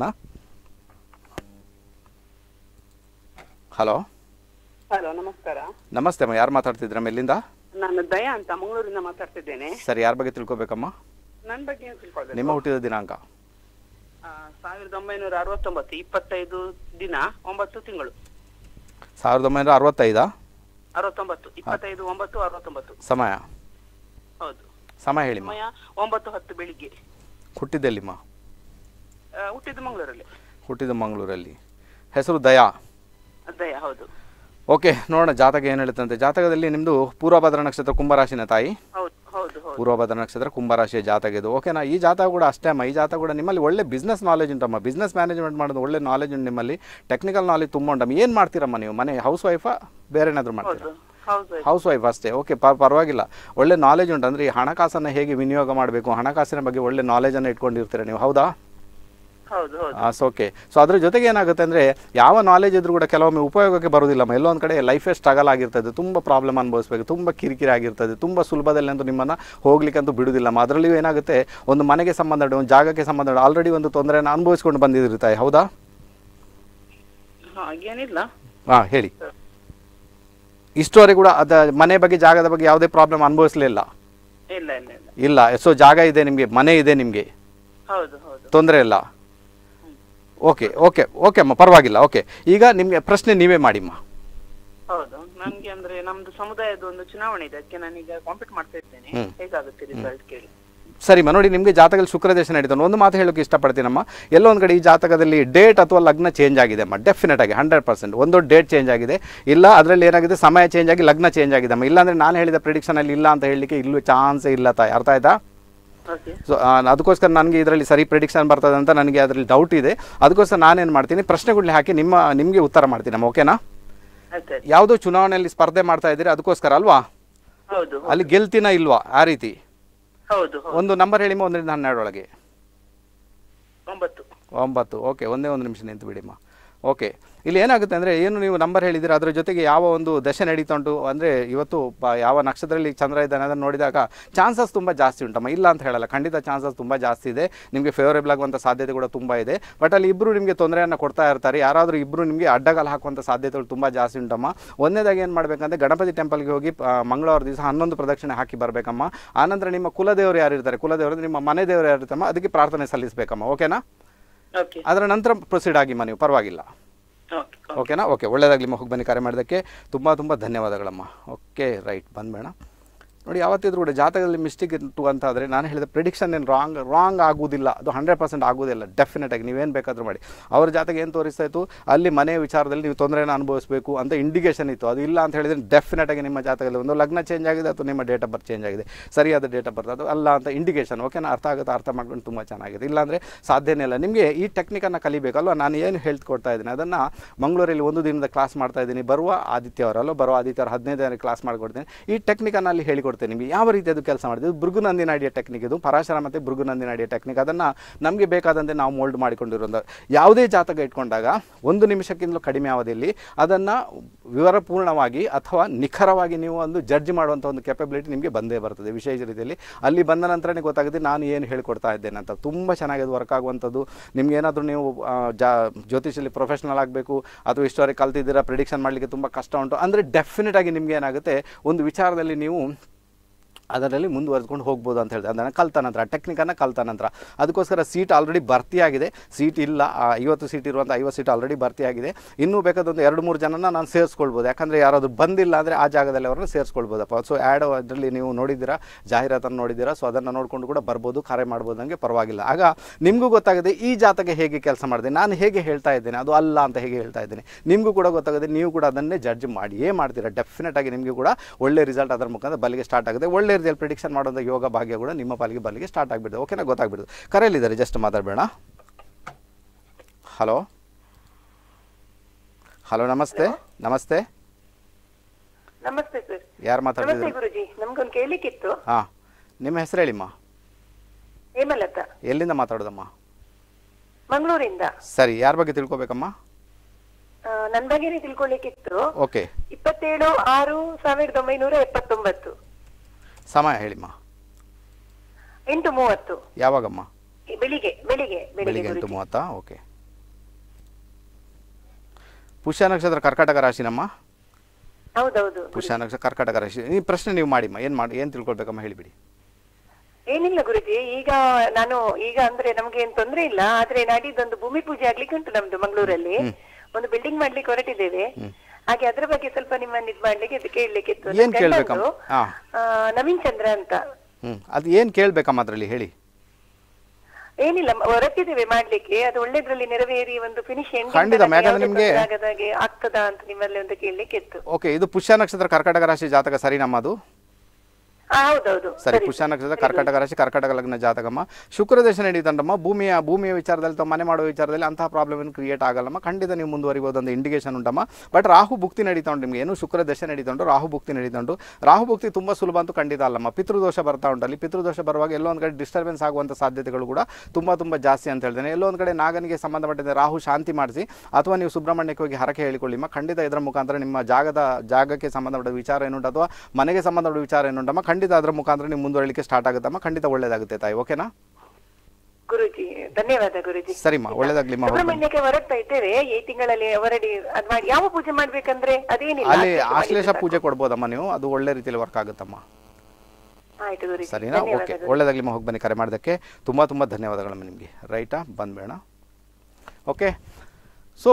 ಹಲೋ ಹಲೋ ನಮಸ್ಕಾರ ನಮಸ್ತೆ ಅಮ್ಮ ಯಾರು ಮಾತಾಡ್ತಿದ್ರಮ್ಮ ಎಲ್ಲಿಂದ ನಾನು ದಯಾ ಅಂತ ಮಂಗಳೂರಿಂದ ಮಾತಾಡ್ತಿದ್ದೇನೆ ಸರಿ ಯಾರ ಬಗ್ಗೆ ತಿಳ್ಕೊಬೇಕಮ್ಮ ನನ್ನ ಬಗ್ಗೆ ಏನ್ ತಿಳ್ಕೊಳ್ಬೇಕು ನಿಮ್ಮ ಹುಟ್ಟಿದ ದಿನಾಂಕ ಆ, ಸಾವಿರದ ಒಂಬೈನೂರ ಅರವತ್ತೊಂಬತ್ತು ಇಪ್ಪತ್ತೈದು ದಿನ ಒಂಬತ್ತು ತಿಂಗಳು ಸಾವಿರದ ಒಂಬೈನೂರ ಅರವತ್ತೈದಾ ಅರವತ್ತೊಂಬತ್ತು ಇಪ್ಪತ್ತೈದು ಒಂಬತ್ತು ಅರವತ್ತೊಂಬತ್ತು ಸಮಯ ಹೌದು ಸಮಯ ಹೇಳಿಮ್ಮ ಸಮಯ ಒಂಬತ್ತು ಹತ್ತು ಬೆಳಿಗ್ಗೆ ಹುಟ್ಟಿದ್ದೆಲ್ಲಿಮ್ಮ ಆ, ಹುಟ್ಟಿದ್ದು ಮಂಗಳೂರಲ್ಲಿ ಹುಟ್ಟಿದ ಮಂಗಳೂರಲ್ಲಿ ಹೆಸರು ದಯಾ ದಯಾ ಹೌದು ಓಕೆ ನೋಡೋಣ ಜಾತಕ ಏನು ಹೇಳುತ್ತಂತೆ ಜಾತಕದಲ್ಲಿ ನಿಮ್ಮದು ಪೂರ್ವಭದ್ರ ನಕ್ಷತ್ರ ಕುಂಭರಾಶಿನ ತಾಯಿ ಹೌದು ಹೌದು ಹೌದು ಪೂರ್ವಭದ್ರ ನಕ್ಷತ್ರ ಕುಂಭರಾಶಿಯ ಜಾತಕ ಇದು ಓಕೆನಾ ಈ ಜಾತಕ ಕೂಡ ಅಷ್ಟೇ ಅಮ್ಮ ಈ ಜಾತಕ ಕೂಡ ನಿಮ್ಮಲ್ಲಿ ಒಳ್ಳೆ ಬಿಸ್ನೆಸ್ ನಾಲೆಜ್ ಉಂಟಮ್ಮ ಬಿಸ್ನೆಸ್ ಮ್ಯಾನೇಜ್ಮೆಂಟ್ ಮಾಡೋದು ಒಳ್ಳೆ ನಾಲೆಜ್ ಉಂಟು ನಿಮ್ಮಲ್ಲಿ ಟೆಕ್ನಿಕಲ್ ನಾಲೆಜ್ ತುಂಬ ಉಂಟಮ್ಮ ಏನು ಮಾಡ್ತೀರಮ್ಮ ನೀವು ಮನೆ ಹೌಸ್ ವೈಫಾ ಬೇರೆ ಏನಾದರೂ ಮಾಡ್ತೀರಾ ಹೌದು ಹೌದು ಹೌಸ್ ವೈಫ್ ಅಷ್ಟೇ ಓಕೆ ಪರವಾಗಿಲ್ಲ ಒಳ್ಳೆ ನಾಲೆಜ್ ಉಂಟು ಅಂದರೆ ಈ ಹಣಕಾಸನ್ನು ಹೇಗೆ ವಿನಿಯೋಗ ಮಾಡಬೇಕು ಹಣಕಾಸಿನ ಬಗ್ಗೆ ಒಳ್ಳೆ ನಾಲೆಜನ್ನು ಇಟ್ಕೊಂಡಿರ್ತೀರ ನೀವು ಹೌದಾ ಹೌದು ಹೌದು ಸೊ ಓಕೆ ಸೊ ಅದ್ರ ಜೊತೆಗೆ ಏನಾಗುತ್ತೆ ಅಂದರೆ ಯಾವ ನಾಲೆಜ್ ಇದ್ರೂ ಕೂಡ ಕೆಲವೊಮ್ಮೆ ಉಪಯೋಗಕ್ಕೆ ಬರೋದಿಲ್ಲಮ್ಮ ಎಲ್ಲೋ ಒಂದು ಕಡೆ ಲೈಫೇ ಸ್ಟ್ರಗಲ್ ಆಗಿರ್ತದೆ ತುಂಬ ಪ್ರಾಬ್ಲಮ್ ಅನುಭವಿಸ್ಬೇಕು ತುಂಬ ಕಿರಿಕಿರಿ ಆಗಿರ್ತದೆ ತುಂಬ ಸುಲಭದಲ್ಲಿ ಅಂತೂ ನಿಮ್ಮನ್ನು ಹೋಗ್ಲಿಕ್ಕಂತೂ ಬಿಡುವುದಿಲ್ಲಮ್ಮ ಅದರಲ್ಲಿಯೂ ಏನಾಗುತ್ತೆ ಒಂದು ಮನೆಗೆ ಸಂಬಂಧ ಒಂದು ಜಾಗಕ್ಕೆ ಸಂಬಂಧ ಆಲ್ರೆಡಿ ಒಂದು ತೊಂದರೆಯನ್ನು ಅನುಭವಿಸ್ಕೊಂಡು ಬಂದಿರ್ತಾರೆ ಹೌದಾ ಹಾಗೇನಿಲ್ಲ ಹಾಂ ಹೇಳಿ ಇಷ್ಟುವರೆಗೆ ಕೂಡ ಅದ ಮನೆ ಬಗ್ಗೆ ಜಾಗದ ಬಗ್ಗೆ ಯಾವುದೇ ಪ್ರಾಬ್ಲಮ್ ಅನುಭವಿಸಲಿಲ್ಲ ಇಲ್ಲ ಇಲ್ಲ ಇಲ್ಲ ಇಲ್ಲ ಸೊ ಜಾಗ ಇದೆ ನಿಮಗೆ ಮನೆ ಇದೆ ನಿಮಗೆ ಹೌದು ಹೌದು ತೊಂದರೆ ಇಲ್ಲ ಓಕೆ ಓಕೆ ಓಕೆ ಅಮ್ಮ ಪರವಾಗಿಲ್ಲ ಓಕೆ ಈಗ ನಿಮಗೆ ಪ್ರಶ್ನೆ ನೀವೇ ಮಾಡಿಮ್ಮ ಹೌದು ನನ್ಗೆ ಅಂದ್ರೆ ನಮ್ದು ಸಮುದಾಯದ ಒಂದು ಚುನಾವಣೆ ಇದೆ ಅದಕ್ಕೆ ನಾನೀಗ ಕಾಂಪೀಟ್ ಮಾಡ್ತಾ ಇದ್ದೇನೆ ಹ್ಮ್. ಹೇಗಾಗುತ್ತೆ ರಿಸಲ್ಟ್ ಕೇಳಿ ಸರಿಮ್ಮ ನೋಡಿ ನಿಮಗೆ ಜಾತಕದಲ್ಲಿ ಶುಕ್ರ ದೇಶ ನಡೀತಾನೆ ಒಂದು ಮಾತು ಹೇಳೋಕೆ ಇಷ್ಟಪಡ್ತೀನಮ್ಮ ಎಲ್ಲೋ ಒಂದು ಕಡೆ ಈ ಜಾತಕದಲ್ಲಿ ಡೇಟ್ ಅಥವಾ ಲಗ್ನ ಚೇಂಜ್ ಆಗಿದೆ ಅಮ್ಮ ಡೆಫಿನೆಟ್ ಆಗಿ ಹಂಡ್ರೆಡ್ ಪರ್ಸೆಂಟ್ ಒಂದು ಡೇಟ್ ಚೇಂಜ್ ಆಗಿದೆ ಇಲ್ಲ ಅದರಲ್ಲಿ ಏನಾಗಿದೆ ಸಮಯ ಚೇಂಜ್ ಆಗಿ ಲಗ್ನ ಚೇಂಜ್ ಆಗಿದೆ ಅಮ್ಮ ಇಲ್ಲಾಂದರೆ ನಾನು ಹೇಳಿದ ಪ್ರಿಡಿಕ್ಷನಲ್ಲಿ ಇಲ್ಲ ಅಂತ ಹೇಳಲಿಕ್ಕೆ ಇಲ್ಲೂ ಚಾನ್ಸೇ ಇಲ್ಲ ತಾಯಿ ಅರ್ಥ ಆಯ್ತಾ ಓಕೆ ಸೊ ಅದಕ್ಕೋಸ್ಕರ ನನಗೆ ಇದರಲ್ಲಿ ಸರಿ ಪ್ರಿಡಿಕ್ಷನ್ ಬರ್ತದೆ ಅಂತ ನನಗೆ ಅದರಲ್ಲಿ ಡೌಟ್ ಇದೆ ಅದಕ್ಕೋಸ್ಕರ ನಾನೇನು ಮಾಡ್ತೀನಿ ಪ್ರಶ್ನೆಗಳನ್ನ ಹಾಕಿ ನಿಮ್ಮ ನಿಮಗೆ ಉತ್ತರ ಮಾಡ್ತೀನಿ ಅಮ್ಮ ಓಕೆನಾ ಆಯ್ತು ಯಾವುದೋ ಚುನಾವಣೆಯಲ್ಲಿ ಸ್ಪರ್ಧೆ ಮಾಡ್ತಾ ಇದ್ದೀರಿ ಅದಕ್ಕೋಸ್ಕರ ಅಲ್ವಾ ಹೌದು ಅಲ್ಲಿ ಗೆಲ್ತಿನ ಇಲ್ವಾ ಆ ರೀತಿ ಹೌದು ಹೌದು ಒಂದು ನಂಬರ್ ಹೇಳಿಮ್ಮ ಒಂದರಿಂದ ಹನ್ನೆರಡರೊಳಗೆ ಒಂಬತ್ತು ಒಂಬತ್ತು ಓಕೆ ಒಂದೇ ಒಂದು ನಿಮಿಷ ನಿಂತು ಬಿಡಿಮ್ಮ ಓಕೆ ಇಲ್ಲಿ ಏನಾಗುತ್ತೆ ಅಂದರೆ ಏನು ನೀವು ನಂಬರ್ ಹೇಳಿದ್ದೀರ ಅದರ ಜೊತೆಗೆ ಯಾವ ಒಂದು ದಶೆ ನಡೀತಾ ಉಂಟು ಅಂದರೆ ಇವತ್ತು ಪ- ಯಾವ ನಕ್ಷತ್ರದಲ್ಲಿ ಚಂದ್ರ ಇದ್ದಾನೆ ಅದನ್ನು ನೋಡಿದಾಗ ಚಾನ್ಸಸ್ ತುಂಬ ಜಾಸ್ತಿ ಉಂಟಮ್ಮ ಇಲ್ಲ ಅಂತ ಹೇಳಲ್ಲ ಖಂಡಿತ ಚಾನ್ಸಸ್ ತುಂಬ ಜಾಸ್ತಿ ಇದೆ ನಿಮಗೆ ಫೇವರೇಬಲ್ ಆಗುವಂಥ ಸಾಧ್ಯತೆ ಕೂಡ ತುಂಬ ಇದೆ ಬಟ್ ಅಲ್ಲಿ ಇಬ್ಬರು ನಿಮಗೆ ತೊಂದರೆಯನ್ನು ಕೊಡ್ತಾ ಇರ್ತಾರೆ ಯಾರಾದರೂ ಇಬ್ಬರು ನಿಮಗೆ ಅಡ್ಡಗಾಲ ಹಾಕುವಂಥ ಸಾಧ್ಯತೆಗಳು ತುಂಬ ಜಾಸ್ತಿ ಉಂಟಮ್ಮ ಒಂದನೇದಾಗಿ ಏನು ಮಾಡಬೇಕಂದ್ರೆ ಗಣಪತಿ ಟೆಂಪಲ್ಗೆ ಹೋಗಿ ಆ, ಮಂಗಳವಾರ ದಿವಸ ಹನ್ನೊಂದು ಪ್ರದಕ್ಷಿಣೆ ಹಾಕಿ ಬರಬೇಕಮ್ಮ ಆನಂತರ ನಿಮ್ಮ ಕುಲದೇವರು ಯಾರು ಇರ್ತಾರೆ ಕುಲದೇವರು ನಿಮ್ಮ ಮನೆ ದೇವರು ಯಾರು ಇರ್ತಮ್ಮ ಅದಕ್ಕೆ ಪ್ರಾರ್ಥನೆ ಸಲ್ಲಿಸಬೇಕಮ್ಮ ಓಕೆನಾ ಓಕೆ ಅದರ ನಂತರ ಪ್ರೊಸೀಡ್ ಆಗಿಮ್ಮ ನೀವು ಪರವಾಗಿಲ್ಲ ಓಕೆ ಓಕೆನಾ ಓಕೆ ಒಳ್ಳೆಯದಾಗಲಿ ಹೋಗಿ ಬನ್ನಿ ಕರೆ ಮಾಡೋದಕ್ಕೆ ತುಂಬ ತುಂಬ ಧನ್ಯವಾದಗಳಮ್ಮ ಓಕೆ ರೈಟ್ ಬಂದ್ಬೇಡ ನೋಡಿ ಯಾವತ್ತಿದ್ರೂ ಕೂಡ ಜಾತಕದಲ್ಲಿ ಮಿಸ್ಟೇಕ್ ಇತ್ತು ಅಂತ ಆದರೆ ನಾನು ಹೇಳಿದ ಪ್ರಿಡಿಕ್ಷನ್ ಏನು ರಾಂಗ್ ರಾಂಗ್ ಆಗುವುದಿಲ್ಲ ಅದು ಹಂಡ್ರೆಡ್ ಪರ್ಸೆಂಟ್ ಆಗೋದಿಲ್ಲ ಡೆಫಿನೆಟಾಗಿ ನೀವೇನು ಬೇಕಾದರೂ ಮಾಡಿ ಅವ್ರ ಜಾತಕ ಏನು ತೋರಿಸ್ತಾ ಇತ್ತು ಅಲ್ಲಿ ಮನೆ ವಿಚಾರದಲ್ಲಿ ನೀವು ತೊಂದರೆನ ಅನುಭವಿಸಬೇಕು ಅಂತ ಇಂಡಿಕೇಶನ್ ಇತ್ತು ಅದು ಇಲ್ಲ ಅಂತ ಹೇಳಿದ್ರೆ ಡೆಫಿನೆಟಾಗಿ ನಿಮ್ಮ ಜಾತಕದಲ್ಲಿ ಒಂದು ಲಗ್ನ ಚೇಂಜ್ ಆಗಿದೆ ಅಥವಾ ನಿಮ್ಮ ಡೇಟ್ ಆಫ್ ಬರ್ತ್ ಚೇಂಜ್ ಆಗಿದೆ ಸರಿಯಾದ ಡೇಟ್ ಆಫ್ ಬರ್ತ್ ಅದು ಅಲ್ಲ ಅಂತ ಇಂಡಿಕೇಶನ್ ಓಕೆನಾ ಅರ್ಥ ಆಗುತ್ತೆ ಅರ್ಥ ಮಾಡ್ಕೊಂಡು ತುಂಬ ಚೆನ್ನಾಗಿದೆ ಇಲ್ಲಾಂದರೆ ಸಾಧ್ಯನೇ ಇಲ್ಲ ನಿಮಗೆ ಈ ಟೆಕ್ನಿಕನ್ನು ಕಲಿಬೇಕಲ್ವ ನಾನು ಏನು ಹೇಳ್ಕೊಡ್ತಾ ಇದ್ದೀನಿ ಅದನ್ನು ಮಂಗಳೂರಲ್ಲಿ ಒಂದು ದಿನದ ಕ್ಲಾಸ್ ಮಾಡ್ತಾ ಇದ್ದೀನಿ ಬರುವ ಆದಿತ್ಯವಾರ ಅಲ್ಲೋ ಬರುವ ಆದಿತ್ಯವಾರ ಹದಿನೈದನೇ ಕ್ಲಾಸ್ ಮಾಡಿಕೊಡ್ತೀನಿ ಈ ಟೆಕ್ನಿಕನ್ನು ಅಲ್ಲಿ ಹೇಳಿಕೊಡ್ತೇನೆ ನಿಮಗೆ ಯಾವ ರೀತಿ ಅದು ಕೆಲಸ ಮಾಡಿದೆ ಇದು ಭೃಗುನಂದಿನ ಅಡಿಯ ಟೆಕ್ನಿಕ್ ಇದು ಪರಾಶರ ಮತ್ತು ಭೃಗುನಂದಿನ ಅಡಿಯ ಟೆಕ್ನಿಕ್ ಅದನ್ನು ನಮಗೆ ಬೇಕಾದಂತೆ ನಾವು ಮೋಲ್ಡ್ ಮಾಡಿಕೊಂಡಿರೋದು ಯಾವುದೇ ಜಾತಕ ಇಟ್ಕೊಂಡಾಗ ಒಂದು ನಿಮಿಷಕ್ಕಿಂತಲೂ ಕಡಿಮೆ ಅವಧಿಯಲ್ಲಿ ಅದನ್ನು ವಿವರಪೂರ್ಣವಾಗಿ ಅಥವಾ ನಿಖರವಾಗಿ ನೀವು ಒಂದು ಜಡ್ಜ್ ಮಾಡುವಂಥ ಒಂದು ಕೆಪಬಿಲಿಟಿ ನಿಮಗೆ ಬಂದೇ ಬರ್ತದೆ ವಿಶೇಷ ರೀತಿಯಲ್ಲಿ ಅಲ್ಲಿ ಬಂದ ನಂತರನೇ ಗೊತ್ತಾಗುತ್ತೆ ನಾನು ಏನು ಹೇಳ್ಕೊಡ್ತಾ ಇದ್ದೇನೆ ಅಂತ ತುಂಬ ಚೆನ್ನಾಗಿ ಅದು ವರ್ಕ್ ಆಗುವಂಥದ್ದು ನಿಮ್ಗೆ ಏನಾದರೂ ನೀವು ಆ, ಜಾ ಜ್ಯೋತಿಷಲ್ಲಿ ಪ್ರೊಫೆಷ್ನಲ್ ಆಗಬೇಕು ಅಥವಾ ಇಷ್ಟವರೆಗೆ ಕಲ್ತಿದ್ದೀರಾ ಪ್ರಿಡಿಕ್ಷನ್ ಮಾಡಲಿಕ್ಕೆ ತುಂಬ ಕಷ್ಟ ಉಂಟು ಅಂದರೆ ಡೆಫಿನೆಟ್ ಆಗಿ ನಿಮ್ಗೆ ಏನಾಗುತ್ತೆ ಒಂದು ವಿಚಾರದಲ್ಲಿ ನೀವು ಅದರಲ್ಲಿ ಮುಂದುವರೆದುಕೊಂಡು ಹೋಗ್ಬೋದು ಅಂತ ಹೇಳಿದೆ ಅದನ್ನು ಕಲ್ತ ನಂತರ ಟೆಕ್ನಿಕನ್ನು ಕಲ್ತ ನಂತರ ಅದಕ್ಕೋಸ್ಕರ ಸೀಟ್ ಆಲ್ರೆಡಿ ಭರ್ತಿಯಾಗಿದೆ ಸೀಟ್ ಇಲ್ಲ ಆ ಐವತ್ತು ಸೀಟ್ ಇರುವಂಥ ಐವತ್ತು ಸೀಟ್ ಆಲ್ರೆಡಿ ಭರ್ತಿಯಾಗಿದೆ ಇನ್ನೂ ಬೇಕಾದೊಂದು ಎರಡು ಮೂರು ಜನನ ನಾನು ಸೇರಿಸ್ಕೊಳ್ಬೋದು ಯಾಕಂದರೆ ಯಾರಾದರೂ ಬಂದಿಲ್ಲ ಅಂದರೆ ಆ ಜಾಗದಲ್ಲಿ ಅವ್ರನ್ನ ಸೇರಿಸ್ಕೊಳ್ಬೋದಪ್ಪ ಸೊ ಆ್ಯಡ್ ಅದರಲ್ಲಿ ನೀವು ನೋಡಿದ್ದೀರಾ ಜಾಹೀರಾತನ್ನು ನೋಡಿದ್ದೀರಾ ಸೊ ಅದನ್ನು ನೋಡಿಕೊಂಡು ಕೂಡ ಬರ್ಬೋದು ಕರೆ ಮಾಡ್ಬೋದು ನನಗೆ ಪರವಾಗಿಲ್ಲ ಆಗ ನಿಮಗೂ ಗೊತ್ತಾಗಿದೆ ಈ ಜಾತಕ ಹೇಗೆ ಕೆಲಸ ಮಾಡಿದೆ ನಾನು ಹೇಗೆ ಹೇಳ್ತಾ ಇದ್ದೇನೆ ಅದು ಅಲ್ಲ ಅಂತ ಹೇಗೆ ಹೇಳ್ತಾ ಇದ್ದೇನೆ ನಿಮಗೂ ಕೂಡ ಗೊತ್ತಾಗುತ್ತೆ ನೀವು ಕೂಡ ಅದನ್ನೇ ಜಡ್ಜ್ ಮಾಡಿಯೇ ಮಾಡ್ತೀರಾ ಡೆಫಿನೆಟ್ ಆಗಿ ನಿಮಗೆ ಕೂಡ ಒಳ್ಳೆ ರಿಸಲ್ಟ್ ಅದರ ಮುಖಾಂತರ ಬಲಿಗೆ ಸ್ಟಾರ್ಟ್ ಆಗುತ್ತೆ ಒಳ್ಳೆ ರೀತಿಯಲ್ಲಿ ಪ್ರಿಡಿಕ್ಷನ್ ಮಾಡೋದು ಯೋಗ ಭಾಗ್ಯ ಕೂಡ ನಿಮ್ಮ ಪಾಲಿಗೆ ಬಲಿಗೆ ಸ್ಟಾರ್ಟ್ ಆಗಿಬಿಡುತ್ತೆ ಓಕೆನಾ ಗೊತ್ತಾಗ್ಬಿಡುದು ಕರೆಯಲ್ಲಿದ್ದಾರೆ ಜಸ್ಟ್ ಮಾತಾಡಬೇಡ ಹಲೋ ಹಲೋ ನಮಸ್ತೆ ನಮಸ್ತೆ ನಮಸ್ತೆ ಸರ್ ಯಾರು ನಮಸ್ತೆ ಮಾತಾಡ್ತಿದ್ರು ಗುರುಜಿ ನಮ್ಗೊಂದು ಕೇಳಿಕ್ಕಿತ್ತು ಹಾಂ ನಿಮ್ಮ ಹೆಸರು ಹೇಳಿಮ್ಮ ಹೇಮಲತಾ ಎಲ್ಲಿಂದ ಮಾತಾಡೋದಮ್ಮ ಮಂಗಳೂರಿಂದ ಸರಿ ಯಾರ ಬಗ್ಗೆ ತಿಳ್ಕೊಬೇಕಮ್ಮ ಆ, ನನ್ ಬಗ್ಗೆನೇ ತಿಳ್ಕೊಳ್ಳಿಕ್ಕಿತ್ತು ಓಕೆ ಇಪ್ಪತ್ತೇಳು ಆರು ಸಾವಿರದ ಒಂಬೈನೂರ ಎಪ್ಪತ್ತೊಂಬತ್ತು ಸಮಯ ಹೇಳಿಮ್ಮ ಎಂಟು ಮೂವತ್ತು ಯಾವಾಗಮ್ಮ ಈ ಬೆಳಿಗ್ಗೆ ಬೆಳಿಗ್ಗೆ ಬೆಳಿಗ್ಗೆ ಬೆಳಿಗ್ಗೆ ಎಂಟು ಗುರೂಜಿ. ಮೂವತ್ತಾ ಓಕೆ ಪುಷ್ಯ ನಕ್ಷತ್ರ ಕರ್ಕಾಟಕ ರಾಶಿನಮ್ಮ ಹೌದೌದು ಪುಷ್ಯ ನಕ್ಷತ್ರ ಕರ್ಕಾಟಕ ರಾಶಿ ಈ ಪ್ರಶ್ನೆ ನೀವು ಮಾಡಿಮ್ಮ ಏನು ಮಾಡಿ ಏನು ತಿಳ್ಕೊಳ್ಬೇಕಮ್ಮ ಹೇಳಿಬಿಡಿ ಏನಿಲ್ಲ ಗುರುಜಿ ಈಗ ನಾನು ಈಗ ಅಂದ್ರೆ ನಮ್ಗೆ ಏನ್ ತೊಂದ್ರೆ ಇಲ್ಲ ಆದ್ರೆ ನಾಡಿದ್ದೊಂದು ಭೂಮಿ ಪೂಜೆ ಆಗ್ಲಿಕ್ಕೆ ಉಂಟು ನಮ್ದು ಮಂಗಳೂರಲ್ಲಿ ಒಂದು ಬಿಲ್ಡಿಂಗ್ ಮಾಡ್ಲಿಕ್ಕೆ ಹೊರಟಿದ್ದೇವೆ ಹಾಗೆ ಅದ್ರ ಬಗ್ಗೆ ಸ್ವಲ್ಪ ನಿಮ್ಮನ್ನ ಇದ್ ಮಾಡ್ಲಿಕ್ಕೆ ಇದು ಕೇಳಲಿಕ್ಕೆ ಇತ್ತು ಏನ್ ಕೇಳ್ಬೇಕಮ್ಮ? ಹಾ. ನವೀನ್ ಚಂದ್ರ ಅಂತ ಹ್ಞೂ ಅದು ಏನು ಕೇಳಬೇಕಮ್ಮ ಅದರಲ್ಲಿ ಹೇಳಿ ಏನಿಲ್ಲ ಮ- ಹೊರಟಿದ್ದೇವೆ ಮಾಡ್ಲಿಕ್ಕೆ ಅದು ಒಳ್ಳೇದ್ರಲ್ಲಿ ನೆರವೇರಿ ಒಂದು ಫಿನಿಶ್ ಖಂಡಿತ, ಯಾಕಂದ್ರೆ ನಿಮ್ಗೆ- ಆಗದಾಗೆ ಆಗ್ತದಾ ಅಂತ ನಿಮ್ಮಲ್ಲಿ ಒಂದು ಕೇಳಲಿಕ್ಕೆ ಇತ್ತು ಓಕೆ ಇದು ಪುಷ್ಯ ನಕ್ಷತ್ರ ಕರ್ಕಾಟಕ ರಾಶಿ ಜಾತಕ ಸರಿನಮ್ಮ ಅದು ಆ, ಹೌದೌದು ಸರಿ ಪುಷ್ಯ ನಕ್ಷತ್ರ ಕರ್ಕಾಟಕ ರಾಶಿ ಕರ್ಕಾಟಕ ಲಗ್ನ ಜಾತಕಮ್ಮ ಶುಕ್ರ ದೇಶ ನಡೀತಂಡಮ್ಮ ಭೂಮಿಯ ಭೂಮಿಯ ವಿಚಾರದಲ್ಲಿ ಅಥವಾ ಮನೆ ಮಾಡುವ ವಿಚಾರದಲ್ಲಿ ಅಂತಹ ಪ್ರಾಬ್ಲಮ್ ಏನು ಕ್ರಿಯೇಟ್ ಆಗಲ್ಲಮ್ಮ ಖಂಡಿತ ನೀವು ಮುಂದುವರಿಬೋದು ಒಂದು ಇಂಡಿಕೇಶನ್ ಉಂಟಮ್ಮ ಬಟ್ ರಾಹು ಭುಕ್ತಿ ನಡೀತಾ ಉಂಟು ನಿಮಗೆ ಏನು ಶುಕ್ರ ದಶೆ ನಡೀತಾ ಉಂಟು ರಾಹು ಭುಕ್ತಿ ನಡೀತಾ ಉಂಟು ರಾಹು ಭುಕ್ತಿ ತುಂಬ ಸುಲಭ ಅಂತೂ ಖಂಡಿತ ಅಲ್ಲಮ್ಮ ಪಿತೃದೋಷ ಬರ್ತಾ ಉಂಟಲ್ಲಿ ಪಿತೃದೋಷ ಬರುವಾಗ ಎಲ್ಲೋ ಒಂದು ಕಡೆ ಡಿಸ್ಟರ್ಬೆನ್ಸ್ ಆಗುವಂಥ ಸಾಧ್ಯತೆಗಳು ಕೂಡ ತುಂಬ ತುಂಬ ಜಾಸ್ತಿ ಅಂತ ಹೇಳ್ತೇನೆ ಎಲ್ಲೋ ಒಂದು ಕಡೆ ನಾಗನಿಗೆ ಸಂಬಂಧಪಟ್ಟಿದ್ದ ರಾಹು ಶಾಂತಿ ಮಾಡಿಸಿ ಅಥವಾ ನೀವು ಸುಬ್ರಹ್ಮಣ್ಯಕ್ಕೆ ಹೋಗಿ ಹರಕೆ ಹೇಳಿಕೊಳ್ಳಿಮ್ಮ ಖಂಡಿತ ಇದರ ಮುಖಾಂತರ ನಿಮ್ಮ ಜಾಗದ ಜಾಗಕ್ಕೆ ಸಂಬಂಧಪಟ್ಟ ವಿಚಾರ ಏನುಂಟು ಅಥವಾ ಮನೆಗೆ ಸಂಬಂಧಪಟ್ಟ ವಿಚಾರ ಏನುಂಟಮ್ಮ ಖಂಡಿತ ಅದರ ಮುಖಾಂತರ ನೀವು ಮುಂದುವರಲಿಕ್ಕೆ ಸ್ಟಾರ್ಟ್ ಆಗುತ್ತಮ್ಮ ಖಂಡಿತ ಒಳ್ಳೇದಾಗುತ್ತೆ ತಾಯಿ ಓಕೆನಾ ಗುರುಜಿ ಧನ್ಯವಾದ ಗುರುಜಿ ಸರಿಮ್ಮ ಒಳ್ಳೇದಾಗ್ಲಿಮ್ಮ ಹೋಗಿ ಬನ್ನಿ. ಸುಬ್ರಹ್ಮಣ್ಯಕ್ಕೆ ಹೊರಡ್ತಾ ಇದ್ದೇವೆ ಈ ತಿಂಗಳಲ್ಲಿ ಹೊರಡಿ ಅದ್ ಮಾಡಿ ಯಾವ ಪೂಜೆ ಮಾಡ್ಬೇಕಂದ್ರೆ ಅದೇನಿಲ್ಲ ಅಲ್ಲಿ ಅಷ್ಟೇ ಮಾಡಿದ್ರೆ ಆಶ್ಲೇಷ ಸಾಕು. ಪೂಜೆ ಕೊಡ್ಬೋದಮ್ಮ ನೀವು ಅದು ಒಳ್ಳೆ ರೀತಿಯಲ್ಲಿ ವರ್ಕ್ ಆಗುತ್ತಮ್ಮ ಆಯ್ತು ಗುರುಜಿ ಸರಿನಾ ಓಕೆ ಧನ್ಯವಾದ ಒಳ್ಳೇದಾಗ್ಲಿಮ್ಮ ಹೋಗಿ ಬನ್ನಿ ಕರೆ ಮಾಡೋದಕ್ಕೆ ತುಂಬ ತುಂಬ ಧನ್ಯವಾದಗಳಮ್ಮ ನಿಮಗೆ ರೈಟಾ ಬಂದ್ಬೇಡ ಓಕೆ ಸೊ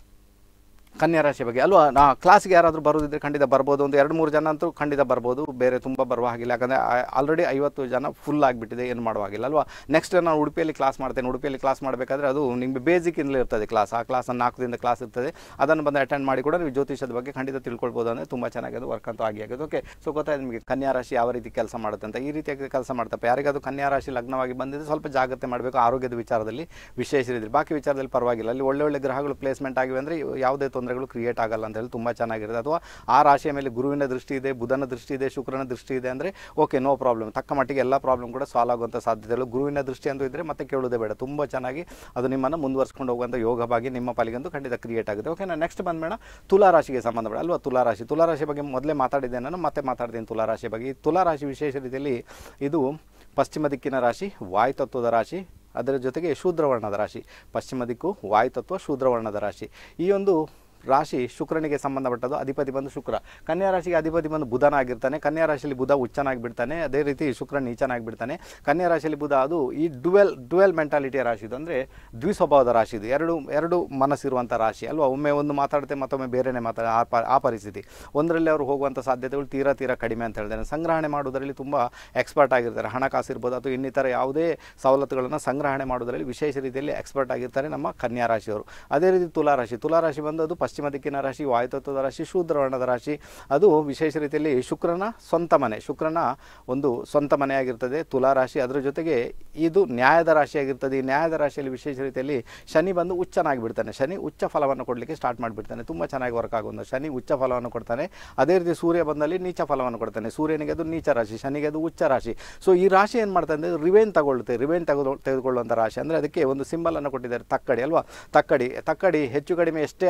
ಕನ್ಯಾ ರಾಶಿ ಬಗ್ಗೆ ಅಲ್ವಾ ನಾ ಕ್ಲಾಸ್ಗೆ ಯಾರಾದರೂ ಬರೋದಿದ್ರೆ ಖಂಡಿತ ಬರ್ಬೋದು ಒಂದು ಎರಡು ಮೂರು ಜನ ಅಂತೂ ಖಂಡಿತ ಬರ್ಬೋದು ಬೇರೆ ತುಂಬ ಬರುವ ಹಾಗಿಲ್ಲ ಯಾಕಂದರೆ ಆಲ್ರೆಡಿ ಐವತ್ತು ಜನ ಫುಲ್ ಆಗಿಬಿಟ್ಟಿದೆ ಏನು ಮಾಡುವ ಹಾಗಿಲ್ಲ ಅಲ್ವಾ ನೆಕ್ಸ್ಟ್ ನಾನು ಉಡುಪಿಯಲ್ಲಿ ಕ್ಲಾಸ್ ಮಾಡ್ತೇನೆ ಉಡುಪಿಯಲ್ಲಿ ಕ್ಲಾಸ್ ಮಾಡಬೇಕಾದ್ರೆ ಅದು ನಿಮಗೆ ಬೇಸಿಕ್ಕಿಂದಲೇ ಇರ್ತದೆ ಕ್ಲಾಸ್ ಆ ಕ್ಲಾಸ್ ನಾಲ್ಕು ದಿನದ ಕ್ಲಾಸ್ ಇರ್ತದೆ ಅದನ್ನು ಬಂದು ಅಟೆಂಡ್ ಮಾಡಿ ಕೂಡ ನೀವು ಜ್ಯೋತಿಷದ ಬಗ್ಗೆ ಖಂಡಿತ ತಿಳ್ಕೊಳ್ಬೋದು ಅಂದರೆ ತುಂಬ ಚೆನ್ನಾಗಿದೆ ವರ್ಕ್ ಅಂತೂ ಆಗಿ ಆಗಿದೆ ಓಕೆ ಸೊ ಗೊತ್ತಾಯ್ತು ನಿಮಗೆ ಕನ್ಯಾ ರಾಶಿ ಯಾವ ರೀತಿ ಕೆಲಸ ಮಾಡುತ್ತೆ ಅಂತ ಈ ರೀತಿಯಾಗಿ ಕೆಲಸ ಮಾಡ್ತಪ್ಪ ಯಾರಿಗಾದ್ರು ಕನ್ಯಾ ರಾಶಿ ಲಗ್ನವಾಗಿ ಬಂದಿದೆ ಸ್ವಲ್ಪ ಜಾಗ್ರತೆ ಮಾಡಬೇಕು ಆರೋಗ್ಯದ ವಿಚಾರದಲ್ಲಿ ವಿಶೇಷ ರೀತಿ ಬಾಕಿ ವಿಚಾರದಲ್ಲಿ ಪರವಾಗಿಲ್ಲ ಅಲ್ಲಿ ಒಳ್ಳೆ ಒಳ್ಳೆ ಗ್ರಹಗಳು ಪ್ಲೇಸ್ಮೆಂಟ್ ಆಗಿವೆ ಅಂದರೆ ಯಾವುದೇ ತೊಂದರೆಗಳು ಕ್ರಿಯೇಟ್ ಆಗಲ್ಲ ಅಂತ ಹೇಳಿ ತುಂಬ ಚೆನ್ನಾಗಿರುತ್ತೆ ಅಥವಾ ಆ ರಾಶಿಯ ಮೇಲೆ ಗುರುವಿನ ದೃಷ್ಟಿ ಇದೆ ಬುಧನ ದೃಷ್ಟಿ ಇದೆ ಶುಕ್ರನ ದೃಷ್ಟಿ ಇದೆ ಅಂದರೆ ಓಕೆ ನೋ ಪ್ರಾಬ್ಲಮ್ ತಕ್ಕ ಮಟ್ಟಿಗೆ ಎಲ್ಲ ಪ್ರಾಬ್ಲಮ್ ಕೂಡ ಸಾಲ್ವ್ ಆಗುವಂಥ ಸಾಧ್ಯತೆಗಳು ಗುರುವಿನ ದೃಷ್ಟಿ ಅಂತೂ ಇದ್ದರೆ ಮತ್ತೆ ಕೇಳೋದೇ ಬೇಡ ತುಂಬ ಚೆನ್ನಾಗಿ ಅದು ನಿಮ್ಮನ್ನು ಮುಂದುವರ್ಸ್ಕೊಂಡು ಹೋಗುವಂಥ ಯೋಗ ಭಾಗಿ ನಿಮ್ಮ ಪಾಲಿಗಂತೂ ಖಂಡಿತ ಕ್ರಿಯೇಟ್ ಆಗುತ್ತೆ ಓಕೆ ನಾನು ನೆಕ್ಸ್ಟ್ ಬಂದ್ಬೇಡ ತುಲಾ ರಾಶಿಗೆ ಸಂಬಂಧಪಟ್ಟ ಅಲ್ವಾ ತುಲಾ ರಾಶಿ ತುಲಾ ರಾಶಿ ಬಗ್ಗೆ ಮೊದಲೇ ಮಾತಾಡಿದ್ದೆ ನಾನು ಮತ್ತೆ ಮಾತಾಡ್ತೀನಿ ತುಲಾ ರಾಶಿ ಬಗ್ಗೆ ಈ ತುಲಾ ರಾಶಿ ವಿಶೇಷ ರೀತಿಯಲ್ಲಿ ಇದು ಪಶ್ಚಿಮ ದಿಕ್ಕಿನ ರಾಶಿ ವಾಯುತತ್ವದ ರಾಶಿ ಅದರ ಜೊತೆಗೆ ಶೂದ್ರವರ್ಣದ ರಾಶಿ ಪಶ್ಚಿಮ ದಿಕ್ಕು ವಾಯುತತ್ವ ಶೂದ್ರವರ್ಣದ ರಾಶಿ ಈ ಒಂದು ರಾಶಿ ಶುಕ್ರನಿಗೆ ಸಂಬಂಧಪಟ್ಟದ್ದು ಅಧಿಪತಿ ಬಂದು ಶುಕ್ರ ಕನ್ಯಾ ರಾಶಿಗೆ ಅಧಿಪತಿ ಬಂದು ಬುಧನಾಗಿರ್ತಾನೆ ಕನ್ಯಾ ರಾಶಿಯಲ್ಲಿ ಬುಧ ಉಚ್ಚನಾಗಿ ಬಿಡ್ತಾನೆ ಅದೇ ರೀತಿ ಶುಕ್ರ ನೀಚನಾಗಿ ಬಿಡ್ತಾನೆ ಕನ್ಯಾ ರಾಶಿಯಲ್ಲಿ ಬುಧ ಅದು ಈ ಡುವೆಲ್ ಡುವೆಲ್ ಮೆಂಟಾಲಿಟಿಯ ರಾಶಿ ಇದು ಅಂದರೆ ದ್ವಿಸ್ವಭಾವದ ರಾಶಿ ಇದು ಎರಡು ಎರಡು ಮನಸ್ಸಿರುವಂಥ ರಾಶಿ ಅಲ್ವಾ ಒಮ್ಮೆ ಒಂದು ಮಾತಾಡುತ್ತೆ ಮತ್ತೊಮ್ಮೆ ಬೇರೆನೇ ಮಾತಾಡ ಆ ಪ ಆ ಪರಿಸ್ಥಿತಿ ಒಂದರಲ್ಲಿ ಅವರು ಹೋಗುವಂಥ ಸಾಧ್ಯತೆಗಳು ತೀರಾ ತೀರಾ ಕಡಿಮೆ ಅಂತ ಹೇಳ್ತೇನೆ ಸಂಗ್ರಹಣೆ ಮಾಡೋದರಲ್ಲಿ ತುಂಬ ಎಕ್ಸ್ಪರ್ಟ್ ಆಗಿರ್ತಾರೆ ಹಣಕಾಸು ಇರ್ಬೋದು ಅಥವಾ ಇನ್ನಿತರ ಯಾವುದೇ ಸವಲತ್ತುಗಳನ್ನು ಸಂಗ್ರಹಣೆ ಮಾಡೋದರಲ್ಲಿ ವಿಶೇಷ ರೀತಿಯಲ್ಲಿ ಎಕ್ಸ್ಪರ್ಟ್ ಆಗಿರ್ತಾರೆ ನಮ್ಮ ಕನ್ಯಾ ರಾಶಿಯವರು ಅದೇ ರೀತಿ ತುಲಾ ರಾಶಿ ತುಲಾ ರಾಶಿ ಬಂದು ಅದು ಪಶ್ಚಿಮ ದಿಕ್ಕಿನ ರಾಶಿ ವಾಯುತತ್ವದ ರಾಶಿ ಶೂದ್ರವರ್ಣದ ರಾಶಿ ಅದು ವಿಶೇಷ ರೀತಿಯಲ್ಲಿ ಶುಕ್ರನ ಸ್ವಂತ ಮನೆ ಶುಕ್ರನ ಒಂದು ಸ್ವಂತ ಮನೆಯಾಗಿರ್ತದೆ ತುಲಾ ರಾಶಿ ಅದರ ಜೊತೆಗೆ ಇದು ನ್ಯಾಯದ ರಾಶಿಯಾಗಿರ್ತದೆ ಈ ನ್ಯಾಯದ ರಾಶಿಯಲ್ಲಿ ವಿಶೇಷ ರೀತಿಯಲ್ಲಿ ಶನಿ ಬಂದು ಉಚ್ಚನಾಗಿ ಬಿಡ್ತಾನೆ ಶನಿ ಉಚ್ಚ ಫಲವನ್ನು ಕೊಡಲಿಕ್ಕೆ ಸ್ಟಾರ್ಟ್ ಮಾಡಿಬಿಡ್ತಾನೆ ತುಂಬ ಚೆನ್ನಾಗಿ ವರ್ಕ್ ಆಗುವಂಥ ಶನಿ ಉಚ್ಚ ಫಲವನ್ನು ಕೊಡ್ತಾನೆ ಅದೇ ರೀತಿ ಸೂರ್ಯ ಬಂದಲ್ಲಿ ನೀಚ ಫಲವನ್ನು ಕೊಡ್ತಾನೆ ಸೂರ್ಯನಿಗೆ ಅದು ನೀಚ ರಾಶಿ ಶನಿಗೆ ಅದು ಉಚ್ಚ ರಾಶಿ ಸೊ ಈ ರಾಶಿ ಏನು ಮಾಡ್ತಾ ಅಂದರೆ ರಿವೇನ್ ತಗೊಳ್ಳುತ್ತೆ ರಿವೇನ್ ತೆಗೆದು ತೆಗೆದುಕೊಳ್ಳುವಂಥ ರಾಶಿ ಅಂದರೆ ಅದಕ್ಕೆ ಒಂದು ಸಿಂಬಲನ್ನು ಕೊಟ್ಟಿದ್ದಾರೆ ತಕ್ಕಡಿ ಅಲ್ವಾ ತಕ್ಕಡಿ ತಕ್ಕಡಿ ಹೆಚ್ಚು ಕಡಿಮೆ ಎಷ್ಟೇ ಆದರೂ ಕೂಡ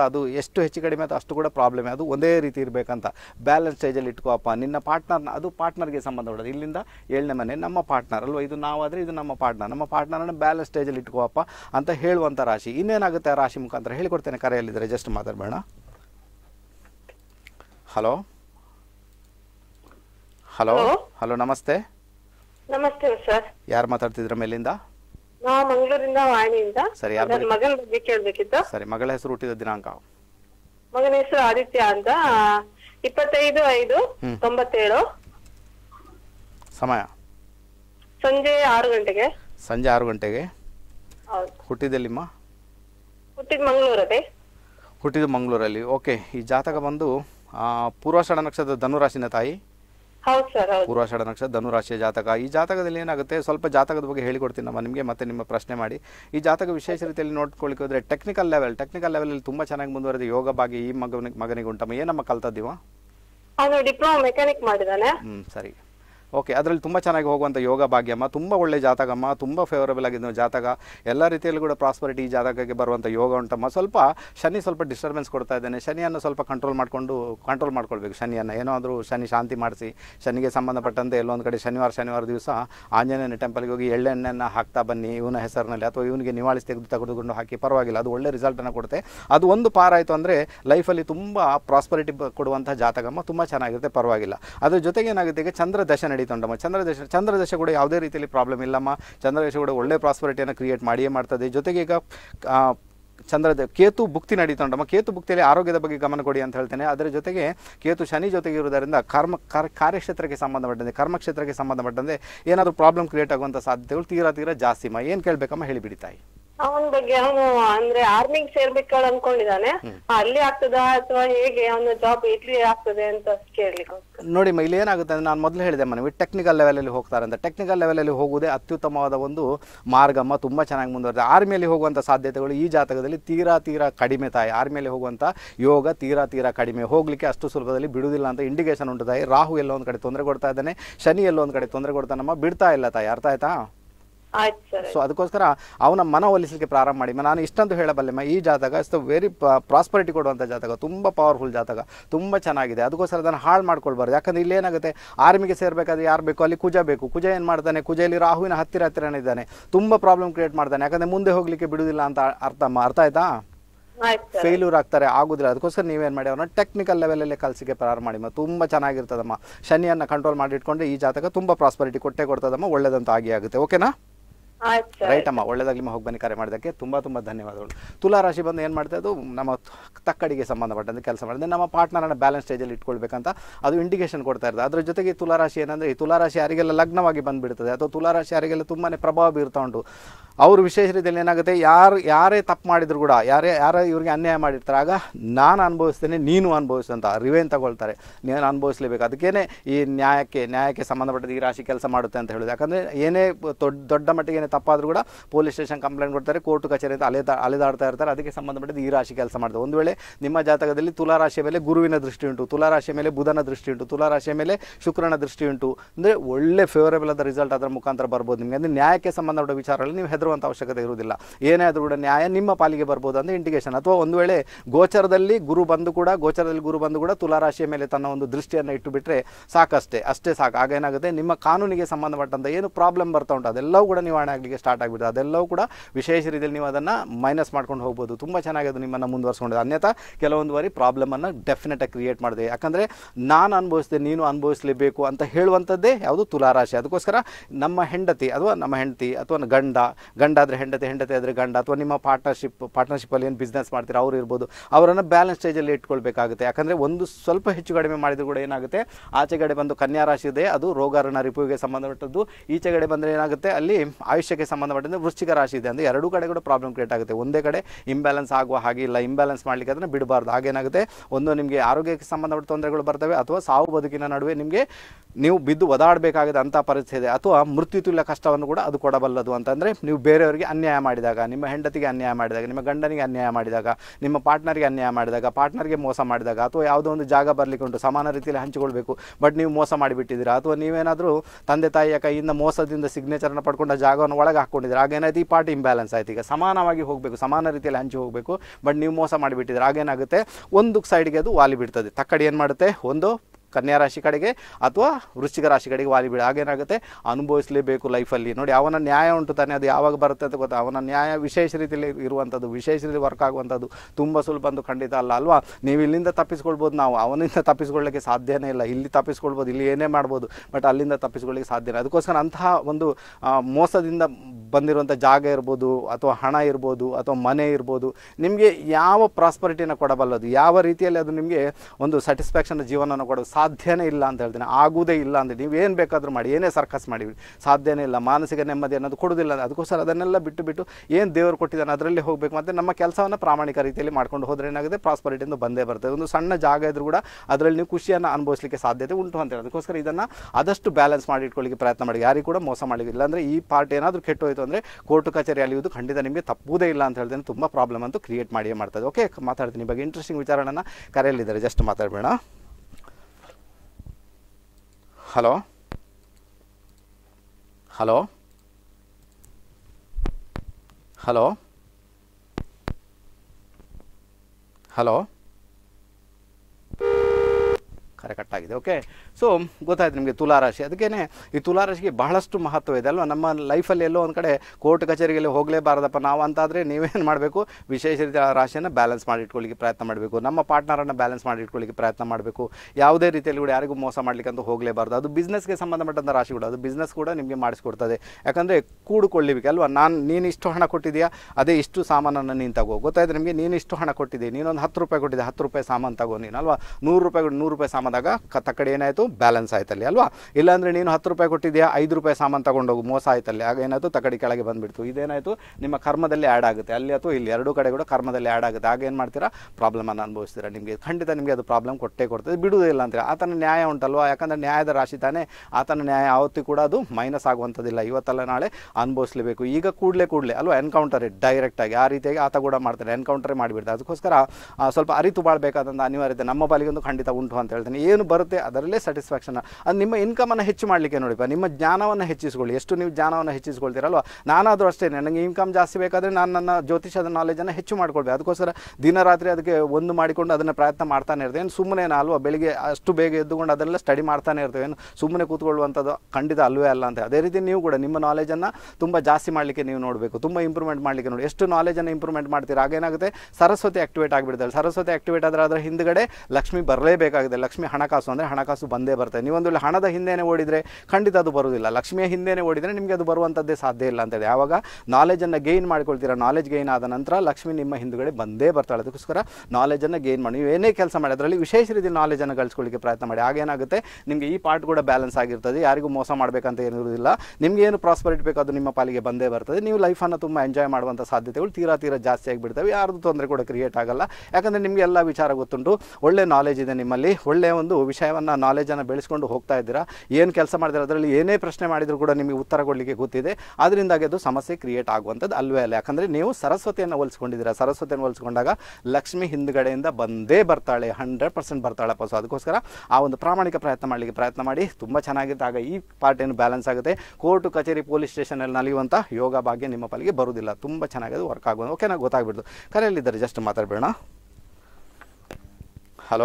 ಅದು ಎಷ್ಟು ಹೆಚ್ಚು ಕಡಿಮೆ ಆಯ್ತು ಅಷ್ಟು ಕೂಡ ಪ್ರಾಬ್ಲಮ್ ಅದು ಒಂದೇ ರೀತಿ ಇರಬೇಕಂತ ಬ್ಯಾಲೆನ್ಸ್ ಸ್ಟೇಜಲ್ಲಿ ಇಟ್ಕೋಪ್ಪ ನಿನ್ನ ಪಾರ್ಟ್ನರ್ನ ಅದು ಪಾರ್ಟ್ನರ್ಗೆ ಸಂಬಂಧಪಡೋದು ಇಲ್ಲಿಂದ ಏಳನೇ ಮನೆ ನಮ್ಮ ಪಾರ್ಟ್ನರ್ ಅಲ್ವಾ ಇದು ನಾವಾದರೆ ಇದು ನಮ್ಮ ಪಾರ್ಟ್ನರ್ ನಮ್ಮ ಪಾರ್ಟ್ನರನ್ನು ಬ್ಯಾಲೆನ್ಸ್ ಸ್ಟೇಜಲ್ಲಿ ಇಟ್ಕೋಪ್ಪ ಅಂತ ಹೇಳುವಂಥ ರಾಶಿ ಇನ್ನೇನಾಗುತ್ತೆ ಆ ರಾಶಿ ಮುಖಾಂತರ ಹೇಳಿಕೊಡ್ತೇನೆ ಕರೆಯಲ್ಲಿದ್ದರೆ ಜಸ್ಟ್ ಮಾತಾಡಬೇಡ ಹಲೋ ಹಲೋ Hello. ಹಲೋ ನಮಸ್ತೆ ನಮಸ್ತೆ ಸರ್ ಯಾರು ಮಾತಾಡ್ತಿದ್ರ ಮೇಲಿಂದ ನಾವು ಮಂಗಳೂರಿಂದ ವಾಣಿಯಿಂದ ಸರಿ, ಯಾರ್ ನನ್ನ ಬಗ್ಗೆ? ಮಗನ ಬಗ್ಗೆ ಕೇಳ್ಬೇಕಿತ್ತು ಸರಿ ಮಗಳ ಹೆಸರು ಹುಟ್ಟಿದ ದಿನಾಂಕ ಮಗನ ಹೆಸರು ಆದಿತ್ಯ ಅಂತ ಇಪ್ಪತ್ತೈದು ಐದು ಹ್ಮ್. ತೊಂಬತ್ತೇಳು ಸಮಯ ಸಂಜೆ ಆರು ಗಂಟೆಗೆ ಸಂಜೆ ಆರು ಗಂಟೆಗೆ ಹೌದು ಹುಟ್ಟಿದೆಲ್ಲಿಮ್ಮ ಹುಟ್ಟಿದ ಮಂಗಳೂರಲ್ಲಿ ಹುಟ್ಟಿದ್ದು ಮಂಗಳೂರಲ್ಲಿ ಓಕೆ ಈ ಜಾತಕ ಬಂದು ಆ, ಪೂರ್ವಾಷಾಢ ನಕ್ಷತ್ರದ ಧನುರಾಶಿನ ತಾಯಿ ಹೌದು ಸರ್ ಹೌದು ಪೂರ್ವಾಷಾಢ ನಕ್ಷತ್ರ ಧನುರಾಶಿಯ ಜಾತಕ ಈ ಜಾತಕದಲ್ಲಿ ಏನಾಗುತ್ತೆ ಸ್ವಲ್ಪ ಜಾತಕದ ಬಗ್ಗೆ ಹೇಳಿಕೊಡ್ತೀನಿ ನಮ್ಮ ನಿಮಗೆ ಮತ್ತೆ ನಿಮ್ಮ ಪ್ರಶ್ನೆ ಮಾಡಿ ಈ ಜಾತಕ ವಿಶೇಷ ರೀತಿಯಲ್ಲಿ ನೋಡ್ಕೊಳ್ಳಿಕ್ಕೆ ಹೋದ್ರೆ ಟೆಕ್ನಿಕಲ್ ಲೆವೆಲ್ ಟೆಕ್ನಿಕಲ್ ಲೆವೆಲಲ್ಲಿ ತುಂಬ ಚೆನ್ನಾಗಿ ಮುಂದುವರೆದ ಯೋಗ ಭಾಗ್ಯ ಈ ಮಗನಿಗೆ ಮಗನಿಗೆ ಉಂಟಮ್ಮ ಏನಮ್ಮ ಕಲ್ತದ್ದೀವ ಅವನು ಡಿಪ್ಲೊಮಾ ಮೆಕ್ಯಾನಿಕ್ ಮಾಡಿದಾನೆ ಹ್ಞೂ ಸರಿ ಓಕೆ ಅದರಲ್ಲಿ ತುಂಬ ಚೆನ್ನಾಗಿ ಹೋಗುವಂಥ ಯೋಗ ಭಾಗ್ಯಮ್ಮ ತುಂಬ ಒಳ್ಳೆ ಜಾತಕಮ್ಮ ತುಂಬ ಫೇವರಬಲ್ ಆಗಿದ್ದು ಜಾತಕ ಎಲ್ಲ ರೀತಿಯಲ್ಲೂ ಕೂಡ ಪ್ರಾಸ್ಪರಿಟಿ ಈ ಜಾತಕಕ್ಕೆ ಬರುವಂಥ ಯೋಗ ಉಂಟಮ್ಮ ಸ್ವಲ್ಪ ಶನಿ ಸ್ವಲ್ಪ ಡಿಸ್ಟರ್ಬೆನ್ಸ್ ಕೊಡ್ತಾ ಇದ್ದಾನೆ ಶನಿಯನ್ನು ಸ್ವಲ್ಪ ಕಂಟ್ರೋಲ್ ಮಾಡಿಕೊಂಡು ಕಂಟ್ರೋಲ್ ಮಾಡ್ಕೊಳ್ಬೇಕು ಶನಿಯನ್ನು ಏನಾದರೂ ಶನಿ ಶಾಂತಿ ಮಾಡಿಸಿ ಶನಿಗೆ ಸಂಬಂಧಪಟ್ಟಂತೆ ಎಲ್ಲೊಂದು ಕಡೆ ಶನಿವಾರ ಶನಿವಾರ ದಿವಸ ಆಂಜನೇಯನ ಟೆಂಪಲ್ಗೆ ಹೋಗಿ ಎಳ್ಳೆಣ್ಣೆಯನ್ನು ಹಾಕ್ತಾ ಬನ್ನಿ ಇವನ ಹೆಸರಿನಲ್ಲಿ ಅಥವಾ ಇವನಿಗೆ ನಿವಾಳಿಸಿ ತೆಗೆದು ತೆಗೆದುಕೊಂಡು ಹಾಕಿ ಪರವಾಗಿಲ್ಲ ಅದು ಒಳ್ಳೆ ರಿಸಲ್ಟನ್ನು ಕೊಡುತ್ತೆ ಅದು ಒಂದು ಪಾರ ಆಯಿತು ಅಂದರೆ ಲೈಫಲ್ಲಿ ತುಂಬ ಪ್ರಾಸ್ಪರಿಟಿ ಕೊಡುವಂಥ ಜಾತಕಮ್ಮ ತುಂಬ ಚೆನ್ನಾಗಿರುತ್ತೆ ಪರವಾಗಿಲ್ಲ ಅದ್ರ ಜೊತೆಗೆ ಏನಾಗುತ್ತೆ ಈಗ ಚಂದ್ರ ದಶ ನಡೀತುಂಟಮ್ಮ ಚಂದ್ರ ದಶ ಚಂದ್ರ ದಶ ಕೂಡ ಯಾವುದೇ ರೀತಿಯಲ್ಲಿ ಪ್ರಾಬ್ಲಮ್ ಇಲ್ಲಮ್ಮ ಚಂದ್ರ ದಶ ಕೂಡ ಒಳ್ಳೆ ಪ್ರಾಸ್ಪರಿಟಿಯನ್ನು ಕ್ರಿಯೇಟ್ ಮಾಡಿಯೇ ಮಾಡ್ತದೆ ಜೊತೆಗೆ ಈಗ ಆ, ಚಂದ್ರದ ಕೇತು ಭುಕ್ತಿ ನಡೀತುಂಟಮ್ಮ ಕೇತು ಭುಕ್ತಿಯಲ್ಲಿ ಆರೋಗ್ಯದ ಬಗ್ಗೆ ಗಮನ ಕೊಡಿ ಅಂತ ಹೇಳ್ತೇನೆ ಅದರ ಜೊತೆಗೆ ಕೇತು ಶನಿ ಜೊತೆಗೆ ಇರುವುದರಿಂದ ಕರ್ಮ ಕಾರ್ಯ ಕಾರ್ಯಕ್ಷೇತ್ರಕ್ಕೆ ಸಂಬಂಧಪಟ್ಟಂತೆ ಕರ್ಮಕ್ಷೇತ್ರಕ್ಕೆ ಸಂಬಂಧಪಟ್ಟಂತೆ ಏನಾದರೂ ಪ್ರಾಬ್ಲಮ್ ಕ್ರಿಯೇಟ್ ಆಗುವಂಥ ಸಾಧ್ಯತೆಗಳು ತೀರಾ ತೀರಾ ಜಾಸ್ತಿಮ್ಮ ಏನು ಕೇಳಬೇಕಮ್ಮ ಹೇಳಿಬಿಡಿ ತಾಯಿ ಅವನ ಬಗ್ಗೆ ಅವನು ಅಂದ್ರೆ ಆರ್ಮಿಗೆ ಸೇರ್ಬೇಕು ಅನ್ಕೊಂಡಿದ್ದಾನೆ ಅಲ್ಲಿ ಆಗ್ತದಾ ಅಥವಾ ಹೇಗೆ ಅವನ ಜಾಬ್ ಎಲ್ಲಿ ಆಗ್ತದೆ ಅಂತ ಕೇಳ್ಲಿಕ್ಕೆ ನೋಡಿ ಇಲ್ಲಿ ಏನಾಗುತ್ತೆ ಅಂದ್ರೆ ನಾನು ಮೊದಲು ಹೇಳಿದೆ ಮನೆ ಟೆಕ್ನಿಕಲ್ ಲೆವೆಲಲ್ಲಿ ಹೋಗ್ತಾರೆ ಅಂತ ಟೆಕ್ನಿಕಲ್ ಲೆವೆಲಲ್ಲಿ ಹೋಗುವುದೇ ಅತ್ಯುತ್ತಮವಾದ ಒಂದು ಮಾರ್ಗಮ್ಮ ತುಂಬ ಚೆನ್ನಾಗಿ ಮುಂದುವರೆದ ಆರ್ಮಿಯಲ್ಲಿ ಹೋಗುವಂಥ ಸಾಧ್ಯತೆಗಳು ಈ ಜಾತಕದಲ್ಲಿ ತೀರಾ ತೀರಾ ಕಡಿಮೆ ತಾಯಿ ಆರ್ಮಿಯಲ್ಲಿ ಹೋಗುವಂಥ ಯೋಗ ತೀರಾ ತೀರಾ ಕಡಿಮೆ ಹೋಗಲಿಕ್ಕೆ ಅಷ್ಟು ಸುಲಭದಲ್ಲಿ ಬಿಡುವುದಿಲ್ಲ ಅಂತ ಇಂಡಿಕೇಶನ್ ಉಂಟು ತಾಯಿ ರಾಹು ಎಲ್ಲೋ ಒಂದು ಕಡೆ ತೊಂದರೆ ಕೊಡ್ತಾ ಇದ್ದಾನೆ ಶನಿ ಎಲ್ಲೋ ಒಂದು ಕಡೆ ತೊಂದರೆ ಕೊಡ್ತಾನಮ್ಮ ಬಿಡ್ತಾ ಇಲ್ಲ ತಾಯಿ ಅರ್ಥ ಆಯ್ತಾ ಆಯ್ತು ಸರ್ ಸೊ ಅದಕ್ಕೋಸ್ಕರ ಅವನ ಮನವೊಲಿಸಲಿಕ್ಕೆ ಪ್ರಾರಂಭ ಮಾಡಿ ಮ- ನಾನು ಇಷ್ಟಂತೂ ಹೇಳಬಲ್ಲೆಮ್ಮ ಈ ಜಾತಕ ಇಸ್ ವೆರಿ ಪ್ರಾಸ್ಪರಿಟಿ ಕೊಡುವಂಥ ಜಾತಕ ತುಂಬ ಪವರ್ಫುಲ್ ಜಾತಕ ತುಂಬ ಚೆನ್ನಾಗಿದೆ ಅದಕ್ಕೋಸ್ಕರ ಅದನ್ನು ಹಾಳು ಮಾಡ್ಕೊಳ್ಬಾರ್ದು ಯಾಕಂದ್ರೆ ಇಲ್ಲಿ ಏನಾಗುತ್ತೆ ಆರ್ಮಿಗೆ ಸೇರಬೇಕಾದ್ರೆ ಯಾರು ಬೇಕು ಅಲ್ಲಿ ಕುಜ ಬೇಕು ಕುಜ ಏನು ಮಾಡ್ತಾನೆ ಕುಜೆಯಲ್ಲಿ ರಾಹುವಿನ ಹತ್ತಿರ ಹತ್ತಿರನೇ ಇದ್ದಾನೆ ತುಂಬ ಪ್ರಾಬ್ಲಮ್ ಕ್ರಿಯೇಟ್ ಮಾಡ್ತಾನೆ ಯಾಕಂದರೆ ಮುಂದೆ ಹೋಗಲಿಕ್ಕೆ ಬಿಡುವುದಿಲ್ಲ ಅಂತ ಅರ್ಥ ಅಮ್ಮ ಅರ್ಥ ಆಯ್ತಾ ಆಯ್ತು ಸರ್ ಫೇಲ್ಯೂರ್ ಆಗ್ತಾರೆ ಆಗುದಿಲ್ಲ ಅದಕ್ಕೋಸ್ಕರ ನೀವೇನು ಮಾಡಿ ಅವ್ರನ್ನ ಟೆಕ್ನಿಕಲ್ ಲೆವೆಲಲ್ಲೇ ಕಲಿಸಿಕೆ ಪ್ರಾರಂಭ ಮಾಡಿ ಮ- ತುಂಬ ಚೆನ್ನಾಗಿರ್ತದಮ್ಮ ಶನಿಯನ್ನು ಕಂಟ್ರೋಲ್ ಮಾಡಿ ಇಟ್ಕೊಂಡ್ರೆ ಈ ಜಾತಕ ತುಂಬ ಪ್ರಾಸ್ಪರಿಟಿ ಕೊಟ್ಟೆ ಕೊಡ್ತದಮ್ಮ ಒಳ್ಳೇದಂತ ಆಗಿ ಆಗುತ್ತೆ ಓಕೆನಾ ಆಯ್ತು ಸರ್ ರೈಟ್ ಅಮ್ಮ ಒಳ್ಳೆದಾಗಲಿ ಹೋಗಿ ಬನ್ನಿ ಕರೆ ಮಾಡೋದಕ್ಕೆ ತುಂಬ ತುಂಬ ಧನ್ಯವಾದಗಳು ತುಲಾ ರಾಶಿ ಬಂದು ಏನು ಮಾಡ್ತಾ ಅದು ನಮ್ಮ ತಕ್ಕಡಿಗೆ ಸಂಬಂಧಪಟ್ಟಂತೆ ಕೆಲಸ ಮಾಡಿದೆ ನಮ್ಮ ಪಾರ್ಟ್ನರನ್ನ ಬ್ಯಾಲೆನ್ಸ್ ಸ್ಟೇಜಲ್ಲಿ ಇಟ್ಕೊಳ್ಬೇಕಂತ ಅದು ಇಂಡಿಕೇಶನ್ ಕೊಡ್ತಾ ಇರ್ತದೆ ಅದ್ರ ಜೊತೆಗೆ ತುಲಾ ರಾಶಿ ಏನಂದರೆ ಈ ತುಲಾ ರಾಶಿ ಯಾರಿಗೆಲ್ಲ ಲಗ್ನವಾಗಿ ಬಂದುಬಿಡ್ತದೆ ಅಥವಾ ತುಲಾ ರಾಶಿ ಯಾರಿಗೆಲ್ಲ ತುಂಬಾ ಪ್ರಭಾವ ಬೀರ್ತಾ ಉಂಟು ಅವರು ವಿಶೇಷ ರೀತಿಯಲ್ಲಿ ಏನಾಗುತ್ತೆ ಯಾರು ಯಾರೇ ತಪ್ಪು ಮಾಡಿದ್ರು ಕೂಡ ಯಾರೇ ಯಾರೇ ಇವ್ರಿಗೆ ಅನ್ಯಾಯ ಮಾಡಿರ್ತಾರೆ ಆಗ ನಾನು ಅನುಭವಿಸ್ತೇನೆ ನೀನು ಅನುಭವಿಸು ಅಂತ ರಿವೇನ್ ತಗೊಳ್ತಾರೆ ನೀನು ಅನುಭವಿಸಲೇಬೇಕು ಅದಕ್ಕೇನೆ ಈ ನ್ಯಾಯಕ್ಕೆ ನ್ಯಾಯಕ್ಕೆ ಸಂಬಂಧಪಟ್ಟದ ಈ ರಾಶಿ ಕೆಲಸ ಮಾಡುತ್ತೆ ಅಂತ ಹೇಳೋದು ಯಾಕಂದರೆ ಏನೇ ದೊಡ್ಡ ದೊಡ್ಡ ಮಟ್ಟಿಗೆ ಏನೇ ತಪ್ಪಾದರೂ ಕೂಡ ಪೊಲೀಸ್ ಸ್ಟೇಷನ್ ಕಂಪ್ಲೇಂಟ್ ಕೊಡ್ತಾರೆ ಕೋರ್ಟ್ ಕಚೇರಿ ಅಂತ ಅಲೆದಾ ಅಲೆದಾಡ್ತಾ ಇರ್ತಾರೆ ಅದಕ್ಕೆ ಸಂಬಂಧಪಟ್ಟಿದ್ದು ಈ ರಾಶಿ ಕೆಲಸ ಮಾಡ್ತಾರೆ ಒಂದು ವೇಳೆ ನಿಮ್ಮ ಜಾತಕದಲ್ಲಿ ತುಲಾ ರಾಶಿಯ ಮೇಲೆ ಗುರುವಿನ ದೃಷ್ಟಿ ಉಂಟು ತುಲಾ ರಾಶಿಯ ಮೇಲೆ ಬುಧನ ದೃಷ್ಟಿ ಉಂಟು ತುಲಾ ರಾಶಿಯ ಮೇಲೆ ಶುಕ್ರನ ದೃಷ್ಟಿ ಉಂಟು ಅಂದರೆ ಒಳ್ಳೆ ಫೇವರೇಬಲ್ ಆದ ರಿಸಲ್ಟ್ ಅದರ ಮುಖಾಂತರ ಬರ್ಬೋದು ನಿಮಗೆ ಅಂದರೆ ನ್ಯಾಯಕ್ಕೆ ಸಂಬಂಧಪಟ್ಟ ವಿಚಾರಗಳಲ್ಲಿ ನೀವು ಹೆದರುವಂಥ ಅವಶ್ಯಕತೆ ಇರುವುದಿಲ್ಲ ಏನೇ ಆದರೂ ಕೂಡ ನ್ಯಾಯ ನಿಮ್ಮ ಪಾಲಿಗೆ ಬರ್ಬೋದು ಅಂತ ಇಂಡಿಕೇಶನ್ ಅಥವಾ ಒಂದು ವೇಳೆ ಗೋಚರದಲ್ಲಿ ಗುರು ಬಂದು ಕೂಡ ಗೋಚರದಲ್ಲಿ ಗುರು ಬಂದು ಕೂಡ ತುಲಾ ರಾಶಿಯ ಮೇಲೆ ತನ್ನ ಒಂದು ದೃಷ್ಟಿಯನ್ನು ಇಟ್ಟು ಬಿಟ್ಟರೆ ಸಾಕಷ್ಟೇ ಅಷ್ಟೇ ಸಾಕು ಆಗ ಏನಾಗುತ್ತೆ ನಿಮ್ಮ ಕಾನೂನಿಗೆ ಸಂಬಂಧಪಟ್ಟಂಥ ಏನು ಪ್ರಾಬ್ಲಮ್ ಬರ್ತಾ ಉಂಟು ಅದೆಲ್ಲವೂ ಕೂಡ ನಿವಾರಣೆ ಆಗಲಿಕ್ಕೆ ಸ್ಟಾರ್ಟ್ ಆಗಿಬಿಡುತ್ತೆ ಅದೆಲ್ಲವೂ ಕೂಡ ವಿಶೇಷ ರೀತಿಯಲ್ಲಿ ನೀವು ಅದನ್ನು ಮೈನಸ್ ಮಾಡ್ಕೊಂಡು ಹೋಗ್ಬೋದು ತುಂಬ ಚೆನ್ನಾಗಿ ಅದು ನಿಮ್ಮನ್ನು ಮುಂದುವರ್ಸ್ಕೊಂಡಿದೆ ಅನ್ಯಥಾ ಕೆಲವೊಂದು ಬಾರಿ ಪ್ರಾಬ್ಲಮನ್ನು ಡೆಫಿನೆಟಾಗಿ ಕ್ರಿಯೇಟ್ ಮಾಡಿದೆ ಯಾಕಂದರೆ ನಾನು ಅನುಭವಿಸಿದೆ ನೀನು ಅನುಭವಿಸಲೇಬೇಕು ಅಂತ ಹೇಳುವಂಥದ್ದೇ ಯಾವುದು ತುಲಾರಾಶಿ ಅದಕ್ಕೋಸ್ಕರ ನಮ್ಮ ಹೆಂಡತಿ ಅಥವಾ ನಮ್ಮ ಹೆಂಡತಿ ಅಥವಾ ಗಂಡ ಗಂಡ ಆದರೆ ಹೆಂಡತಿ ಹೆಂಡತಿ ಆದರೆ ಗಂಡ ಅಥವಾ ನಿಮ್ಮ ಪಾರ್ಟ್ನರ್ಶಿಪ್ ಪಾರ್ಟ್ನರ್ಶಿಪ್ಪಲ್ಲಿ ಏನು ಬಿಸ್ನೆಸ್ ಮಾಡ್ತೀರಾ ಅವ್ರು ಇರ್ಬೋದು ಅವರನ್ನು ಬ್ಯಾಲೆನ್ಸ್ ಸ್ಟೇಜಲ್ಲಿ ಇಟ್ಕೊಳ್ಬೇಕಾಗುತ್ತೆ ಯಾಕಂದರೆ ಒಂದು ಸ್ವಲ್ಪ ಹೆಚ್ಚು ಕಡಿಮೆ ಮಾಡಿದ್ರು ಕೂಡ ಏನಾಗುತ್ತೆ ಆಚೆಗಡೆ ಬಂದು ಕನ್ಯಾ ರಾಶಿ ಇದೆ ಅದು ರೋಗಾರಣ ರಿಪುವಿಗೆ ಸಂಬಂಧಪಟ್ಟದ್ದು ಈಚೆಗಡೆ ಬಂದರೆ ಏನಾಗುತ್ತೆ ಅಲ್ಲಿ ಆಯುಷ್ಯಕ್ಕೆ ಸಂಬಂಧಪಟ್ಟಂತೆ ವೃಶ್ಚಿಕ ರಾಶಿ ಇದೆ ಅಂದರೆ ಎರಡೂ ಕಡೆ ಕೂಡ ಪ್ರಾಬ್ಲಮ್ ಕ್ರಿಯೇಟ್ ಆಗುತ್ತೆ ಒಂದೇ ಕಡೆ ಇಂಬ್ಯಾಲೆನ್ಸ್ ಆಗುವ ಹಾಗೆ ಇಲ್ಲ ಇಂಬ್ಯಾಲೆನ್ಸ್ ಮಾಡಲಿಕ್ಕೆ ಅದನ್ನು ಬಿಡಬಾರ್ದು ಹಾಗೇನಾಗುತ್ತೆ ಒಂದು ನಿಮಗೆ ಆರೋಗ್ಯಕ್ಕೆ ಸಂಬಂಧಪಟ್ಟ ತೊಂದರೆಗಳು ಬರ್ತವೆ ಅಥವಾ ಸಾವು ಬದುಕಿನ ನಡುವೆ ನಿಮಗೆ ನೀವು ಬಿದ್ದು ಒದಾಡಬೇಕಾಗಿದೆ ಅಂಥ ಪರಿಸ್ಥಿತಿ ಇದೆ ಅಥವಾ ಮೃತ್ಯುತುಲ್ಯ ಕಷ್ಟವನ್ನು ಕೂಡ ಅದು ಕೊಡಬಲ್ಲದು ಅಂತಂದರೆ ನೀವು ಬೇರೆಯವರಿಗೆ ಅನ್ಯಾಯ ಮಾಡಿದಾಗ ನಿಮ್ಮ ಹೆಂಡತಿಗೆ ಅನ್ಯಾಯ ಮಾಡಿದಾಗ ನಿಮ್ಮ ಗಂಡನಿಗೆ ಅನ್ಯಾಯ ಮಾಡಿದಾಗ ನಿಮ್ಮ ಪಾರ್ಟ್ನರ್ಗೆ ಅನ್ಯಾಯ ಮಾಡಿದಾಗ ಪಾರ್ಟ್ನರ್ಗೆ ಮೋಸ ಮಾಡಿದಾಗ ಅಥವಾ ಯಾವುದೋ ಒಂದು ಜಾಗ ಬರಲಿಕ್ಕೆ ಉಂಟು ಸಮಾನ ರೀತಿಯಲ್ಲಿ ಹಂಚಿಕೊಳ್ಬೇಕು ಬಟ್ ನೀವು ಮೋಸ ಮಾಡಿಬಿಟ್ಟಿದ್ದೀರಾ ಅಥವಾ ನೀವೇನಾದರೂ ತಂದೆ ತಾಯಿಯ ಕೈಯಿಂದ ಮೋಸದಿಂದ ಸಿಗ್ನೇಚರನ್ನು ಪಡ್ಕೊಂಡು ಆ ಜಾಗವನ್ನು ಒಳಗೆ ಹಾಕ್ಕೊಂಡಿದ್ದಾರೆ ಆಗೇನಾಯ್ತು ಈ ಪಾರ್ಟ್ ಇಂಬ್ಯಾಲೆನ್ಸ್ ಆಯ್ತು ಈಗ ಸಮಾನವಾಗಿ ಹೋಗಬೇಕು ಸಮಾನ ರೀತಿಯಲ್ಲಿ ಹಂಚಿ ಹೋಗಬೇಕು ಬಟ್ ನೀವು ಮೋಸ ಮಾಡಿಬಿಟ್ಟಿದ್ರೆ ಆಗೇನಾಗುತ್ತೆ ಒಂದು ಸೈಡ್ಗೆ ಅದು ವಾಲಿ ಬಿಡ್ತದೆ ತಕ್ಕಡಿ ಏನು ಮಾಡುತ್ತೆ ಒಂದು ಕನ್ಯಾ ರಾಶಿ ಕಡೆಗೆ ಅಥವಾ ವೃಶ್ಚಿಕ ರಾಶಿ ಕಡೆಗೆ ವಾಲಿ ಬೀಳ ಆಗೇನಾಗುತ್ತೆ ಅನುಭವಿಸಲೇಬೇಕು ಲೈಫಲ್ಲಿ ನೋಡಿ ಅವನ ನ್ಯಾಯ ಉಂಟು ತಾನೆ ಅದು ಯಾವಾಗ ಬರುತ್ತೆ ಅಂತ ಗೊತ್ತಾ ಅವನ ನ್ಯಾಯ ವಿಶೇಷ ರೀತಿಯಲ್ಲಿ ಇರುವಂಥದ್ದು ವಿಶೇಷ ರೀತಿ ವರ್ಕ್ ಆಗುವಂಥದ್ದು ತುಂಬ ಸುಲಭ ಅಂತ ಖಂಡಿತ ಅಲ್ಲ ಅಲ್ವಾ ನೀವು ಇಲ್ಲಿಂದ ತಪ್ಪಿಸ್ಕೊಳ್ಬೋದು ನಾವು ಅವನಿಂದ ತಪ್ಪಿಸ್ಕೊಳ್ಳಿಕ್ಕೆ ಸಾಧ್ಯನೇ ಇಲ್ಲ ಇಲ್ಲಿ ತಪ್ಪಿಸ್ಕೊಳ್ಬೋದು ಇಲ್ಲಿ ಏನೇ ಮಾಡ್ಬೋದು ಬಟ್ ಅಲ್ಲಿಂದ ತಪ್ಪಿಸ್ಕೊಳ್ಳಿಕ್ಕೆ ಸಾಧ್ಯ ಇಲ್ಲ ಅದಕ್ಕೋಸ್ಕರ ಅಂತಹ ಒಂದು ಆ, ಮೋಸದಿಂದ ಬಂದಿರುವಂಥ ಜಾಗ ಇರ್ಬೋದು ಅಥವಾ ಹಣ ಇರ್ಬೋದು ಅಥವಾ ಮನೆ ಇರ್ಬೋದು ನಿಮಗೆ ಯಾವ ಪ್ರಾಸ್ಪರಿಟಿನ ಕೊಡಬಲ್ಲದು ಯಾವ ರೀತಿಯಲ್ಲಿ ಅದು ನಿಮಗೆ ಒಂದು ಸ್ಯಾಟಿಸ್ಫ್ಯಾಕ್ಷನ್ ಜೀವನನ ಕೊಡೋದು ಸಾಧ್ಯನೇ ಇಲ್ಲ ಅಂತ ಹೇಳ್ತೀನಿ ಆಗುವುದೇ ಇಲ್ಲ ಅಂದರೆ ನೀವು ಏನು ಬೇಕಾದರೂ ಮಾಡಿ ಏನೇ ಸರ್ಕಸ್ ಮಾಡಿ ಸಾಧ್ಯನೇ ಇಲ್ಲ ಮಾನಸಿಕ ನೆಮ್ಮದಿ ಅನ್ನೋದು ಕೊಡೋದಿಲ್ಲ ಅದಕ್ಕೋಸ್ಕರ ಅದನ್ನೆಲ್ಲ ಬಿಟ್ಟು ಬಿಟ್ಟು ಏನು ದೇವರು ಕೊಟ್ಟಿದ್ದಾನೆ ಅದರಲ್ಲಿ ಹೋಗಬೇಕು ಮತ್ತು ನಮ್ಮ ಕೆಲಸವನ್ನು ಪ್ರಾಮಾಣಿಕ ರೀತಿಯಲ್ಲಿ ಮಾಡ್ಕೊಂಡು ಹೋದ್ರೆ ಏನಾಗುತ್ತೆ ಪ್ರಾಸ್ಪರಿಟಿಯಿಂದ ಬಂದೇ ಬರ್ತದೆ ಒಂದು ಸಣ್ಣ ಜಾಗ ಇದ್ರೂ ಕೂಡ ಅದರಲ್ಲಿ ನೀವು ಖುಷಿಯನ್ನು ಅನುಭವಿಸಲಿಕ್ಕೆ ಸಾಧ್ಯತೆ ಉಂಟು ಅಂತ ಹೇಳಿ ಅದಕ್ಕೋಸ್ಕರ ಇದನ್ನು ಆದಷ್ಟು ಬ್ಯಾಲೆನ್ಸ್ ಮಾಡಿ ಇಟ್ಕೊಳ್ಳಿಕ್ಕೆ ಪ್ರಯತ್ನ ಮಾಡಿ ಯಾರಿಗೂ ಕೂಡ ಮೋಸ ಮಾಡಲಿಕ್ಕೆ ಇಲ್ಲಾಂದರೆ ಈ ಪಾರ್ಟ್ ಏನಾದರೂ ಕೆಟ್ಟೋಯ್ತು ಅಂದರೆ ಕೋರ್ಟು ಕಚೇರಿ ಅಲಿಯುವುದು ಖಂಡಿತ ನಿಮಗೆ ತಪ್ಪುವುದೇ ಇಲ್ಲ ಅಂತ ಹೇಳ್ತೇನೆ ತುಂಬ ಪ್ರಾಬ್ಲಮ್ ಅಂತೂ ಕ್ರಿಯೇಟ್ ಮಾಡಿಯೇ ಮಾಡ್ತದೆ ಓಕೆ ಮಾತಾಡ್ತೀನಿ ಈ ಬಗ್ಗೆ ಇಂಟ್ರೆಸ್ಟಿಂಗ್ ವಿಚಾರಗಳನ್ನ ಕರೆಯಲ್ಲಿದ್ದಾರೆ ಜಸ್ಟ್ ಮಾತಾಡಬೇಡ ಹಲೋ ಹಲೋ ಹಲೋ ಹಲೋ ಕರೆ ಕಟ್ಟಾಗಿದೆ ಓಕೆ ಸೊ ಗೊತ್ತಾಯ್ತು ನಿಮಗೆ ತುಲಾರಾಶಿ ಅದಕ್ಕೇನೆ ಈ ತುಲಾರಾಶಿಗೆ ಬಹಳಷ್ಟು ಮಹತ್ವ ಇದೆ ಅಲ್ವಾ ನಮ್ಮ ಲೈಫಲ್ಲಿ ಎಲ್ಲೋ ಒಂದು ಕಡೆ ಕೋರ್ಟ್ ಕಚೇರಿಗೆಲ್ಲ ಹೋಗಲೇಬಾರದಪ್ಪ ನಾವು ಅಂತಾದರೆ ನೀವೇನು ಮಾಡಬೇಕು ವಿಶೇಷ ರೀತಿಯ ರಾಶಿಯನ್ನು ಬ್ಯಾಲೆನ್ಸ್ ಮಾಡಿ ಇಟ್ಕೊಳ್ಳಿಕ್ಕೆ ಪ್ರಯತ್ನ ಮಾಡಬೇಕು ನಮ್ಮ ಪಾರ್ಟ್ನರನ್ನು ಬ್ಯಾಲೆನ್ಸ್ ಮಾಡಿ ಇಟ್ಕೊಳ್ಳಿಕ್ಕೆ ಪ್ರಯತ್ನ ಮಾಡಬೇಕು ಯಾವುದೇ ರೀತಿಯಲ್ಲಿ ಕೂಡ ಯಾರಿಗೂ ಮೋಸ ಮಾಡಲಿಕ್ಕೆ ಅಂತ ಹೋಗಲೇಬಾರ್ದು ಅದು ಬಿಸ್ನೆಸ್ಗೆ ಸಂಬಂಧಪಟ್ಟಂಥ ರಾಶಿ ಕೂಡ ಅದು ಬಿಸ್ನೆಸ್ ಕೂಡ ನಿಮಗೆ ಮಾಡಿಸ್ಕೊಡ್ತದೆ ಯಾಕಂದರೆ ಕೂಡುಕೊಳ್ಳಿಕ್ಕೆ ಅಲ್ವಾ ನಾನು ನೀನು ಇಷ್ಟು ಹಣ ಕೊಟ್ಟಿದೆಯಾ ಅದೇ ಇಷ್ಟು ಸಾಮಾನನ್ನು ನೀನು ತಗೋ ಗೊತ್ತಾಯ್ತು ನಿಮಗೆ ನೀನು ಇಷ್ಟು ಹಣ ಕೊಟ್ಟಿದ್ದೆ ನೀನೊಂದು ಹತ್ತು ರೂಪಾಯಿ ಕೊಟ್ಟಿದ್ದೆ ಹತ್ತು ರೂಪಾಯಿ ಸಾಮಾನು ತಗೋ ನೀನು ಅಲ್ವಾ ನೂರು ರೂಪಾಯಿ ಕೊಟ್ಟು ನೂರು ರೂಪಾಯಿ ಸಾಮಾನಾಗ ಕ ತಕ್ಕಡೆ ಏನಾಯಿತು ಬ್ಯಾಲೆನ್ಸ್ ಆಯ್ತಲ್ಲಿ ಅಲ್ವಾ ಇಲ್ಲಾಂದರೆ ನೀನು ಹತ್ತು ರೂಪಾಯಿ ಕೊಟ್ಟಿದ್ಯಾ ಐದು ರೂಪಾಯಿ ಸಾಮಾನು ತಗೊಂಡೋಗು ಮೋಸ ಆಯ್ತಲ್ಲಿ ಆಗ ಏನಾಯಿತು ತಕ್ಕಡಿ ಕೆಳಗೆ ಬಂದುಬಿಡ್ತು ಇದೇನಾಯಿತು ನಿಮ್ಮ ಕರ್ಮದಲ್ಲಿ ಆ್ಯಡ್ ಆಗುತ್ತೆ ಅಲ್ಲಿ ಅಥವಾ ಇಲ್ಲಿ ಎರಡೂ ಕಡೆ ಕೂಡ ಕರ್ಮದಲ್ಲಿ ಆ್ಯಡ್ ಆಗುತ್ತೆ ಆಗ ಏನು ಮಾಡ್ತೀರಾ ಪ್ರಾಬ್ಲಮನ್ನು ಅನುಭವಿಸ್ತೀರಾ ನಿಮಗೆ ಖಂಡಿತ ನಿಮಗೆ ಅದು ಪ್ರಾಬ್ಲಮ್ ಕೊಟ್ಟೇ ಕೊಡ್ತದೆ ಬಿಡುವುದಿಲ್ಲ ಅಂತೀರಾ ಆತನ ನ್ಯಾಯ ಉಂಟಲ್ವಾ ಯಾಕಂದರೆ ನ್ಯಾಯದ ರಾಶಿ ತಾನೇ ಆತನ ನ್ಯಾಯ ಯಾವತ್ತೂ ಕೂಡ ಅದು ಮೈನಸ್ ಆಗುವಂಥದ್ದಿಲ್ಲ ಇವತ್ತಲ್ಲ ನಾಳೆ ಅನುಭವಿಸಲೇಬೇಕು ಈಗ ಕೂಡಲೇ ಕೂಡಲೇ ಅಲ್ವಾ ಎನ್ಕೌಂಟರ್ ಡೈರೆಕ್ಟಾಗಿ ಆ ರೀತಿಯಾಗಿ ಆತ ಕೂಡ ಮಾಡ್ತಾರೆ ಎನ್ಕೌಂಟರೇ ಮಾಡಿಬಿಡ್ತಾರೆ ಅದಕ್ಕೋಸ್ಕರ ಆ, ಸ್ವಲ್ಪ ಅರಿತು ಬಾಳಬೇಕಾದಂಥ ಅನಿವಾರ್ಯತೆ ನಮ್ಮ ಪಾಲಿಗೆ ಒಂದು ಖಂಡಿತ ಉಂಟು ಅಂತ ಹೇಳ್ತೀನಿ ಏನು ಬರುತ್ತೆ ಅದರಲ್ಲೇ ಸ್ಯಾಟಿಸ್ಫ್ಯಾಕ್ಷನ್ ಅದು ನಿಮ್ಮ ಇನ್ಕಮನ್ನು ಹೆಚ್ಚು ಮಾಡಲಿಕ್ಕೆ ನೋಡಿಪ್ಪ ನಿಮ್ಮ ಜ್ಞಾನವನ್ನು ಹೆಚ್ಚಿಸ್ಕೊಳ್ಳಿ ಎಷ್ಟು ನೀವು ಜ್ಞಾನವನ್ನು ಹೆಚ್ಚಿಸ್ಕೊಳ್ತೀರಲ್ವ ನಾನಾದರೂ ಅಷ್ಟೇ ನನಗೆ ಇನ್ಕಮ್ ಜಾಸ್ತಿ ಬೇಕಾದರೆ ನಾನು ನನ್ನ ಜ್ಯೋತಿಷದ ನಾಲೆಜನ್ನು ಹೆಚ್ಚು ಮಾಡ್ಕೊಳ್ಬೇಕು ಅದಕ್ಕೋಸ್ಕರ ದಿನ ರಾತ್ರಿ ಅದಕ್ಕೆ ಒಂದು ಮಾಡಿಕೊಂಡು ಅದನ್ನು ಪ್ರಯತ್ನ ಮಾಡ್ತಾನೆ ಇರ್ತೇವೆ ಏನು ಸುಮ್ಮನೆ ಅಲ್ವಾ ಬೆಳಿಗ್ಗೆ ಅಷ್ಟು ಬೇಗ ಎದ್ದುಕೊಂಡು ಅದನ್ನೆಲ್ಲ ಸ್ಟಡಿ ಮಾಡ್ತಾನೆ ಇರ್ತೇವೆ ಏನು ಸುಮ್ಮನೆ ಕೂತ್ಕೊಳ್ಳುವಂಥದ್ದು ಖಂಡಿತ ಅಲ್ವೇ ಅಲ್ಲ ಅಂತ ಅದೇ ರೀತಿ ನೀವು ಕೂಡ ನಿಮ್ಮ ನಾಲೆಜನ್ನು ತುಂಬ ಜಾಸ್ತಿ ಮಾಡಲಿಕ್ಕೆ ನೀವು ನೋಡಬೇಕು ತುಂಬ ಇಂಪ್ರೂವ್ಮೆಂಟ್ ಮಾಡಲಿಕ್ಕೆ ನೋಡಿ ಎಷ್ಟು ನಾಲೆಜನ್ನು ಇಂಪ್ರೂವ್ಮೆಂಟ್ ಮಾಡ್ತೀರಾ ಆಗೇನಾಗುತ್ತೆ ಸರಸ್ವತಿ ಆಕ್ಟಿವೇಟ್ ಆಗಿಬಿಡ್ತಾರೆ ಸರಸ್ವತಿ ಆಕ್ಟಿವೇಟ್ ಆದರೆ ಅದರ ಹಿಂದ್ಗಡೆ ಲಕ್ಷ್ಮಿ ಬರಲೇಬೇಕಾಗಿದೆ ಲಕ್ಷ್ಮಿ ಹಣಕಾಸು ಅಂದರೆ ಹಣಕಾಸು ಬಂದೇ ಬರ್ತದೆ ನೀವೊಂದು ವೇಳೆ ಹಣದ ಹಿಂದೆನೇ ಓಡಿದರೆ ಖಂಡಿತ ಅದು ಬರುವುದಿಲ್ಲ ಲಕ್ಷ್ಮಿಯ ಹಿಂದೆನೇ ಓಡಿದರೆ ನಿಮಗೆ ಅದು ಬರುವಂಥದ್ದೇ ಸಾಧ್ಯ ಇಲ್ಲ ಅಂತೇಳಿ ಯಾವಾಗ ನಾಲೆಜನ್ನು ಗೇನ್ ಮಾಡ್ಕೊಳ್ತೀರಾ ನಾಲೆಜ್ ಗೇನ್ ಆದ ನಂತರ ಲಕ್ಷ್ಮಿ ನಿಮ್ಮ ಹಿಂದುಗಡೆ ಬಂದೇ ಬರ್ತಾಳೆ ಅದಕ್ಕೋಸ್ಕರ ನಾಲೆಜನ್ನು ಗೇನ್ ಮಾಡಿ ನೀವು ಏನೇ ಕೆಲಸ ಮಾಡಿ ಅದರಲ್ಲಿ ವಿಶೇಷ ರೀತಿ ನಾಲೆಜನ್ನು ಗಳಿಸ್ಕೊಳ್ಳಿಕ್ಕೆ ಪ್ರಯತ್ನ ಮಾಡಿ ಆಗೇನಾಗುತ್ತೆ ನಿಮಗೆ ಈ ಪಾರ್ಟ್ ಕೂಡ ಬ್ಯಾಲೆನ್ಸ್ ಆಗಿರ್ತದೆ ಯಾರಿಗೂ ಮೋಸ ಮಾಡಬೇಕಂತ ಏನಿರುವುದಿಲ್ಲ ನಿಮ್ಗೆ ಏನು ಪ್ರಾಸ್ಪರಿಟಿ ಬೇಕು ಅದು ನಿಮ್ಮ ಪಾಲಿಗೆ ಬಂದೇ ಬರ್ತದೆ ನೀವು ಲೈಫನ್ನು ತುಂಬ ಎಂಜಾಯ್ ಮಾಡುವಂಥ ಸಾಧ್ಯತೆಗಳು ತೀರಾ ತೀರಾ ಜಾಸ್ತಿ ಆಗಿಬಿಡ್ತವೆ ಯಾರ್ದು ತೊಂದರೆ ಕೂಡ ಕ್ರಿಯೇಟ್ ಆಗಲ್ಲ ಯಾಕಂದರೆ ನಿಮಗೆ ಎಲ್ಲ ವಿಚಾರ ಗೊತ್ತುಂಟು ಒಳ್ಳೆ ನಾಲೆಜ್ ಇದೆ ನಿಮ್ಮಲ್ಲಿ ಒಳ್ಳೆಯ ಒಂದು ವಿಷಯವನ್ನು ನಾಲೆಜನ್ನು ಬೆಳೆಸ್ಕೊಂಡು ಹೋಗ್ತಾ ಇದ್ದೀರಾ ಏನು ಕೆಲಸ ಮಾಡಿದ್ರೆ ಅದರಲ್ಲಿ ಏನೇ ಪ್ರಶ್ನೆ ಮಾಡಿದರೂ ಕೂಡ ನಿಮಗೆ ಉತ್ತರ ಕೊಡಲಿಕ್ಕೆ ಗೊತ್ತಿದೆ ಅದರಿಂದಾಗಿ ಅದು ಸಮಸ್ಯೆ ಕ್ರಿಯೇಟ್ ಆಗುವಂಥದ್ದು ಅಲ್ವೇ ಅಲ್ಲ ಯಾಕಂದರೆ ನೀವು ಸರಸ್ವತಿಯನ್ನು ಹೋಲಿಸ್ಕೊಂಡಿದ್ದೀರಾ ಸರಸ್ವತಿಯನ್ನು ಹೋಲಿಸ್ಕೊಂಡಾಗ ಲಕ್ಷ್ಮಿ ಹಿಂದ್ಗಡೆಯಿಂದ ಬಂದೇ ಬರ್ತಾಳೆ ಹಂಡ್ರೆಡ್ ಪರ್ಸೆಂಟ್ ಬರ್ತಾಳಪ್ಪ ಸೊ ಅದಕ್ಕೋಸ್ಕರ ಆ ಒಂದು ಪ್ರಾಮಾಣಿಕ ಪ್ರಯತ್ನ ಮಾಡಲಿಕ್ಕೆ ಪ್ರಯತ್ನ ಮಾಡಿ ತುಂಬ ಚೆನ್ನಾಗಿರುತ್ತೆ ಆಗ ಈ ಪಾರ್ಟ್ ಏನು ಬ್ಯಾಲೆನ್ಸ್ ಆಗುತ್ತೆ ಕೋರ್ಟು ಕಚೇರಿ ಪೊಲೀಸ್ ಸ್ಟೇಷನಲ್ಲಿ ನಲಿಯುವಂಥ ಯೋಗ ಭಾಗ್ಯ ನಿಮ್ಮ ಪಾಲಿಗೆ ಬರುವುದಿಲ್ಲ ತುಂಬ ಚೆನ್ನಾಗಿ ಅದು ವರ್ಕ್ ಆಗೋದು ಓಕೆ ನಾವು ಗೊತ್ತಾಗ್ಬಿಡ್ತು ಕರೆಯಲ್ಲಿದ್ದಾರೆ ಜಸ್ಟ್ ಮಾತಾಡಬೇಡ ಹಲೋ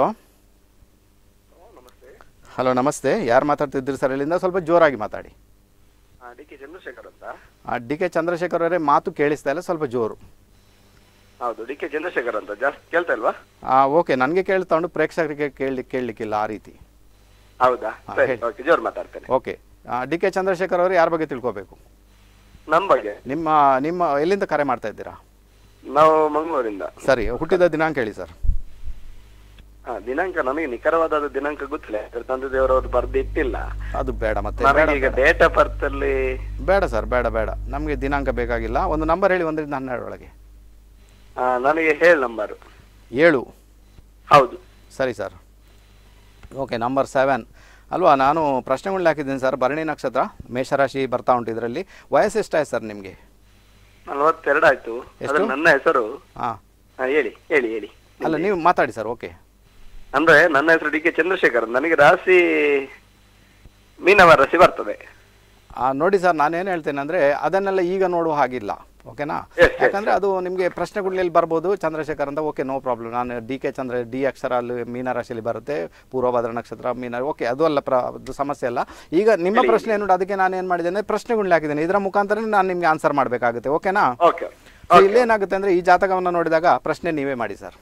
ಹಲೋ ನಮಸ್ತೆ ಯಾರು ಮಾತಾಡ್ತಿದ್ದೀರಿ ಸರ್ ಇಲ್ಲಿಂದ ಸ್ವಲ್ಪ ಜೋರಾಗಿ ಮಾತಾಡಿ ಡಿ ಕೆ ಚಂದ್ರಶೇಖರ್ ಅಂತ ಡಿ ಕೆ ಚಂದ್ರಶೇಖರ್ ಅವರೇ ಮಾತು ಕೇಳಿಸ್ತಾ ಇಲ್ಲ ಸ್ವಲ್ಪ ಜೋರು ಹೌದು ಡಿ ಕೆ ಚಂದ್ರಶೇಖರ್ ಅಂತ ಜಾಸ್ತಿ ಕೇಳ್ತಾ ಇಲ್ವಾ ಓಕೆ ನನಗೆ ಕೇಳ್ತಾ ಉಂಟು ಪ್ರೇಕ್ಷಕರಿಗೆ ಕೇಳಲಿ ಕೇಳಲಿಕ್ಕಿಲ್ಲ ಆ ರೀತಿ ಹೌದಾ ಹಾ, ಸರಿ ಹೇಳಿ. ಓಕೆ ಜೋರ್ ಮಾತಾಡ್ತೇನೆ ಓಕೆ ಡಿ ಕೆ ಚಂದ್ರಶೇಖರ್ ಅವರು ಯಾರ ಬಗ್ಗೆ ತಿಳ್ಕೊಬೇಕು ನಮ್ ಬಗ್ಗೆ ನಿಮ್ಮ ನಿಮ್ಮ ಎಲ್ಲಿಂದ ಕರೆ ಮಾಡ್ತಾ ಇದ್ದೀರಾ ನಾವು ಮಂಗಳೂರಿಂದ ಸರಿ ಹುಟ್ಟಿದ ದಿನಾಂಕ ಹೇಳಿ ಸರ್ ಹಾ ದಿನಾಂಕ ನನಗೆ ನಿಖರವಾದ ದಿನಾಂಕ ಗೊತ್ತಿಲ್ಲ ಯಾಕಂದ್ರೆ ತಂದೆ ದೇವರವ್ರು ಬರ್ದು ಇಟ್ಟಿಲ್ಲ ಅದು ಬೇಡ ಮತ್ತೆ ನನಗೆ ಬೇಡ ಈಗ ಡೇಟ್ ಆಫ್ ಬರ್ತ್ ಅಲ್ಲಿ ಬೇಡ ಸರ್ ಬೇಡ ಬೇಡ ನಮಗೆ ದಿನಾಂಕ ಬೇಕಾಗಿಲ್ಲ ಒಂದು ನಂಬರ್ ಹೇಳಿ ಒಂದರಿಂದ ಹನ್ನೆರಡರೊಳಗೆ ಆ, ನನಗೆ ಹೇಳಿ ನಂಬರು ಏಳು ಹೌದು ಸರಿ ಸರ್ ಓಕೆ ನಂಬರ್ ಸೆವೆನ್ ಅಲ್ವಾ ನಾನು ಪ್ರಶ್ನೆಗಳನ್ನ ಹಾಕಿದ್ದೀನಿ ಸರ್ ಭರಣಿ ನಕ್ಷತ್ರ ಮೇಷರಾಶಿ ಬರ್ತಾ ಉಂಟು ಇದರಲ್ಲಿ ವಯಸ್ಸು ಎಷ್ಟಾಯ್ತು ಸರ್ ನಿಮಗೆ ನಲವತ್ತೆರಡು ಆಯ್ತು ಎಷ್ಟು? ಅದ್ರ ನನ್ನ ಹೆಸರು ಹಾಂ ಹಾ, ಹೇಳಿ ಹೇಳಿ ಹೇಳಿ ಅಲ್ಲ ನೀವು ಮಾತಾಡಿ ಸರ್ ಓಕೆ ಅಂದ್ರೆ ನನ್ನ ಹೆಸರು ಡಿ ಕೆ ಚಂದ್ರಶೇಖರ್ ನನಗೆ ರಾಶಿ ಮೀನವ ರಾಶಿ ಬರ್ತದೆ ಆ, ನೋಡಿ ಸರ್ ನಾನೇನು ಹೇಳ್ತೇನೆ ಅಂದರೆ ಅದನ್ನೆಲ್ಲ ಈಗ ನೋಡುವ ಹಾಗಿಲ್ಲ ಓಕೆನಾ Yes, yes, ಯಾಕಂದ್ರೆ ಅದು ನಿಮಗೆ ಪ್ರಶ್ನೆಗಳಲ್ಲಿ ಬರ್ಬೋದು ಚಂದ್ರಶೇಖರ್ ಅಂತ ಓಕೆ ನೋ ಪ್ರಾಬ್ಲಮ್ ನಾನು ಡಿ ಕೆ ಚಂದ್ರ ಡಿ ಅಕ್ಷರ ಅಲ್ಲಿ ಮೀನರಾಶಿಯಲ್ಲಿ ಬರುತ್ತೆ ಪೂರ್ವಭದ್ರ ನಕ್ಷತ್ರ ಮೀನ ಓಕೆ ಅದು ಅಲ್ಲ ಪ್ರ ಅದು ಸಮಸ್ಯೆ ಅಲ್ಲ ಈಗ ನಿಮ್ಮ ಪ್ರಶ್ನೆ ಏನು ಅದಕ್ಕೆ ನಾನು ಏನು ಮಾಡಿದ್ದೇನೆ ಪ್ರಶ್ನೆಗಳನ್ನ ಹಾಕಿದ್ದೇನೆ ಇದರ ಮುಖಾಂತರ ನಾನು ನಿಮಗೆ ಆನ್ಸರ್ ಮಾಡಬೇಕಾಗುತ್ತೆ ಓಕೆನಾ ಓಕೆ ಸೊ ಇಲ್ಲೇನಾಗುತ್ತೆ ಅಂದ್ರೆ ಈ ಜಾತಕವನ್ನು ನೋಡಿದಾಗ ಪ್ರಶ್ನೆ ನೀವೇ ಮಾಡಿ ಸರ್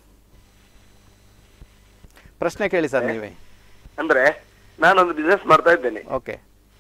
ಪ್ರಶ್ನೆ ಕೇಳಿ ಸರ್ ನೀವೇ ಅಂದ್ರೆ ನಾನೊಂದು ಬಿಸ್ನೆಸ್ ಮಾಡ್ತಾ ಇದ್ದೇನೆ ಓಕೆ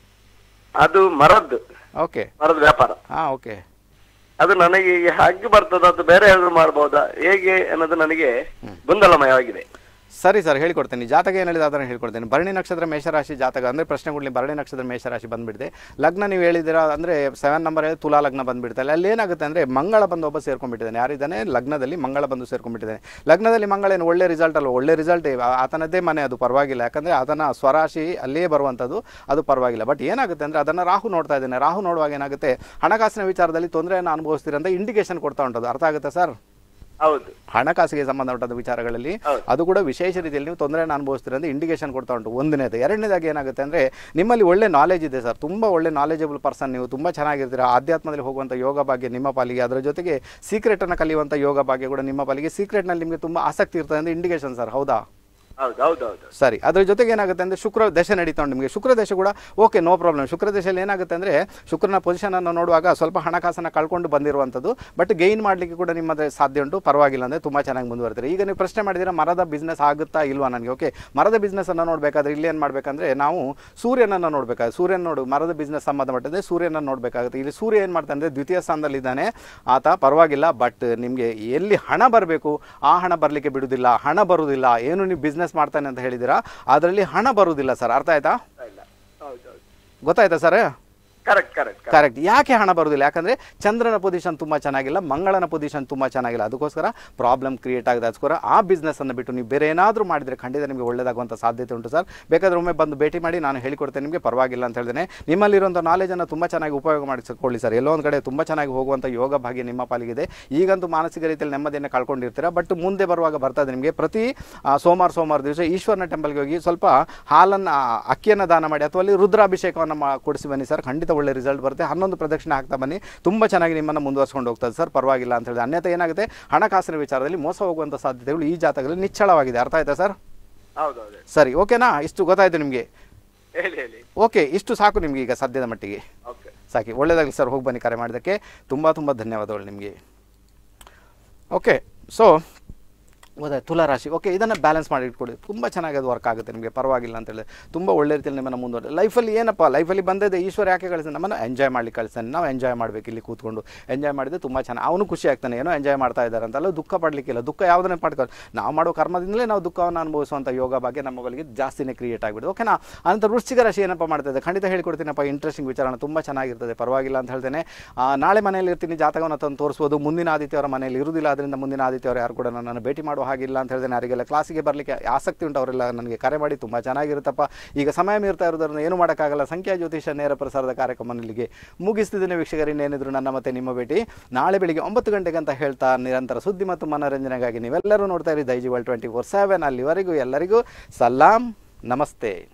ಅದು ಮರದ್ದು ಓಕೆ ಮರದ ವ್ಯಾಪಾರ ಹಾಂ ಓಕೆ ಅದು ನನಗೆ ಹಾಗೆ ಬರ್ತದ ಅದು ಬೇರೆ ಏನಾದ್ರು ಮಾಡ್ಬೋದಾ ಹೇಗೆ ಅನ್ನೋದು ನನಗೆ ಗೊಂದಲಮಯವಾಗಿದೆ ಸರಿ ಸರ್ ಹೇಳಿಕೊಡ್ತೇನೆ ಜಾತಕ ಏನು ಹೇಳಿದ ಅದನ್ನು ಹೇಳ್ಕೊಡ್ತೇನೆ ಭರಣಿ ನಕ್ಷತ್ರ ಮೇಷರಾಶಿ ಜಾತಕ ಅಂದರೆ ಪ್ರಶ್ನೆಗಳು ಭರಣಿ ನಕ್ಷತ್ರ ಮೇಷರಾಶಿ ಬಂದ್ಬಿಡಿದೆ ಲಗ್ನ ನೀವು ಹೇಳಿದ್ದೀರಾ ಅಂದರೆ ಸೆವೆನ್ ನಂಬರ್ ಹೇಳಿ ತುಲಾ ಲಗ್ನ ಬಂದ್ಬಿಡ್ತಾರೆ ಅಲ್ಲಿ ಏನಾಗುತ್ತೆ ಅಂದರೆ ಮಂಗಳ ಬಂದು ಒಬ್ಬ ಸೇರ್ಕೊಂಡ್ಬಿಟ್ಟಿದ್ದಾನೆ ಯಾರಿದ್ದಾನೆ ಲಗ್ನದಲ್ಲಿ ಮಂಗಳ ಬಂದು ಸೇರ್ಕೊಂಡ್ಬಿಟ್ಟಿದ್ದಾನೆ ಲಗ್ನದಲ್ಲಿ ಮಂಗಳ ಏನು ಒಳ್ಳೆ ರಿಸಲ್ಟ್ ಅಲ್ಲ ಒಳ್ಳೆ ರಿಸಲ್ಟ್ ಆತನದ್ದೇ ಮನೆ ಅದು ಪರವಾಗಿಲ್ಲ ಯಾಕಂದರೆ ಆತನ ಸ್ವರಾಶಿ ಅಲ್ಲೇ ಬರುವಂಥದ್ದು ಅದು ಪರವಾಗಿಲ್ಲ ಬಟ್ ಏನಾಗುತ್ತೆ ಅಂದರೆ ಅದನ್ನು ರಾಹು ನೋಡ್ತಾ ಇದ್ದೇನೆ ರಾಹು ನೋಡುವಾಗ ಏನಾಗುತ್ತೆ ಹಣಕಾಸಿನ ವಿಚಾರದಲ್ಲಿ ತೊಂದರೆಯನ್ನು ಅನುಭವಿಸ್ತೀರ ಅಂತ ಇಂಡಿಕೇಶನ್ ಕೊಡ್ತಾ ಉಂಟದು ಅರ್ಥ ಆಗುತ್ತೆ ಸರ್ ಹೌದು ಹಣಕಾಸಿಗೆ ಸಂಬಂಧಪಟ್ಟ ವಿಚಾರಗಳಲ್ಲಿ ಹೌದು. ಅದು ಕೂಡ ವಿಶೇಷ ರೀತಿಯಲ್ಲಿ ನೀವು ತೊಂದರೆಯನ್ನು ಅನುಭವಿಸ್ತೀರ ಅಂತ ಇಂಡಿಕೇಶನ್ ಕೊಡ್ತಾ ಉಂಟು ಒಂದನೇದು ಎರಡನೇದಾಗಿ ಏನಾಗುತ್ತೆ ಅಂದರೆ ನಿಮ್ಮಲ್ಲಿ ಒಳ್ಳೆ ನಾಲೆಜ್ ಇದೆ ಸರ್ ತುಂಬ ಒಳ್ಳೆ ನಾಲೆಜಬಲ್ ಪರ್ಸನ್ ನೀವು ತುಂಬ ಚೆನ್ನಾಗಿರ್ತೀರ ಆಧ್ಯಾತ್ಮದಲ್ಲಿ ಹೋಗುವಂಥ ಯೋಗ ಭಾಗ್ಯ ನಿಮ್ಮ ಪಾಲಿಗೆ ಅದರ ಜೊತೆಗೆ ಸೀಕ್ರೆಟನ್ನು ಕಲಿಯುವಂಥ ಯೋಗ ಭಾಗ್ಯ ಕೂಡ ನಿಮ್ಮ ಪಾಲಿಗೆ ಸೀಕ್ರೆಟ್ನಲ್ಲಿ ನಿಮಗೆ ತುಂಬ ಆಸಕ್ತಿ ಇರ್ತದೆ ಅಂತ ಇಂಡಿಕೇಶನ್ ಸರ್ ಹೌದಾ ಹೌದು ಹೌದು ಹೌದು ಸರಿ ಅದ್ರ ಜೊತೆಗೆ ಏನಾಗುತ್ತೆ ಅಂದರೆ ಶುಕ್ರ ದಶೆ ನಡೀತಾ ಉಂಟು ನಿಮಗೆ ಶುಕ್ರ ದಶೆ ಕೂಡ ಓಕೆ ನೋ ಪ್ರಾಬ್ಲಮ್ ಶುಕ್ರ ದಶೆಯಲ್ಲಿ ಏನಾಗುತ್ತೆ ಅಂದರೆ ಶುಕ್ರನ ಪೊಸಿಷನನ್ನು ನೋಡುವಾಗ ಸ್ವಲ್ಪ ಹಣಕಾಸನ್ನು ಕಳ್ಕೊಂಡು ಬಂದಿರುವಂಥದ್ದು ಬಟ್ ಗೈನ್ ಮಾಡಲಿಕ್ಕೆ ಕೂಡ ನಿಮ್ಮದು ಸಾಧ್ಯ ಉಂಟು ಪರವಾಗಿಲ್ಲ ಅಂದರೆ ತುಂಬ ಚೆನ್ನಾಗಿ ಮುಂದುವರ್ತೀರಿ ಈಗ ನೀವು ಪ್ರಶ್ನೆ ಮಾಡಿದ್ದೀರಾ ಮರದ ಬಿಸ್ನೆಸ್ ಆಗುತ್ತಾ ಇಲ್ವಾ ನನಗೆ ಓಕೆ ಮರದ ಬಿಸ್ನೆಸ್ಸನ್ನು ನೋಡಬೇಕಾದ್ರೆ ಇಲ್ಲಿ ಏನು ಮಾಡಬೇಕಂದ್ರೆ ನಾವು ಸೂರ್ಯನನ್ನು ನೋಡಬೇಕಾದ್ರೆ ಸೂರ್ಯನ ನೋಡು ಮರದ ಬಿಸ್ನೆಸ್ ಸಂಬಂಧಪಟ್ಟಂತೆ ಸೂರ್ಯನನ್ನು ನೋಡಬೇಕಾಗುತ್ತೆ ಇಲ್ಲಿ ಸೂರ್ಯ ಏನು ಮಾಡ್ತಾನೆ ಅಂದರೆ ದ್ವಿತೀಯ ಸ್ಥಾನದಲ್ಲಿದ್ದಾನೆ ಆತ ಪರವಾಗಿಲ್ಲ ಬಟ್ ನಿಮಗೆ ಎಲ್ಲಿ ಹಣ ಬರಬೇಕು ಆ ಹಣ ಬರಲಿಕ್ಕೆ ಬಿಡುವುದಿಲ್ಲ ಹಣ ಬರುವುದಿಲ್ಲ ಏನು ನೀವು ಬಿಸ್ನೆಸ್ ಮಾಡ್ತಾನೆ ಅಂತ ಹೇಳಿದ್ದೀರಾ ಅದರಲ್ಲಿ ಹಣ ಬರುವುದಿಲ್ಲ ಸರ್ ಅರ್ಥ ಆಯ್ತಾ ಇಲ್ಲ ಹೌದು ಹೌದು ಗೊತ್ತಾಯ್ತಾ ಸರ್ ಕರೆಕ್ಟ್ ಕರೆಕ್ಟ್ ಕರೆಕ್ಟ್ ಯಾಕೆ ಹಣ ಬರುವುದಿಲ್ಲ ಯಾಕಂದರೆ ಚಂದ್ರನ ಪೊಸಿಷನ್ ತುಂಬ ಚೆನ್ನಾಗಿಲ್ಲ ಮಂಗಳನ ಪೊಸಿಷನ್ ತುಂಬ ಚೆನ್ನಾಗಿಲ್ಲ ಅದಕ್ಕೋಸ್ಕರ ಪ್ರಾಬ್ಲಮ್ ಕ್ರಿಯೇಟ್ ಆಗಿದೆ ಅದಕ್ಕೋಸ್ಕರ ಆ ಬಿಸ್ನೆಸ್ಸನ್ನು ಬಿಟ್ಟು ನೀವು ಬೇರೆ ಏನಾದರೂ ಮಾಡಿದರೆ ಖಂಡಿತ ನಿಮಗೆ ಒಳ್ಳೆಯದಾಗುವಂಥ ಸಾಧ್ಯತೆ ಉಂಟು ಸರ್ ಬೇಕಾದ್ರೆ ಒಮ್ಮೆ ಬಂದು ಭೇಟಿ ಮಾಡಿ ನಾನು ಹೇಳಿಕೊಡ್ತೇನೆ ನಿಮಗೆ ಪರವಾಗಿಲ್ಲ ಅಂತ ಹೇಳ್ತೇನೆ ನಿಮ್ಮಲ್ಲಿರುವಂಥ ನಾಲೆಜನ್ನು ತುಂಬ ಚೆನ್ನಾಗಿ ಉಪಯೋಗ ಮಾಡಿಸಿಕೊಳ್ಳಿ ಸರ್ ಎಲ್ಲೋ ಒಂದು ಕಡೆ ತುಂಬ ಚೆನ್ನಾಗಿ ಹೋಗುವಂಥ ಯೋಗ ಭಾಗ್ಯ ನಿಮ್ಮ ಪಾಲಿಗಿದೆ ಈಗಂತೂ ಮಾನಸಿಕ ರೀತಿಯಲ್ಲಿ ನೆಮ್ಮದಿಯನ್ನು ಕಳ್ಕೊಂಡಿರ್ತೀರ ಬಟ್ ಮುಂದೆ ಬರುವಾಗ ಬರ್ತದೆ ನಿಮಗೆ ಪ್ರತಿ ಆ, ಸೋಮವಾರ ಸೋಮವಾರ ದಿವಸ ಈಶ್ವರನ ಟೆಂಪಲ್ಗೆ ಹೋಗಿ ಸ್ವಲ್ಪ ಹಾಲನ್ನು ಅಕ್ಕಿಯನ್ನು ದಾನ ಮಾಡಿ ಅಥವಾ ಅಲ್ಲಿ ರುದ್ರಾಭಿಷೇಕವನ್ನು ಮಾ ಕೊಡಿಸಿ ಬನ್ನಿ ಸರ್ ಖಂಡಿತ ಒಳ್ಳೆ ರಿಸಲ್ಟ್ ಬರುತ್ತೆ ಹನ್ನೊಂದು ಪ್ರದಕ್ಷಿಣೆ ಹಾಕ್ತಾ ಬನ್ನಿ ತುಂಬ ಚೆನ್ನಾಗಿ ನಿಮ್ಮನ್ನು ಮುಂದುವರ್ಸ್ಕೊಂಡು ಹೋಗ್ತದೆ ಸರ್ ಪರವಾಗಿಲ್ಲ ಅಂತ ಹೇಳಿದ್ರೆ ಅನ್ಯತೆ ಏನಾಗುತ್ತೆ ಹಣಕಾಸಿನ ವಿಚಾರದಲ್ಲಿ ಮೋಸ ಹೋಗುವಂಥ ಸಾಧ್ಯತೆಗಳು ಈ ಜಾತಕದಲ್ಲಿ ನಿಚ್ಚಳವಾಗಿದೆ ಅರ್ಥ ಆಯ್ತಾ ಸರ್ ಹೌದು ಹೌದು ಸರಿ ಓಕೆನಾ ಇಷ್ಟು ಗೊತ್ತಾಯ್ತು ನಿಮಗೆ ಹೇಳಿ ಹೇಳಿ ಓಕೆ ಇಷ್ಟು ಸಾಕು ನಿಮಗೆ ಈಗ ಸದ್ಯದ ಮಟ್ಟಿಗೆ ಓಕೆ ಸಾಕಿ ಒಳ್ಳೆಯದಾಗಲಿ ಸರ್ ಹೋಗಿ ಬನ್ನಿ ಕರೆ ಮಾಡೋದಕ್ಕೆ ತುಂಬ ತುಂಬ ಧನ್ಯವಾದಗಳು ನಿಮಗೆ ಓಕೆ ಸೊ ಗೊತ್ತಾಯ್ತು ತುಲಾ ರಾಶಿ ಓಕೆ ಇದನ್ನು ಬ್ಯಾಲೆನ್ಸ್ ಮಾಡಿ ಇಟ್ಕೊಡಿ ತುಂಬ ಚೆನ್ನಾಗಿ ಅದು ವರ್ಕ್ ಆಗುತ್ತೆ ನಿಮಗೆ ಪರವಾಗಿಲ್ಲ ಅಂತ ಹೇಳಿದ್ರೆ ತುಂಬ ಒಳ್ಳೆ ರೀತಿಯಲ್ಲಿ ನಿಮ್ಮನ್ನು ಮುಂದುವರೆ ಲೈಫಲ್ಲಿ ಏನಪ್ಪ ಲೈಫಲ್ಲಿ ಬಂದಿದೆ ಈಶ್ವರ ಯಾಕೆ ಕಳಿಸ್ತಾನೆ ನಮ್ಮನ್ನು ಎಂಜಾಯ್ ಮಾಡ್ಲಿಕ್ಕೆ ಕಳಿಸ್ತಾನೆ ನಾವು ಎಂಜಾಯ್ ಮಾಡಬೇಕು ಇಲ್ಲಿ ಕೂತ್ಕೊಂಡು ಎಂಜಾಯ್ ಮಾಡಿದ್ರೆ ತುಂಬ ಚೆನ್ನಾಗಿ ಅವನು ಖುಷಿ ಆಗ್ತಾನೆ ಏನೋ ಎಂಜಾಯ್ ಮಾಡ್ತಾ ಇದ್ದಾರೆ ಅಂತಲ್ಲ ದುಃಖ ಪಡಲಿಕ್ಕಿಲ್ಲ ದುಃಖ ಯಾವುದನ್ನೇ ಪಡ್ಕೊಳ್ಳಿ ನಾವು ಮಾಡೋ ಕರ್ಮದಿಂದಲೇ ನಾವು ದುಃಖವನ್ನು ಅನುಭವಿಸುವಂಥ ಯೋಗ ಬಗ್ಗೆ ನಮ್ಮ ಬಳಿಗೆ ಜಾಸ್ತಿನೇ ಕ್ರಿಯೇಟ್ ಆಗಿಬಿಡುತ್ತೆ ಓಕೆನಾ ಅನಂತರ ವೃಶ್ಚಿಕ ರಾಶಿ ಏನಪ್ಪ ಮಾಡ್ತಿದೆ ಖಂಡಿತ ಹೇಳಿಕೊಡ್ತೀನಪ್ಪ ಇಂಟ್ರೆಸ್ಟಿಂಗ್ ವಿಚಾರ ತುಂಬ ಚೆನ್ನಾಗಿರ್ತದೆ ಪರವಾಗಿಲ್ಲ ಅಂತ ಹೇಳ್ತೇನೆ ಆ, ನಾಳೆ ಮನೆಯಲ್ಲಿ ಇರ್ತೀನಿ ಜಾತಕವನ್ನು ತಂದು ತೋರಿಸ್ಬೋದು ಮುಂದಿನ ಆದಿತ್ಯವರ ಮನೆಯಲ್ಲಿ ಇರುವುದಿಲ್ಲ ಅದರಿಂದ ಮುಂದಿನ ಆದಿತ್ಯವರು ಯಾರು ಕೂಡ ನನ್ನನ್ನು ಭೇಟಿ ಮಾಡುವ ಹಾಗಿಲ್ಲ ಅಂತ ಹೇಳ್ತೇನೆ ಯಾರಿಗೆಲ್ಲ ಕ್ಲಾಸಿಗೆ ಬರಲಿಕ್ಕೆ ಆಸಕ್ತಿ ಉಂಟು ಅವರೆಲ್ಲ ನನಗೆ ಕರೆ ಮಾಡಿ ತುಂಬ ಚೆನ್ನಾಗಿರುತ್ತಪ್ಪ ಈಗ ಸಮಯ ಮೀರ್ತಾ ಇರೋದ್ರಿಂದ ಏನು ಮಾಡೋಕ್ಕಾಗಲ್ಲ ಸಂಖ್ಯಾ ಜ್ಯೋತಿಷ ನೇರ ಪ್ರಸಾರದ ಕಾರ್ಯಕ್ರಮ ಇಲ್ಲಿಗೆ ಮುಗಿಸ್ತಿದ್ದೇನೆ ವೀಕ್ಷಕರು ಇನ್ನೇನಿದ್ರು ನನ್ನ ಮತ್ತೆ ನಿಮ್ಮ ಭೇಟಿ ನಾಳೆ ಬೆಳಿಗ್ಗೆ ಒಂಬತ್ತು ಗಂಟೆಗೆ ಅಂತ ಹೇಳ್ತಾ ನಿರಂತರ ಸುದ್ದಿ ಮತ್ತು ಮನೋರಂಜನೆಗಾಗಿ ನೀವೆಲ್ಲರೂ ನೋಡ್ತಾ ಇರಿ Daiji world twenty four seven ಅಲ್ಲಿವರೆಗೂ ಎಲ್ಲರಿಗೂ ಸಲಾಂ ನಮಸ್ತೆ